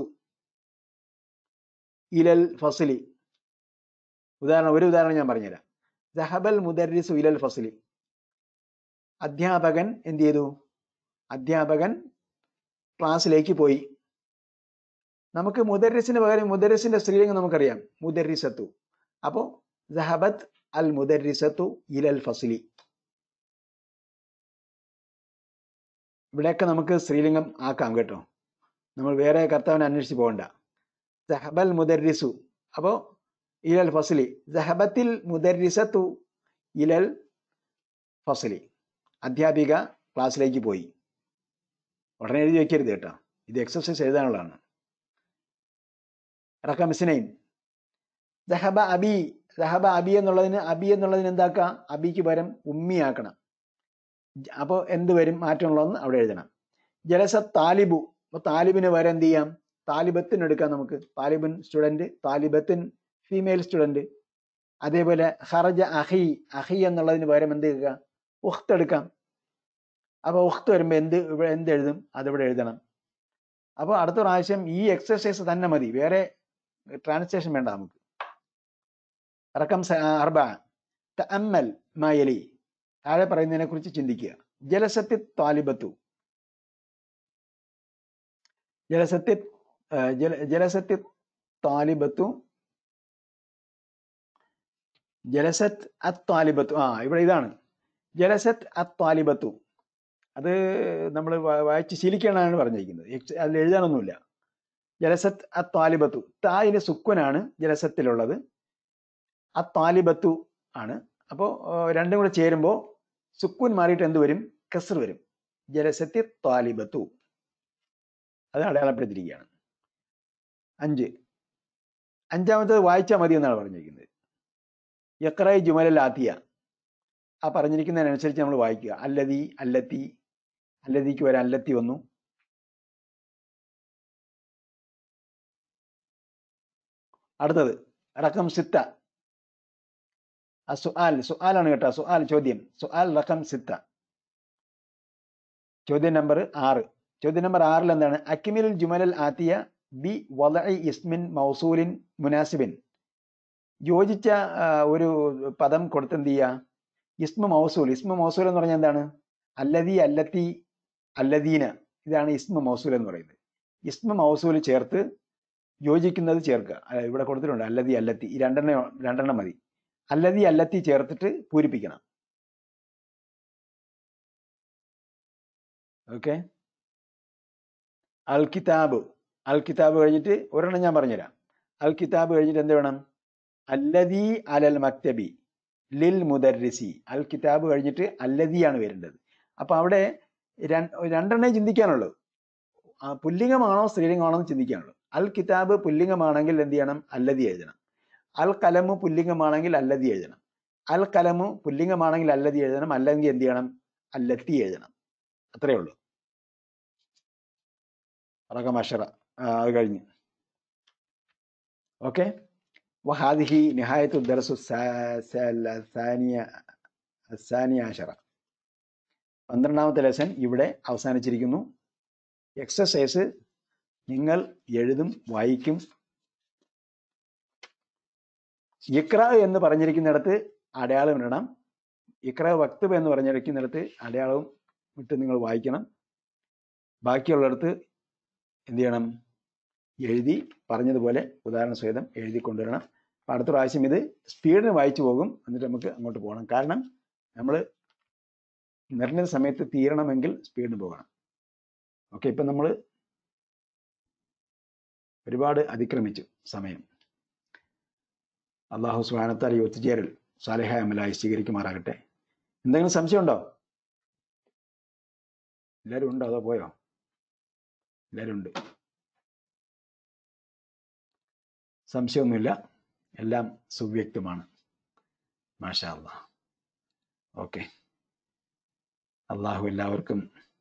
ഇലൽ ഫസ്ലി ഉദാഹരണം ഒരു ഉദാഹരണം ഞാൻ പറഞ്ഞുതരാം ദഹബൽ മുദരിസു ഇലൽ ഫസ്ലി അധ്യാപകൻ എന്ത് ചെയ്തു അധ്യാപകൻ ക്ലാസ്സിലേക്ക് പോയി നമുക്ക് മുദരിസിന് പകരം മുദരിസിന്റെ സ്ത്രീലിംഗം നമുക്കറിയാം മുദരിസത്തു അപ്പോ ദഹബത്ത് അൽ മുദരിസത്തു ഇലൽ ഫസ്ലി ഇവിടെയൊക്കെ നമുക്ക് സ്ത്രീലിംഗം ആക്കാം കേട്ടോ നമ്മൾ വേറെ കർത്താവിനെ അന്വേഷിച്ച് പോകണ്ട സഹബൽ മുദരിസു അപ്പോൾ ഇലൽ ഫസ്ലി സഹബത്തിൽ മുദരിസത്തു ഇലൽ ഫസ്ലി അധ്യാപിക ക്ലാസ്സിലേക്ക് പോയി ഉടനെ എഴുതി വെക്കരുത് കേട്ടോ ഇത് എക്സസൈസ് എഴുതാനുള്ളതാണ് റക്കം സിനൈൻ ദഹബ അബി ദഹബ അബി എന്നുള്ളതിന് അബി എന്നുള്ളതിന് എന്താക്കുക അബിക്ക് പകരം ഉമ്മിയാക്കണം അപ്പോൾ എന്ത് വരും മാറ്റമുള്ളതെന്ന് അവിടെ എഴുതണം ജലസ താലിബു അപ്പോൾ താലിബിന് പകരം എന്ത് ചെയ്യാം താലിബത്തിന് എടുക്കാം നമുക്ക് താലിബിൻ സ്റ്റുഡന്റ് താലിബത്തിൻ ഫീമെയിൽ സ്റ്റുഡന്റ് അതേപോലെ ഹറജ അഹി അഹി എന്നുള്ളതിന് പകരം എന്ത് ചെയ്യുക ഉഖ്ത് എടുക്കാം അപ്പോൾ ഉഖ്ത് വരുമ്പോൾ എന്ത് ഇവിടെ എന്ത് എഴുതും അതിവിടെ എഴുതണം അപ്പോൾ അടുത്ത പ്രാവശ്യം ഈ എക്സസൈസ് തന്നെ മതി വേറെ ട്രാൻസ്ലേഷൻ വേണ്ട നമുക്ക് റക്കം അർബ തഅമ്മൽ മായലി താഴെ പറയുന്നതിനെ കുറിച്ച് ചിന്തിക്കുക ജലസത്തി താലിബത്തു ജലസത്തി ജല ജലസത്തി താലിബത്തു ജലസത്ത് അത്ത് താലിബത്തു ആ ഇവിടെ ഇതാണ് ജലസത്ത് അത്ത് താലിബത്തു അത് നമ്മൾ വായിച്ച് ശീലിക്കണമെന്നാണ് പറഞ്ഞിരിക്കുന്നത് എക്സ് അതിൽ എഴുതാനൊന്നുമില്ല ജലസത്ത് അത്ത് താലിബത്തു തായിലെ സുക്കുനാണ് ജലസത്തിലുള്ളത് ആ താലിബത്തു ആണ് അപ്പോൾ രണ്ടും കൂടെ ചേരുമ്പോൾ സുക്കുൻ മാറിയിട്ട് എന്ത് വരും കസർ വരും ജലസത്തി താലിബത്തു അത് അടയാളപ്പെടുത്തിയിരിക്കുകയാണ് അഞ്ച് അഞ്ചാമത്തത് വായിച്ചാൽ മതി എന്നാണ് പറഞ്ഞിരിക്കുന്നത് യക്രൈ ജുമലൽ ആത്തിയ ആ പറഞ്ഞിരിക്കുന്നതിനനുസരിച്ച് നമ്മൾ വായിക്കുക അല്ലതി അല്ലത്തി അല്ലതിക്ക് വരെ അല്ലത്തി വന്നു അടുത്തത് റക്കം സിത്ത സുആൽ സുആലാണ് കേട്ടോ സുആൽ ചോദ്യം സുആൽ റഖം സിത്ത ചോദ്യം നമ്പർ ആറ് ചോദ്യം നമ്പർ ആറിൽ എന്താണ് അക്കിമിൽ ജുമലൽ ആത്തിയ ബി വലഇ ഇസ്മിൻ മൗസൂലിൻ മുനാസിബിൻ യോജിച്ച ഒരു പദം കൊടുത്തെന്ത് ചെയ്യുക ഇസ്മ മൗസൂൽ ഇസ്മ മൗസൂൽ എന്ന് പറഞ്ഞാൽ എന്താണ് അല്ലതി അല്ലത്തി അല്ലദീന ഇതാണ് ഇസ്മ മൗസൂൽ എന്ന് പറയുന്നത് ഇസ്മ മൗസൂൽ ചേർത്ത് യോജിക്കുന്നത് ചേർക്കുക ഇവിടെ കൊടുത്തിട്ടുണ്ട് അല്ലതി അല്ലത്തി ഈ രണ്ടെണ്ണം രണ്ടെണ്ണം മതി അല്ലതി അല്ലത്തി ചേർത്തിട്ട് പൂരിപ്പിക്കണം ഓക്കെ അൽ കിതാബ് അൽ കിതാബ് കഴിഞ്ഞിട്ട് ഒരെണ്ണം ഞാൻ പറഞ്ഞുതരാം അൽ കിതാബ് കഴിഞ്ഞിട്ട് എന്ത് വേണം അല്ലതി അലൽ മക്തബി ലിൽ മുദർരിസി അൽ കിതാബ് കഴിഞ്ഞിട്ട് അല്ലതിയാണ് വരേണ്ടത് അപ്പൊ അവിടെ രണ്ടെണ്ണേ ചിന്തിക്കാനുള്ളൂ പുല്ലിംഗമാണോ സ്ത്രീലിംഗമാണോ എന്ന് ചിന്തിക്കാനുള്ളൂ അൽ കിതാബ് പുല്ലിംഗമാണെങ്കിൽ എന്ത് ചെയ്യണം അല്ലതി എഴുതണം അൽ കലമു പുല്ലിംഗമാണെങ്കിൽ അല്ലതി എഴുതണം അൽ കലമു പുല്ലിംഗമാണെങ്കിൽ അല്ലതി എഴുതണം അല്ലെങ്കിൽ എന്ത് ചെയ്യണം അല്ലത്തി എഴുതണം അത്രേ ഉള്ളൂ റകമഷറ അത് കഴിഞ്ഞു ഓക്കെ വഹാദിഹി നിഹായത്തു ദർസു സാനിയ സാനിയ ആഷറ പന്ത്രണ്ടാമത്തെ ലെസൺ ഇവിടെ അവസാനിച്ചിരിക്കുന്നു എക്സസൈസ് നിങ്ങൾ എഴുതും വായിക്കും ഇക്ര എന്ന് പറഞ്ഞിരിക്കുന്നിടത്ത് അടയാളം ഇടണം ഇക്ര വക്തബ് എന്ന് പറഞ്ഞിരിക്കുന്നിടത്ത് അടയാളവും ഇട്ട് നിങ്ങൾ വായിക്കണം ബാക്കിയുള്ളിടത്ത് എന്ത് ചെയ്യണം എഴുതി പറഞ്ഞതുപോലെ ഉദാഹരണ സഹിതം എഴുതി കൊണ്ടുവരണം അപ്പം അടുത്ത പ്രാവശ്യം ഇത് സ്പീഡിന് വായിച്ചു പോകും എന്നിട്ട് നമുക്ക് അങ്ങോട്ട് പോകണം കാരണം നമ്മൾ നിർണിത സമയത്ത് തീരണമെങ്കിൽ സ്പീഡിന് പോകണം ഓക്കെ ഇപ്പം നമ്മൾ ഒരുപാട് അതിക്രമിച്ചു സമയം അള്ളാഹു സുബാനത്താൽ ഈ ഒത്തുചേരൽ സാലിഹായ അമലായി സ്വീകരിക്കുമാറാകട്ടെ എന്തെങ്കിലും സംശയമുണ്ടോ എല്ലാവരും ഉണ്ടോ അതോ പോയോ എല്ലാവരും ഉണ്ട് സംശയമൊന്നുമില്ല എല്ലാം സുവ്യക്തമാണ് മാഷാ അള്ളാഹ് ഓക്കെ അള്ളാഹു എല്ലാവർക്കും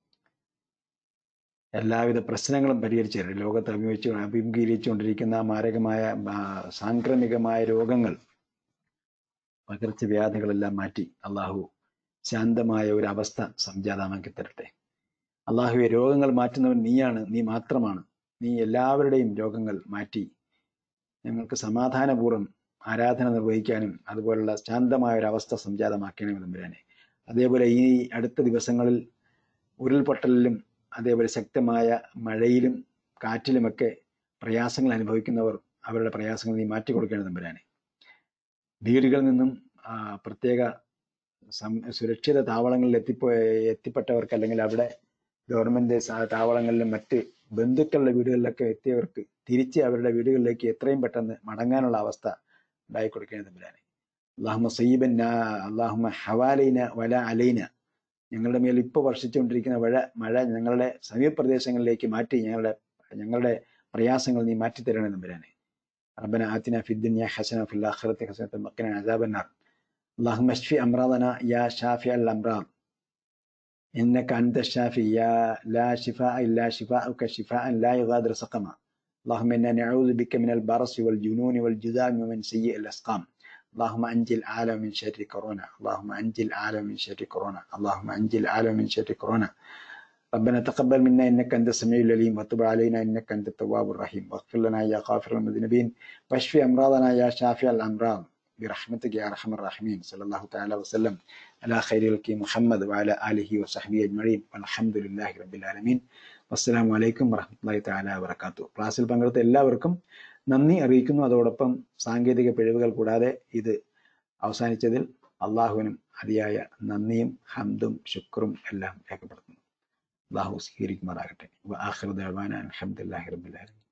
എല്ലാവിധ പ്രശ്നങ്ങളും പരിഹരിച്ചു തരും ലോകത്ത് അഭിമുഖിച്ചു അഭിമുഖീകരിച്ചുകൊണ്ടിരിക്കുന്ന മാരകമായ സാംക്രമികമായ രോഗങ്ങൾ പകർച്ചവ്യാധികളെല്ലാം മാറ്റി അള്ളാഹു ശാന്തമായ ഒരു അവസ്ഥ സംജാതമാക്കി തരട്ടെ അള്ളാഹുവെ രോഗങ്ങൾ മാറ്റുന്നവൻ നീയാണ് നീ മാത്രമാണ് നീ എല്ലാവരുടെയും രോഗങ്ങൾ മാറ്റി ഞങ്ങൾക്ക് സമാധാനപൂർവ്വം ആരാധന നിർവഹിക്കാനും അതുപോലുള്ള ശാന്തമായ ഒരു അവസ്ഥ സംജാതമാക്കണം തമ്പുരാനെ അതേപോലെ ഈ അടുത്ത ദിവസങ്ങളിൽ ഉരുൾപൊട്ടലിലും അതേപോലെ ശക്തമായ മഴയിലും കാറ്റിലുമൊക്കെ പ്രയാസങ്ങൾ അനുഭവിക്കുന്നവർ അവരുടെ പ്രയാസങ്ങൾ നീ മാറ്റി കൊടുക്കണം തമ്പുരാനെ വീടുകളിൽ നിന്നും പ്രത്യേക സുരക്ഷിത താവളങ്ങളിൽ എത്തിപ്പോ എത്തിപ്പെട്ടവർക്ക് അല്ലെങ്കിൽ അവിടെ ഗവൺമെന്റ് സ- താവളങ്ങളിലും മറ്റ് ബന്ധുക്കളുടെ വീടുകളിലൊക്കെ എത്തിയവർക്ക് തിരിച്ച് അവരുടെ വീടുകളിലേക്ക് എത്രയും പെട്ടെന്ന് മടങ്ങാനുള്ള അവസ്ഥ ഉണ്ടായി കൊടുക്കേണ്ടത് തമ്പുരാനെ അള്ളാഹുമ സയ്യിബൻ അള്ളാഹുമ ഹവാലൈന വല അലൈന ഞങ്ങളുടെ മേൽ ഇപ്പോൾ വർഷിച്ചുകൊണ്ടിരിക്കുന്ന മഴ മഴ ഞങ്ങളുടെ സമീപപ്രദേശങ്ങളിലേക്ക് മാറ്റി ഞങ്ങളുടെ ഞങ്ങളുടെ പ്രയാസങ്ങൾ നീ മാറ്റി തരണേ തമ്പുരാനെ ربنا آتنا في الدنيا حسنة وفي الآخرة حسنة وقنا عذاب النار اللهم اشف أمراضنا يا شافع الأمراض إنك أنت الشافي يا لا شفاء إلا شفاءك شفاء لا يغادر سقما اللهم إنا نعوذ بك من البرص والجنون والجذام ومن سيء الأسقام اللهم أنجي العالم من شر كورونا اللهم أنجي العالم من شر كورونا اللهم أنجي العالم من شر كورونا ربنا تقبل منا انك انت السميع العليم وتب علينا انك انت التواب الرحيم واغفر لنا يا غافر المذنبين واشف امراضنا يا شافع الامراض برحمتك يا ارحم الراحمين صلى الله تعالى وسلم على خير الك محمد وعلى اله وصحبه اجمعين والحمد لله رب العالمين والسلام عليكم ورحمة الله تعالى وبركاته ക്ലാസ്സിൽ പങ്കെടുത്ത എല്ലാവർക്കും നന്ദി അറിയിക്കുന്നു അതോടൊപ്പം സാങ്കേതിക പിഴവുകൾ കൂടാതെ ഇത് അവസാനിച്ചതിൽ അള്ളാഹുവിനും അതിയായ നന്ദിയും ഹംദും ശുക്രും എല്ലാം രേഖപ്പെടുത്തുന്നു അള്ളാഹു സ്വീകരിക്കുമാറാകട്ടെ ആഹ്റദ് അൽഹാംദുലില്ലാഹി റബ്ബിൽ ആലമീൻ